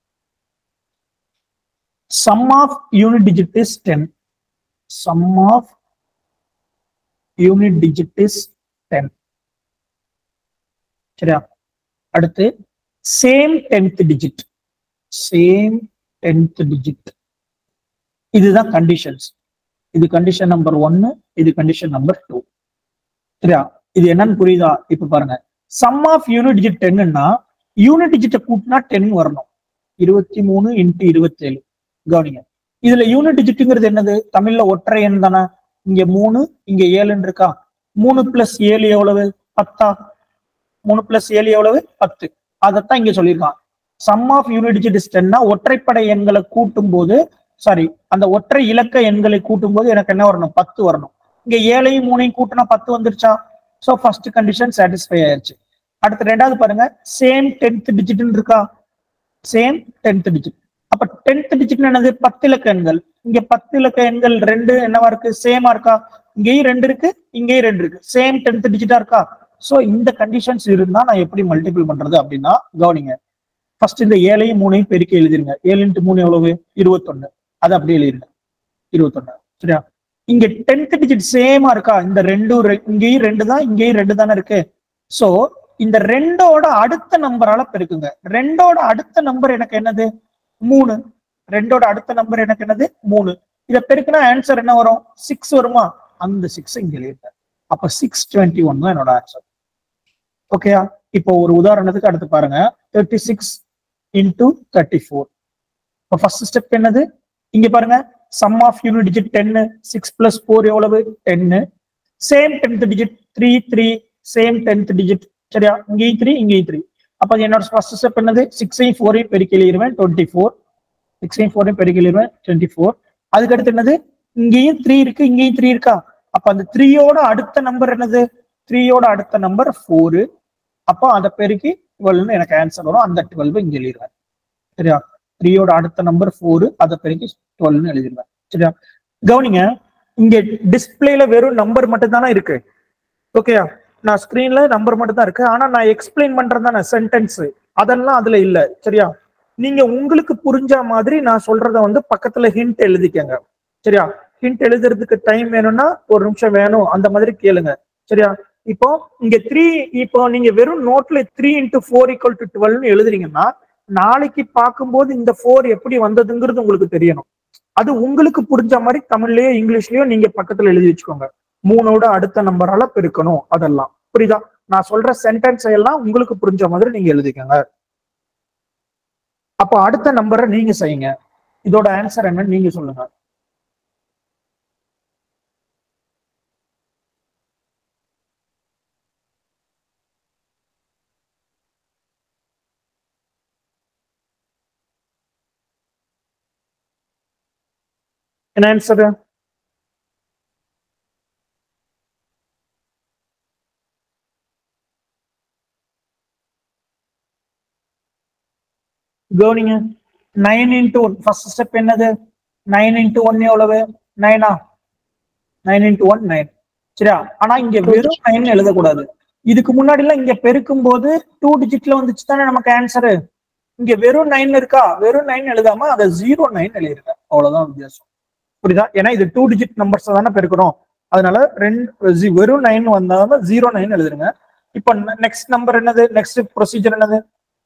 sum of unit digit is 10 sum of unit digit is 10 சரியா அடுத்து same tenth digit same tenth digit இதுதான் கண்டிஷன்ஸ் இது கண்டிஷன் நம்பர் ஒன்னு இது கண்டிஷன் நம்பர் டூ சரியா இது என்னன்னு புரியுதா இப்ப பாருங்க சம் ஆஃப் யூனிட் டிஜிட் டென்னுன்னா யூனிட் டிஜிட்டை கூட்டினா டென் வரணும் இருபத்தி மூணு இன்ட்டு இருபத்தேழு கவனிங்க இதுல யூனிட் டிஜிட்டுங்கிறது என்னது தமிழ்ல ஒற்றை எண் தானே இங்க மூணு இங்க ஏழுன்னு இருக்கா மூணு பிளஸ் ஏழு எவ்வளவு பத்தா மூணு பிளஸ் ஏழு எவ்வளவு பத்து அதைத்தான் இங்க சொல்லியிருக்கான் sum of unit digit is டென்னா ஒற்றைப்படை எண்களை கூட்டும் போது சாரி அந்த ஒற்றை இலக்க எண்களை கூட்டும் போது எனக்கு என்ன வரணும் பத்து வரணும் இங்க ஏழையும் மூணையும் கூட்டினா பத்து வந்துருச்சா சோ ஃபர்ஸ்ட் கண்டிஷன் சாட்டிஸ்ஃபை ஆயிருச்சு அடுத்து ரெண்டாவது பாருங்க சேம் டென்த் டிஜிட்னு இருக்கா சேம் டென்த் டிஜிட் அப்ப டென்த் டிஜிட் என்னது பத்து இலக்க எண்கள் இங்க பத்து இலக்க எண்கள் ரெண்டு என்னவா இருக்கு சேமா இருக்கா இங்கேயும் ரெண்டு இருக்கு இங்கேயும் ரெண்டு இருக்கு சேம் டென்த் டிஜிட்டா இருக்கா சோ இந்த கண்டிஷன்ஸ் இருந்தா நான் எப்படி மல்டிபிள் பண்றது அப்படின்னா கவனிங்க ஃபர்ஸ்ட் இந்த ஏழையும் மூணையும் பெருக்கி எழுதிருங்க ஏழு இன்ட்டு மூணு எவ்வளவு இருபத்தொன்னு அதை அப்படியே எழுதிருங்க இருபத்தொன்னு சரியா இங்க டென்த் டிஜிட் சேமா இருக்கா இந்த ரெண்டும் ரெ- இங்கேயும் ரெண்டு தான் இங்கேயும் ரெண்டு தானே இருக்கு சோ இந்த ரெண்டோட அடுத்த நம்பரால பெருக்குங்க ரெண்டோட அடுத்த நம்பர் எனக்கு என்னது மூணு ரெண்டோட அடுத்த நம்பர் எனக்கு என்னது மூணு இத பெருக்குனா ஆன்சர் என்ன வரும் சிக்ஸ் வருமா அந்த சிக்ஸ் இங்க எழுதிட்டேன் அப்ப சிக்ஸ் டுவெண்ட்டி ஒன் தான் என்னோட ஆன்சர் ஓகேயா இப்போ ஒரு உதாரணத்துக்கு அடுத்து பாருங்க thirty six into thirty four இப்போ ஃபர்ஸ்ட் ஸ்டெப் என்னது இங்க பாருங்க சம் ஆஃப் யூனிட் டிஜிட் டென்னு சிக்ஸ் பிளஸ் ஃபோர் எவ்வளவு டென்னு same tenth digit three three same tenth digit சரியா இங்கேயும் த்ரீ இங்கேயும் த்ரீ அப்ப என்னோட ஃபர்ஸ்ட் ஸ்டெப் என்னது சிக்ஸையும் ஃபோரையும் பெருக்கி எழுதிருவேன் டுவெண்ட்டி ஃபோர் சிக்ஸையும் ஃபோரையும் பெருக்கி எழுதிருவேன் டுவெண்ட்டி ஃபோர் அதுக்கு அடுத்து என்னது இங்கேயும் த்ரீ இருக்கு இங்கேயும் த்ரீ இருக்கா அப்ப அந்த த்ரீயோட அடுத்த நம்பர் என்னது த்ரீயோட அடுத்த நம்பர் ஃபோரு அப்போ அதை பெருக்கி டுவெல்னு எனக்கு ஆன்சர் வரும் அந்த டுவெல் இங்க எழுதிருவேன் சரியா த்ரீயோட அடுத்த நம்பர் ஃபோரு அதை பெருக்கி டுவெல்னு எழுதிருவேன் சரியா கவனிங்க இங்க டிஸ்பிளேல வெறும் நம்பர் மட்டும் தானே இருக்கு ஓகேயா நான் ஸ்கிரீன்ல நம்பர் மட்டும் தான் இருக்கு ஆனா நான் எக்ஸ்பிளைன் பண்றது தானே சென்டென்ஸ் அதெல்லாம் அதுல இல்ல சரியா நீங்க உங்களுக்கு புரிஞ்ச மாதிரி நான் சொல்றத வந்து பக்கத்துல ஹிண்ட் எழுதிக்கங்க சரியா ஹிண்ட் எழுதுறதுக்கு டைம் வேணும்னா ஒரு நிமிஷம் வேணும் அந்த மாதிரி கேளுங்க சரியா இப்போ இங்க த்ரீ இப்போ நீங்க வெறும் நோட்ல three into four equal to டுவெல்னு எழுதுறீங்கன்னா நாளைக்கு பார்க்கும்போது இந்த ஃபோர் எப்படி வந்ததுங்கிறது உங்களுக்கு தெரியணும் அது உங்களுக்கு புரிஞ்ச மாதிரி தமிழ்லயோ இங்கிலீஷ்லயோ நீங்க பக்கத்துல எழுதி வச்சுக்கோங்க மூணோட அடுத்த நம்பரால பெருக்கணும் அதெல்லாம் புரியுதா நான் சொல்ற சென்டென்ஸ் எல்லாம் உங்களுக்கு புரிஞ்ச மாதிரி நீங்க எழுதிக்கோங்க அப்போ அடுத்த நம்பரை நீங்க செய்யுங்க இதோட ஆன்சர் என்னன்னு நீங்க சொல்லுங்க என்ன ஆன்சர் கவனிங்க nine into one first step என்னது நைன் இன்டூ ஒன் எவ்வளவு நைனா நைன் இன்டூ ஒன் நைன் சரியா ஆனா இங்க வெறும் நைன் எழுதக்கூடாது இதுக்கு முன்னாடி எல்லாம் இங்க பெருக்கும் போது டூ டிஜிட்ல வந்துச்சு தானே நமக்கு ஆன்சரு இங்க வெறும் நைன் இருக்கா வெறும் நைன் எழுதாம அதை ஜீரோ நைன் எழுதிருக்க அவ்வளவுதான் வித்தியாசம் புரியுதா ஏன்னா இது டூ டிஜிட் நம்பர்ஸ் தானே பெருக்கிறோம் அதனால ரெண்டு ஜி- வெறும் நைன் வந்தாலும் ஜீரோ நைன் எழுதுருங்க இப்போ நெக்ஸ்ட் நம்பர் என்னது நெக்ஸ்ட் ப்ரொசீஜர் என்னது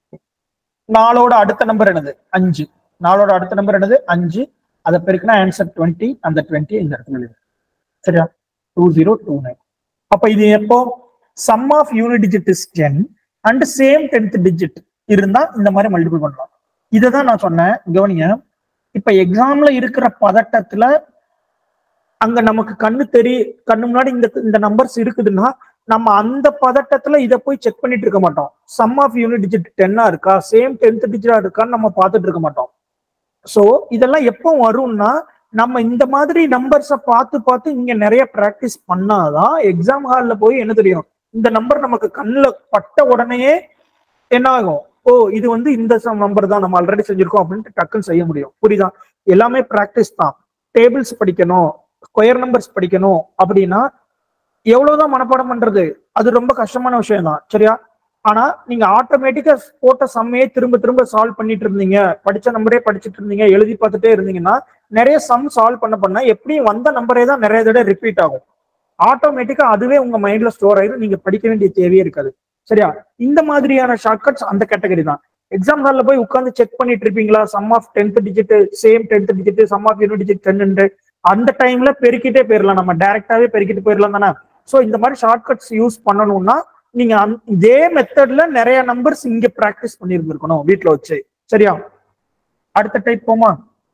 நாலோட அடுத்த நம்பர் என்னது அஞ்சு நாலோட அடுத்த நம்பர் என்னது அஞ்சு அதை பெருக்கினா ஆன்சர் டுவெண்ட்டி அந்த டுவெண்ட்டி இந்த இடத்துல எழுது சரியா டூ ஜீரோ டூ நைன் அப்ப இது எப்போ sum of unit digit is ten and same tenth digit இருந்தா இந்த மாதிரி மல்டிபிள் பண்ணலாம் இதை தான் நான் சொன்னேன் கவனிங்க இப்ப எக்ஸாம்ல இருக்கிற பதட்டத்துல அங்க நமக்கு கண்ணு தெரி கண்ணு முன்னாடி இந்த இந்த நம்பர்ஸ் இருக்குதுன்னா நம்ம அந்த பதட்டத்துல இதை போய் செக் பண்ணிட்டு இருக்க மாட்டோம் சம் ஆஃப் யூனிட் டிஜிட் டென்னா இருக்கா சேம் டென்த் டிஜிட்டா இருக்கான்னு நம்ம பார்த்துட்டு இருக்க மாட்டோம் சோ இதெல்லாம் எப்போ வரும்னா நம்ம இந்த மாதிரி நம்பர்ஸை பார்த்து பார்த்து இங்க நிறைய பிராக்டிஸ் பண்ணாதான் எக்ஸாம் ஹால்ல போய் என்ன தெரியும் இந்த நம்பர் நமக்கு கண்ணில் பட்ட உடனேயே என்ன ஆகும் ஓ இது வந்து இந்த நம்பர் தான் நம்ம ஆல்ரெடி செஞ்சிருக்கோம் அப்படின்ட்டு டக்குன்னு செய்ய முடியும் புரியுதா எல்லாமே பிராக்டிஸ் தான் டேபிள்ஸ் படிக்கணும் ஸ்கொயர் நம்பர்ஸ் படிக்கணும் அப்படின்னா எவ்வளவுதான் மனப்பாடம் பண்றது அது ரொம்ப கஷ்டமான விஷயம் தான் சரியா ஆனா நீங்க ஆட்டோமேட்டிக்கா போட்ட சம்மையே திரும்ப திரும்ப சால்வ் பண்ணிட்டு இருந்தீங்க படிச்ச நம்பரே படிச்சுட்டு இருந்தீங்க எழுதி பார்த்துட்டே இருந்தீங்கன்னா நிறைய சம் சால்வ் பண்ண பண்ண எப்படியும் வந்த நம்பரே தான் நிறைய தடவை ரிப்பீட் ஆகும் ஆட்டோமேட்டிக்கா அதுவே உங்க மைண்ட்ல ஸ்டோர் ஆயிரும் நீங்க படிக்க வேண்டிய தேவையே இருக்காது சரியா இந்த மாதிரியான ஷார்ட்கட்ஸ் அந்த கேட்டகரி தான் எக்ஸாம் ஹால்ல போய் உட்கார்ந்து செக் பண்ணிட்டு இருப்பீங்களா sum of tenth digit same tenth digit sum of unit digit ten அந்த டைம்ல பெருக்கிட்டே போயிடலாம் நம்ம டைரக்டாவே பெருக்கிட்டு போயிடலாம் தானே சோ இந்த மாதிரி ஷார்ட்கட்ஸ் யூஸ் பண்ணணும்னா நீங்க அந்த- இதே மெத்தட்ல நிறைய நம்பர்ஸ் இங்க பிராக்டிஸ் பண்ணியிருந்திருக்கணும் வீட்ல வச்சு சரியா அடுத்த டைப் போமா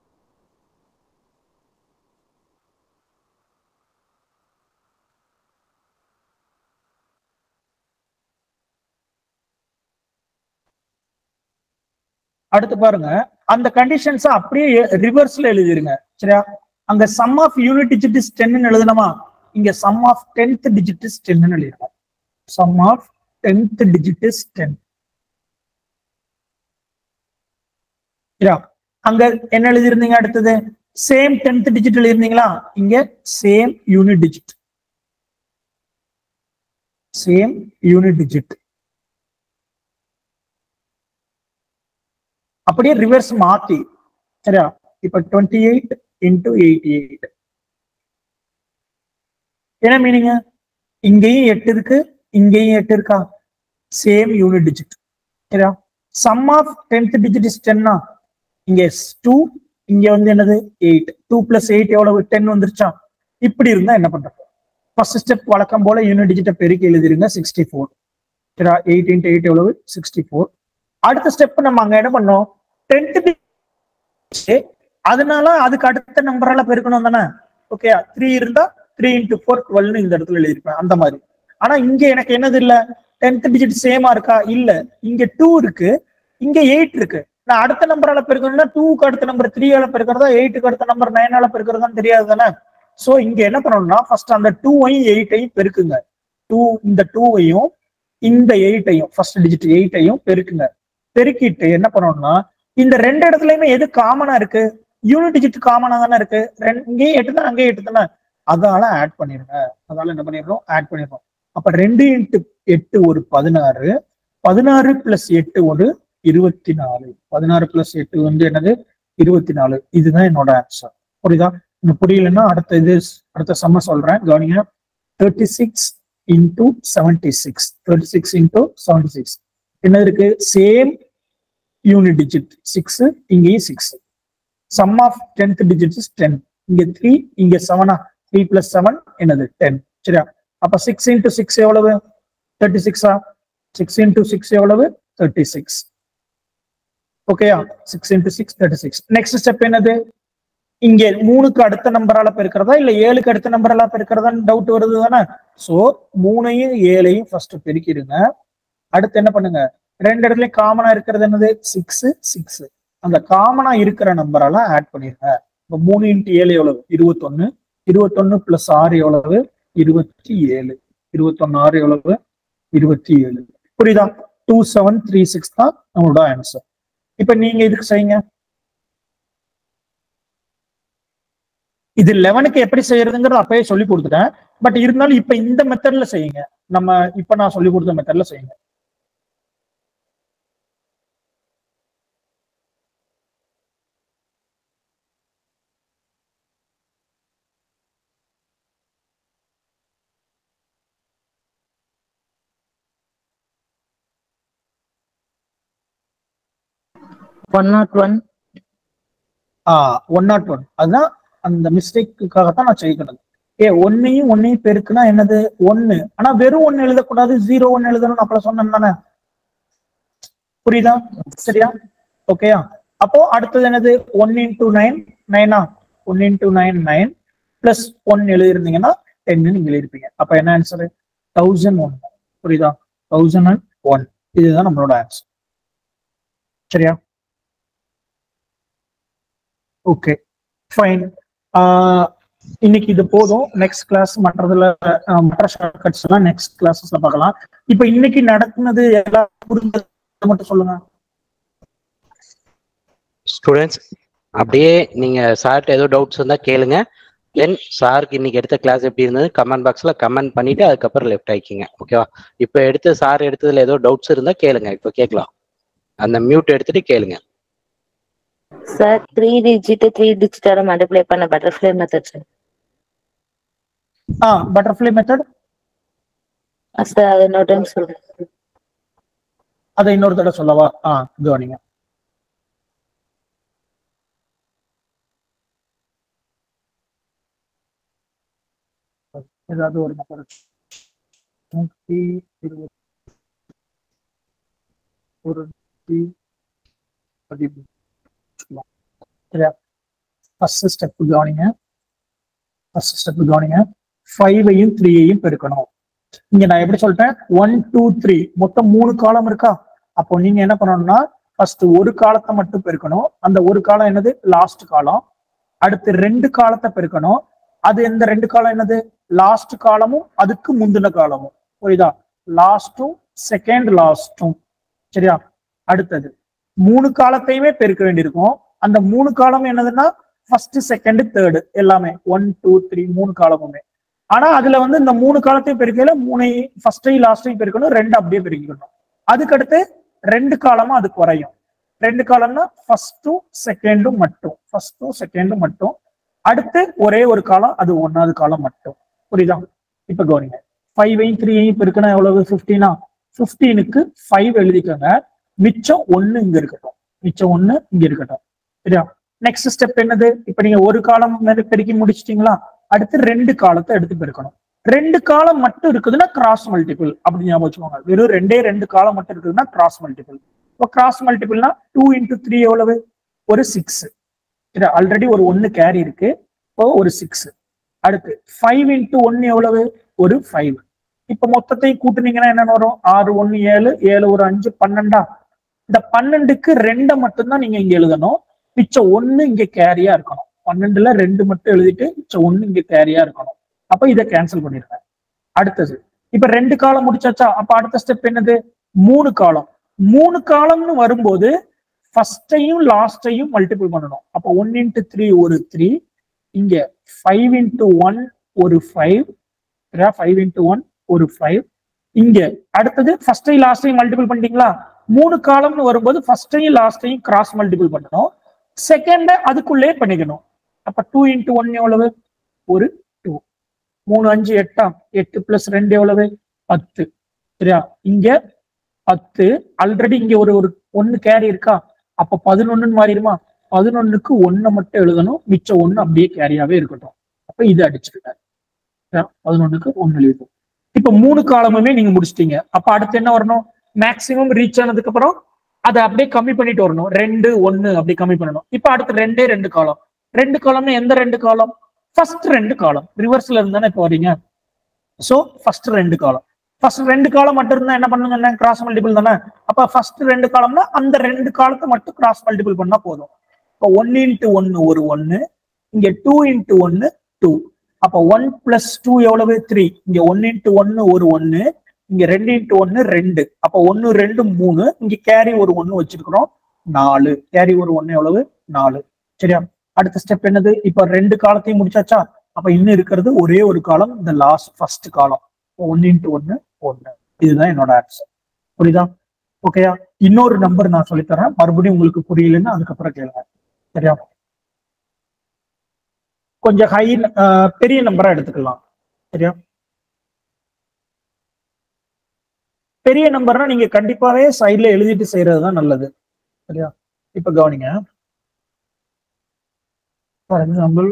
அடுத்து பாருங்க அந்த கண்டிஷன்ஸ் அப்படியே ரிவர்ஸ்ல எழுதிருங்க சரியா அங்க sum of unit digit is ten எழுதணுமா இங்க sum of tenth digit is ten எழுதிருங்க sum of tenth digit is ten அங்க என்ன எழுதிருந்தீங்க அடுத்தது சேம் டென்த் டிஜிட் எழுதிருந்தீங்களா இங்க same unit digit same unit digit அப்படியே ரிவர்ஸ் மாத்தி சரியா இப்ப twenty eight into eighty eight என்ன மீனிங் இங்கேயும் எட்டு இருக்கு இங்கேயும் எட்டு இருக்கா சேம் யூனிட் டிஜிட் சரியா sum of tenth digit is டென்னா இங்க டூ இங்க வந்து என்னது எயிட் டூ பிளஸ் எயிட் எவ்வளவு டென் வந்துருச்சா இப்படி இருந்தா என்ன பண்றது ஃபர்ஸ்ட் ஸ்டெப் வழக்கம் போல யூனிட் டிஜிட்டை பெருக்கி எழுதிருங்க சிக்ஸ்டி ஃபோர் சரியா எயிட் இன்ட்டு எயிட் எவ்வளவு சிக்ஸ்டி ஃபோர் அடுத்த ஸ்டெப் நம்ம அங்க என்ன பண்ணோம் டென்த் அதனால அதுக்கு அடுத்த நம்பரால பெருக்கணும் தானே ஓகே த்ரீ இருந்தா த்ரீ இன்டூ ஃபோர் டுவெல்னு இந்த இடத்துல எழுதிருப்பேன் அந்த மாதிரி ஆனா இங்க எனக்கு என்னது இல்ல டென்த் டிஜிட் சேமா இருக்கா இல்ல இங்க டூ இருக்கு இங்க எயிட் இருக்கு நான் அடுத்த நம்பரால பெருக்கணும்னா டூக்கு அடுத்த நம்பர் த்ரீயால பெருக்கிறதா எயிட்டுக்கு அடுத்த நம்பர் நைனால பெருக்கிறதான்னு தெரியாது தானே சோ இங்க என்ன பண்ணணும்னா ஃபர்ஸ்ட் அந்த டூவையும் எயிட்டையும் பெருக்குங்க டூ இந்த டூவையும் இந்த எயிட்டையும் ஃபர்ஸ்ட் டிஜிட் எயிட்டையும் பெருக்குங்க பெருக்கிட்டு என்ன பண்ணணும்னா இந்த ரெண்டு இடத்துலயுமே எது காமனா இருக்கு யூனிட் டிஜிட் காமனா தானே இருக்கு ரெண்டு இங்கேயும் எட்டு தான் அங்கேயும் எட்டு தானே அதால ஆட் பண்ணிருங்க அதால என்ன பண்ணிடுறோம் ஆட் பண்ணிடுறோம் அப்ப ரெண்டு இன்ட்டு எட்டு ஒரு பதினாறு பதினாறு பிளஸ் எட்டு ஒரு இருபத்தி நாலு பதினாறு பிளஸ் எட்டு வந்து என்னது இருபத்தி நாலு இதுதான் என்னோட ஆன்சர் புரியுதா இன்னும் புரியலன்னா அடுத்த இது அடுத்த சம்ம சொல்றேன் கவனிங்க thirty six into seventy six thirty six into seventy six என்ன இருக்கு சேம் யூனிட் டிஜிட் சிக்ஸ் இங்கேயும் six sum of tenth digit is ten இங்க த்ரீ இங்க செவனா த்ரீ பிளஸ் செவன் என்னது டென் சரியா அப்ப சிக்ஸ் இன்டூ சிக்ஸ் எவ்வளவு தேர்ட்டி சிக்ஸா சிக்ஸ் இன்டூ சிக்ஸ் எவ்வளவு தேர்ட்டி சிக்ஸ் ஓகேயா six into six thirty six next step என்னது இங்க மூணுக்கு அடுத்த நம்பரால பெருக்கிறதா இல்ல ஏழுக்கு அடுத்த நம்பரால பெருக்கிறதான்னு டவுட் வருது தானே சோ மூணையும் ஏழையும் ஃபர்ஸ்ட் பெருக்கிடுங்க அடுத்து என்ன பண்ணுங்க ரெண்டு இடத்துலயும் காமனா இருக்கிறது என்னது சிக்ஸ் சிக்ஸ் அந்த காமனா இருக்கிற நம்பரெல்லாம் ஆட் பண்ணிருங்க இப்போ மூணு இன்ட்டு ஏழு எவ்வளவு இருபத்தொன்னு இருபத்தொன்னு பிளஸ் ஆறு எவ்வளவு இருபத்தி ஏழு இருபத்தொன்னு ஆறு எவ்வளவு இருபத்தி ஏழு புரியுதா டூ செவன் த்ரீ சிக்ஸ் தான் நம்மளோட ஆன்சர் இப்ப நீங்க இதுக்கு செய்யுங்க இது லெவனுக்கு எப்படி செய்யறதுங்கிறது அப்பயே சொல்லி கொடுத்துட்டேன் பட் இருந்தாலும் இப்ப இந்த மெத்தட்ல செய்யுங்க நம்ம இப்ப நான் சொல்லி கொடுத்த மெத்தட்ல செய்யுங்க one nought one one nought one அதுதான் அந்த மிஸ்டேக்குக்காகத்தான் நான் செய்யணும் ஏ ஒன்னையும் ஒன்னையும் பெருக்குனா என்னது ஒன்னு ஆனா வெறும் ஒன்னு எழுதக்கூடாது ஜீரோ ஒன்னு எழுதணும்னு அப்பல சொன்னேன் தானே புரியுதா சரியா ஓகேயா அப்போ அடுத்தது என்னது ஒன் இன்டூ நைன் நைனா one into nine nine plus one எழுதிருந்தீங்கன்னா டென்னு நீங்க எழுதிருப்பீங்க அப்ப என்ன ஆன்சர் தௌசண்ட் ஒன் புரியுதா தௌசண்ட் அண்ட் ஒன் இதுதான் நம்மளோட ஆன்சர் சரியா ஓகே ஃபைன் இன்னைக்கு இது போதும் நெக்ஸ்ட் கிளாஸ் மற்றதுல அஹ், மற்ற ஷார்ட்கட்ஸ் எல்லாம் நெக்ஸ்ட் கிளாஸஸ்ல பார்க்கலாம் இப்போ இன்னைக்கு நடக்குனது எல்லாம் புரிஞ்சது மட்டும் சொல்லுங்க ஸ்டூடெண்ட்ஸ் அப்படியே நீங்க சார்ட்ட ஏதோ டவுட்ஸ் இருந்தா கேளுங்க தென் சாருக்கு இன்னைக்கு எடுத்த கிளாஸ் எப்படி இருந்தது கமெண்ட் பாக்ஸ்ல கமெண்ட் பண்ணிட்டு அதுக்கப்புறம் லெஃப்ட் ஆயிக்கிங்க ஓகேவா இப்போ எடுத்து சார் எடுத்ததுல ஏதோ டவுட்ஸ் இருந்தா கேளுங்க இப்போ கேட்கலாம் அந்த மியூட் எடுத்துட்டு கேளுங்க சார் த்ரீ டிஜிட் த்ரீ டிஜிட்டோட மல்டிப்ளை பண்ண பட்டர்ஃப்ளை மெத்தட் சார் ஆ பட்டர்ஃப்ளை மெத்தட் சார் அது இன்னொரு டைம் சொல்றேன் அதை இன்னொரு தடவை சொல்லவா ஆ கவனிங்க ஏதாவது ஒரு மெத்தட் நூற்றி இருபது ஒரு நூற்றி பதிமூணு சொல்லலாம். சரியா ஃபர்ஸ்ட் ஸ்டெப் கவனிங்க ஃபர்ஸ்ட் ஸ்டெப் கவனிங்க ஃபைவையும் த்ரீயையும் பெருக்கணும் இங்க நான் எப்படி சொல்லிட்டேன் ஒன் டூ த்ரீ மொத்தம் மூணு காலம் இருக்கா அப்போ நீங்க என்ன பண்ணணும்னா ஃபர்ஸ்ட் ஒரு காலத்தை மட்டும் பெருக்கணும் அந்த ஒரு காலம் என்னது லாஸ்ட் காலம் அடுத்து ரெண்டு காலத்தை பெருக்கணும் அது எந்த ரெண்டு காலம் என்னது லாஸ்ட் காலமும் அதுக்கு முந்தின காலமும் புரியுதா லாஸ்டும் செகண்ட் லாஸ்டும் சரியா அடுத்தது மூணு காலத்தையுமே பெருக்க வேண்டியிருக்கும் அந்த மூணு காலம் என்னதுன்னா ஃபர்ஸ்ட் செகண்ட் தேர்டு எல்லாமே ஒன் டூ த்ரீ மூணு காலமுமே ஆனா அதுல வந்து இந்த மூணு காலத்தையும் பெருக்கையில மூணையும் ஃபர்ஸ்டையும் லாஸ்டையும் பெருக்கணும் ரெண்டு அப்படியே பெருக்கிக்கணும் அதுக்கடுத்து ரெண்டு காலமும் அது குறையும் ரெண்டு காலம்னா ஃபர்ஸ்டும் செகண்டும் மட்டும் ஃபர்ஸ்டும் செகண்டும் மட்டும் அடுத்து ஒரே ஒரு காலம் அது ஒன்னாவது காலம் மட்டும் புரியுதா இப்ப கவனிங்க ஃபைவையும் த்ரீயையும் பெருக்கினா எவ்வளவு ஃபிஃப்டீனா ஃபிஃப்டீனுக்கு ஃபைவ் எழுதிக்கோங்க மிச்சம் ஒண்ணு இங்க இருக்கட்டும் மிச்சம் ஒண்ணு இங்க இருக்கட்டும் சரியா நெக்ஸ்ட் ஸ்டெப் என்னது இப்ப நீங்க ஒரு காலம் மேல பெருக்கி முடிச்சிட்டீங்களா அடுத்து ரெண்டு காலத்தை எடுத்து பெருக்கணும் ரெண்டு காலம் மட்டும் இருக்குதுன்னா கிராஸ் மல்டிபிள் அப்படி ஞாபகம் வச்சுக்கோங்க வெறும் ரெண்டே ரெண்டு காலம் மட்டும் இருக்குதுன்னா கிராஸ் மல்டிபிள் இப்போ கிராஸ் மல்டிபிள்னா டூ இன்டூ த்ரீ எவ்வளவு ஒரு சிக்ஸ் இது ஆல்ரெடி ஒரு ஒன்னு கேரி இருக்கு இப்போ ஒரு சிக்ஸ் அடுத்து ஃபைவ் இன்டூ ஒன்னு எவ்வளவு ஒரு ஃபைவ் இப்ப மொத்தத்தையும் கூட்டுனீங்கன்னா என்ன வரும் ஆறு ஒன்னு ஏழு ஏழு ஒரு அஞ்சு பன்னெண்டா இந்த பன்னெண்டுக்கு ரெண்டை மட்டும்தான் நீங்க இங்க எழுதணும் மிச்சம் ஒண்ணு இங்க கேரியா இருக்கணும் பன்னெண்டுல ரெண்டு மட்டும் எழுதிட்டு மிச்சம் ஒண்ணு இங்க கேரியா இருக்கணும் அப்ப இதை கேன்சல் பண்ணிருக்கேன் அடுத்தது இப்ப ரெண்டு காலம் முடிச்சாச்சா அப்ப அடுத்த ஸ்டெப் என்னது மூணு காலம் மூணு காலம்னு வரும்போது ஃபர்ஸ்டையும் லாஸ்டையும் மல்டிபிள் பண்ணணும் அப்ப ஒன் இன்ட்டு த்ரீ ஒரு த்ரீ இங்க ஃபைவ் இன்ட்டு ஒன் ஒரு ஃபைவ் ஃபைவ் இன்ட்டு ஒன் ஒரு ஃபைவ் இங்க அடுத்தது ஃபர்ஸ்டையும் லாஸ்டையும் மல்டிபிள் பண்ணிட்டீங்களா மூணு காலம்னு வரும்போது ஃபர்ஸ்டையும் லாஸ்டையும் கிராஸ் மல்டிபிள் பண்ணணும் செகண்ட அதுக்குள்ளே பண்ணிக்கணும் அப்ப டூ இன்ட்டு ஒன் எவ்வளவு ஒரு டூ மூணு அஞ்சு எட்டா எட்டு பிளஸ் ரெண்டு எவ்வளவு பத்து சரியா இங்க பத்து ஆல்ரெடி இங்க ஒரு ஒரு ஒன்னு கேரி இருக்கா அப்ப பதினொன்னு மாறிடுமா பதினொன்னுக்கு ஒன்னை மட்டும் எழுதணும் மிச்சம் ஒண்ணு அப்படியே கேரியாவே இருக்கட்டும் அப்ப இது அடிச்சிருக்காரு பதினொன்னுக்கு ஒன்னு எழுதும் இப்ப மூணு காலமுமே நீங்க முடிச்சிட்டீங்க அப்ப அடுத்து என்ன வரணும் மேக்சிமம் ரீச் ஆனதுக்கு அப்புறம் அதை அப்படியே கம்மி பண்ணிட்டு வரணும் ரெண்டு ஒன்னு அப்படி கம்மி பண்ணணும் இப்ப அடுத்து ரெண்டே ரெண்டு காலம் ரெண்டு காலம்னா எந்த ரெண்டு காலம் ஃபர்ஸ்ட் ரெண்டு காலம் ரிவர்ஸ்ல இருந்தானே இப்போ வரீங்க சோ ஃபர்ஸ்ட் ரெண்டு காலம் ஃபர்ஸ்ட் ரெண்டு காலம் மட்டும் இருந்தா என்ன பண்ணுங்க கிராஸ் மல்டிபிள் தானே அப்ப ஃபர்ஸ்ட் ரெண்டு காலம்னா அந்த ரெண்டு காலத்தை மட்டும் கிராஸ் மல்டிபிள் பண்ணா போதும் இப்போ ஒன்னு இன்ட்டு ஒன்னு ஒரு ஒன்னு இங்க டூ இன்ட்டு ஒன்னு டூ அப்ப ஒன் பிளஸ் டூ எவ்வளவு த்ரீ இங்க ஒன் இன்ட்டு ஒன்னு ஒரு ஒன்னு இங்க ரெண்டு இன்ட்டு ஒன்னு ரெண்டு அப்ப ஒன்னு ரெண்டு மூணு இங்க கேரி ஒரு ஒன்னு வச்சிருக்கிறோம் நாலு கேரி ஒரு ஒன்னு எவ்வளவு நாலு சரியா அடுத்த ஸ்டெப் என்னது இப்ப ரெண்டு காலத்தையும் முடிச்சாச்சா அப்ப இன்னும் இருக்கிறது ஒரே ஒரு காலம் இந்த லாஸ்ட் ஃபர்ஸ்ட் காலம் ஒன்னு இன்ட்டு ஒன்னு ஒன்னு இதுதான் என்னோட ஆன்சர் புரியுதா ஓகேயா இன்னொரு நம்பர் நான் சொல்லித்தரேன் மறுபடியும் உங்களுக்கு புரியலன்னா அதுக்கப்புறம் கேளுங்க சரியா கொஞ்சம் ஹை பெரிய நம்பரா எடுத்துக்கலாம் சரியா பெரிய நம்பர்னா நீங்க கண்டிப்பாவே சைட்ல எழுதிட்டு செய்யறது தான் நல்லது சரியா இப்ப கவனிங்க ஃபார் எக்ஸாம்பிள்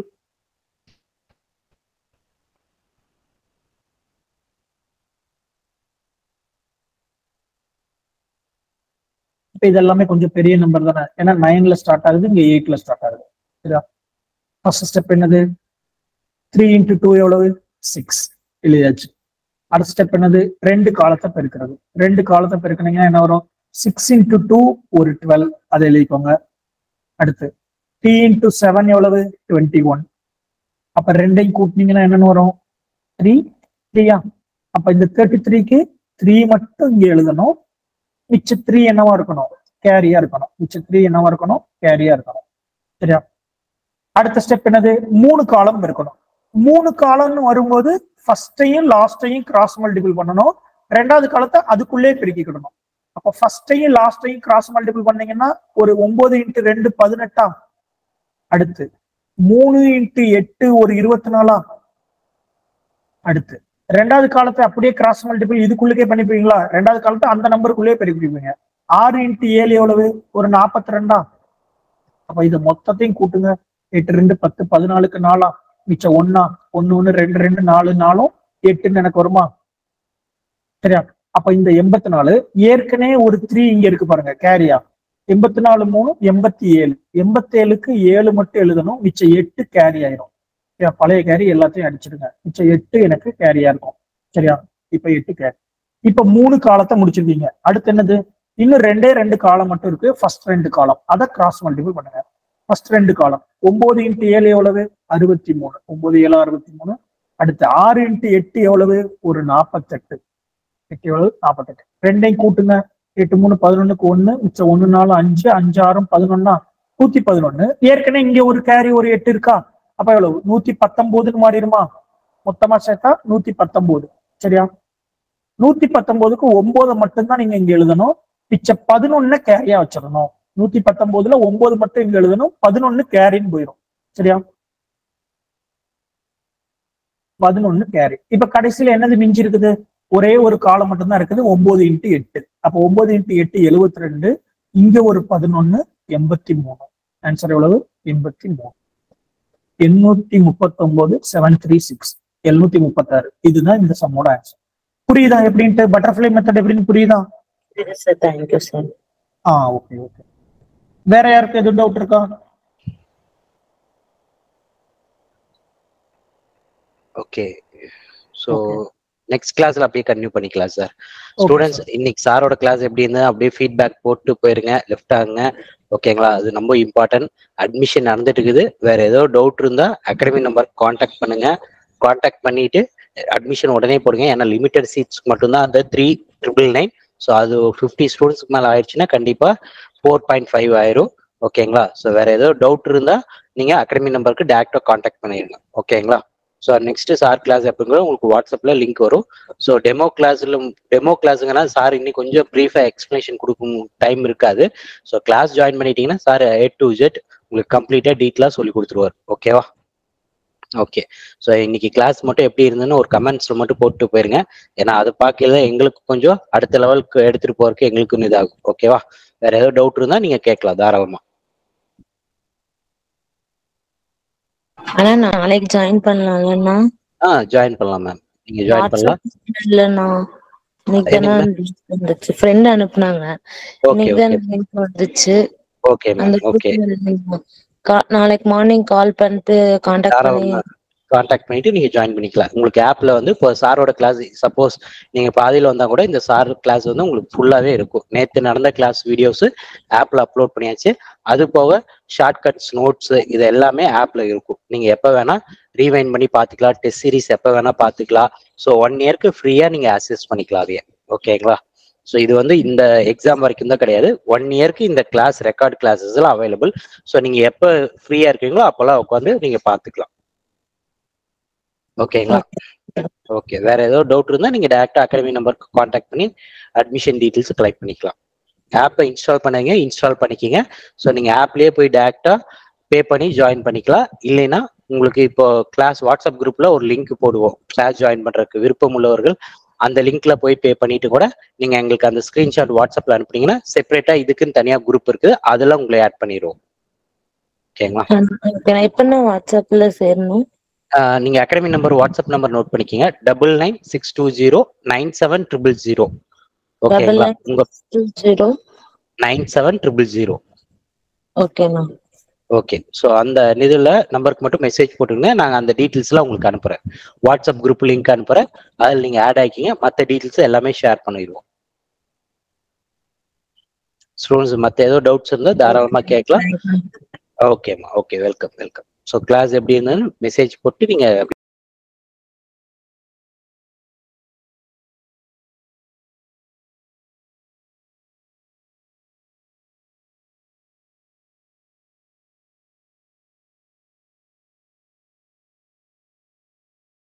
இப்ப இது எல்லாமே கொஞ்சம் பெரிய நம்பர் தானே ஏன்னா நைன்ல ஸ்டார்ட் ஆகுது இங்க எயிட்ல ஸ்டார்ட் ஆகுது சரியா ஃபர்ஸ்ட் ஸ்டெப் என்னது த்ரீ இன்டூ டூ எவ்வளவு சிக்ஸ் எழுதியாச்சு அடுத்த ஸ்டெப் என்னது ரெண்டு காலத்தை பெருக்கிறது ரெண்டு காலத்தை பெருக்கினீங்கன்னா என்ன வரும் சிக்ஸ் இன்டூ டூ ஒரு டுவெல் அதை எழுதிக்கோங்க அடுத்து த்ரீ இன்டூ செவன் எவ்வளவு டுவெண்ட்டி ஒன் அப்ப ரெண்டையும் கூட்டினீங்கன்னா என்னன்னு வரும் த்ரீ த்ரீயா அப்ப இந்த தேர்ட்டி த்ரீக்கு த்ரீ மட்டும் இங்க எழுதணும் மிச்ச த்ரீ என்னவா இருக்கணும் கேரியா இருக்கணும் மிச்ச த்ரீ என்னவா இருக்கணும் கேரியா இருக்கணும் சரியா அடுத்த ஸ்டெப் என்னது மூணு காலம் இருக்கணும் மூணு காலம்னு வரும்போது ஃபர்ஸ்டையும் லாஸ்டையும் கிராஸ் மல்டிபிள் பண்ணணும் ரெண்டாவது காலத்தை அதுக்குள்ளே பெருக்கிக்கிடணும் அப்ப ஃபர்ஸ்டையும் லாஸ்டையும் கிராஸ் மல்டிபிள் பண்ணீங்கன்னா ஒரு ஒன்பது இன்ட்டு ரெண்டு பதினெட்டா அடுத்து மூணு இன்ட்டு எட்டு ஒரு இருபத்தி நாலா அடுத்து ரெண்டாவது காலத்தை அப்படியே கிராஸ் மல்டிபிள் இதுக்குள்ளே பண்ணிப்பீங்களா ரெண்டாவது காலத்தை அந்த நம்பருக்குள்ளேயே பெருக்கிப்பீங்க ஆறு இன்ட்டு ஏழு எவ்வளவு ஒரு நாற்பத்தி ரெண்டா அப்ப இது மொத்தத்தையும் கூட்டுங்க எட்டு ரெண்டு பத்து பதினாலுக்கு நாலா மிச்சம் ஒன்னா ஒன்னு ஒன்னு ரெண்டு ரெண்டு நாலு நாலும் எட்டுன்னு எனக்கு வருமா சரியா அப்ப இந்த எண்பத்தி நாலு ஏற்கனவே ஒரு த்ரீ இங்க இருக்கு பாருங்க கேரியா எண்பத்தி நாலு மூணு எண்பத்தி ஏழு எண்பத்தி ஏழுக்கு ஏழு மட்டும் எழுதணும் மிச்சம் எட்டு கேரி ஆயிரும் சரியா பழைய கேரி எல்லாத்தையும் அடிச்சிடுங்க மிச்சம் எட்டு எனக்கு கேரியா இருக்கும் சரியா இப்ப எட்டு கேரி இப்ப மூணு காலத்தை முடிச்சிருக்கீங்க அடுத்து என்னது இன்னும் ரெண்டே ரெண்டு காலம் மட்டும் இருக்கு ஃபர்ஸ்ட் ரெண்டு காலம் அதை கிராஸ் மல்டிபிள் பண்ணுங்க ஃபர்ஸ்ட் ரெண்டு காலம் ஒன்பது இன்ட்டு ஏழு எவ்வளவு அறுபத்தி மூணு ஒன்பது ஏழு அறுபத்தி மூணு அடுத்து ஆறு இன்ட்டு எட்டு எவ்வளவு ஒரு நாற்பத்தெட்டு எட்டு எவ்வளவு நாற்பத்தெட்டு ரெண்டையும் கூட்டுங்க எட்டு மூணு பதினொன்னுக்கு ஒண்ணு மிச்சம் ஒண்ணு நாலு அஞ்சு அஞ்சு ஆறும் பதினொன்னா நூத்தி பதினொன்னு ஏற்கனவே இங்க ஒரு கேரி ஒரு எட்டு இருக்கா அப்ப எவ்வளவு நூத்தி பத்தொன்பதுன்னு மாறிடுமா மொத்தமா சேர்த்தா நூத்தி பத்தொன்பது சரியா நூத்தி பத்தொன்பதுக்கு ஒன்பதை மட்டும்தான் நீங்க இங்க எழுதணும் மிச்ச பதினொன்னு கேரியா வச்சிடணும் நூத்தி பத்தொன்பதுல ஒன்பது மட்டும் இங்க எழுதணும் பதினொன்னு கேரின்னு போயிடும் சரியா பதினொன்னு கேரி இப்ப கடைசியில என்னது மிஞ்சி இருக்குது ஒரே ஒரு காலம் மட்டும்தான் இருக்குது ஒன்பது இன்ட்டு எட்டு அப்ப ஒன்பது இன்ட்டு எட்டு எழுபத்தி ரெண்டு இங்க ஒரு பதினொன்னு எண்பத்தி மூணு ஆன்சர் எவ்வளவு எண்பத்தி மூணு எண்ணூத்தி முப்பத்தி ஒன்பது செவன் த்ரீ சிக்ஸ் எழுநூத்தி முப்பத்தாறு இதுதான் இந்த சம்மோட ஆன்சர் புரியுதா எப்படின்ட்டு பட்டர்ஃபிளை மெத்தட் எப்படின்னு புரியுதா சார் தேங்க்யூ சார் ஆ ஓகே ஓகே வேற யாருக்கு எதுவும் டவுட் இருக்கா ஓகே ஸோ நெக்ஸ்ட் கிளாஸ்ல அப்படியே கன்டினியூ பண்ணிக்கலாம் சார் ஸ்டூடெண்ட்ஸ் இன்னைக்கு சாரோட கிளாஸ் எப்படி இருந்தா அப்படியே ஃபீட்பேக் போட்டு போயிருங்க லெஃப்ட் ஆகுங்க ஓகேங்களா அது ரொம்ப இம்பார்ட்டன்ட் அட்மிஷன் நடந்துட்டு இருக்குது வேற ஏதோ டவுட் இருந்தா அகாடமி நம்பர் காண்டாக்ட் பண்ணுங்க காண்டாக்ட் பண்ணிட்டு அட்மிஷன் உடனே போடுங்க ஏன்னா லிமிடெட் சீட்ஸ் மட்டும்தான் அந்த த்ரீ ட்ரிபிள் நைன் ஸோ அது ஃபிஃப்டி ஸ்டூடெண்ட்ஸ்க்கு மேலே ஆயிடுச்சுன்னா கண்டிப்பா ஃபோர் பாயிண்ட் ஃபைவ் ஆயிரும் ஓகேங்களா ஸோ வேற ஏதோ டவுட் இருந்தா நீங்க அகாடமி நம்பருக்கு டேரக்டா காண்டாக்ட் பண்ணிருங்க ஓகேங்களா ஸோ நெக்ஸ்ட் சார் கிளாஸ் எப்படிங்கிறது உங்களுக்கு வாட்ஸ்அப்ல லிங்க் வரும் ஸோ டெமோ கிளாஸ்ல டெமோ கிளாஸுங்கன்னா சார் இன்னும் கொஞ்சம் ப்ரீஃபா எக்ஸ்பிளேஷன் கொடுக்கும் டைம் இருக்காது ஸோ கிளாஸ் ஜாயின் பண்ணிட்டீங்கன்னா சார் ஏ டு ஜெட் உங்களுக்கு கம்ப்ளீட்டா டீட்டெயிலாக சொல்லி கொடுத்துருவார் ஓகேவா ஓகே ஸோ இன்னைக்கு கிளாஸ் மட்டும் எப்படி இருந்ததுன்னு ஒரு கமெண்ட்ஸ்ல மட்டும் போட்டு போயிருங்க ஏன்னா அதை பார்க்கல எங்களுக்கு கொஞ்சம் அடுத்த லெவலுக்கு எடுத்துட்டு போறதுக்கு எங்களுக்கு இதாகும் ஓகேவா வேற ஏதோ டவுட் இருந்தா நீங்க கேட்கலாம் தாராளமா ஆனா நாளைக்கு ஜாயின் பண்ணலாம்லண்ணா ஆ ஜாயின் பண்ணலாம் மேம் நீங்க ஜாயின் பண்ணலாம் இல்லண்ணா இன்னைக்கு தானே link வந்துச்சு ஃப்ரெண்ட் அனுப்புனாங்க ஓகே இன்னைக்கு தான் ஓகே link வந்துச்சு ஓகே அந்த மேம் ஓகே group ல link கா- நாளைக்கு மார்னிங் கால் பண்ணிட்டு காண்டாக்ட் பண்ணி தாராளமா காண்டாக்ட் பண்ணிட்டு நீங்க ஜாயின் பண்ணிக்கலாம் உங்களுக்கு ஆப்ல வந்து இப்போ சாரோட கிளாஸ் சப்போஸ் நீங்க பாதியில வந்தா கூட இந்த சார் கிளாஸ் வந்து உங்களுக்கு ஃபுல்லாவே இருக்கும் நேத்து நடந்த கிளாஸ் வீடியோஸ் ஆப்ல அப்லோட் பண்ணியாச்சு அது போக ஷார்ட்கட்ஸ் நோட்ஸ் இது எல்லாமே ஆப்ல இருக்கும் நீங்க எப்ப வேணா ரீவைண்ட் பண்ணி பாத்துக்கலாம் டெஸ்ட் சீரிஸ் எப்ப வேணா பாத்துக்கலாம் ஸோ ஒன் இயர்க்கு ஃப்ரீயா நீங்க அக்சஸ் பண்ணிக்கலாம் அதையே ஓகேங்களா ஸோ இது வந்து இந்த எக்ஸாம் வரைக்கும் தான் கிடையாது ஒன் இயர்க்கு இந்த கிளாஸ் ரெக்கார்ட் கிளாஸஸ் எல்லாம் அவைலபிள் ஸோ நீங்க எப்போ ஃப்ரீயா இருக்கீங்களோ அப்பெல்லாம் உட்காந்து நீங்க பாத்துக்கலாம் ஓகேங்களா ஓகே வேற ஏதோ டவுட் இருந்தா நீங்க டேரக்டா அகாடமி நம்பருக்கு காண்டாக்ட் பண்ணி அட்மிஷன் டீடைல்ஸ் கலெக்ட் பண்ணிக்கலாம் ஆப்பை இன்ஸ்டால் பண்ணுங்க இன்ஸ்டால் பண்ணிக்கிங்க ஸோ நீங்க ஆப்லயே போய் டேரக்டா பே பண்ணி ஜாயின் பண்ணிக்கலாம் இல்லைன்னா உங்களுக்கு இப்போ கிளாஸ் வாட்ஸ்அப் குரூப்ல ஒரு லிங்க் போடுவோம் கிளாஸ் ஜாயின் பண்றதுக்கு விருப்பம் உள்ளவர்கள் அந்த லிங்க்ல போய் பே பண்ணிட்டு கூட நீங்க எங்களுக்கு அந்த ஸ்கிரீன்ஷாட் வாட்ஸ்அப்ல அனுப்புனீங்கன்னா செப்பரேட்டா இதுக்குன்னு தனியா குரூப் இருக்குது அதெல்லாம் உங்களை ஆட் பண்ணிடுவோம் ஓகேங்களா நான் எப்பன்னா வாட்ஸ்அப்ல சேரணும் ஆஹ் நீங்க academy number WhatsApp number note பண்ணிக்கங்க double nine six two zero nine seven triple zero ஓகேங்களா nine- உங்க zero nine seven triple zero ஓகேண்ணா ஓகே ஸோ அந்த இதுல நம்பருக்கு மட்டும் மெசேஜ் போட்டுருங்க நாங்கள் அந்த டீட்டெயில்ஸ்லாம் உங்களுக்கு அனுப்புறேன் வாட்ஸ்அப் குரூப் லிங்க் அனுப்புறேன் அதில் நீங்கள் ஆட் ஆகிக்கிங்க மற்ற டீட்டெயில்ஸ் எல்லாமே ஷேர் பண்ணிடுவோம் ஸ்டூடெண்ட்ஸ் மற்ற ஏதோ டவுட்ஸ் இருந்தால் தாராளமாக கேட்கலாம் ஓகேம்மா okay welcome welcome so class எப்படி இருந்ததுன்னு மெசேஜ் போட்டு நீங்கள்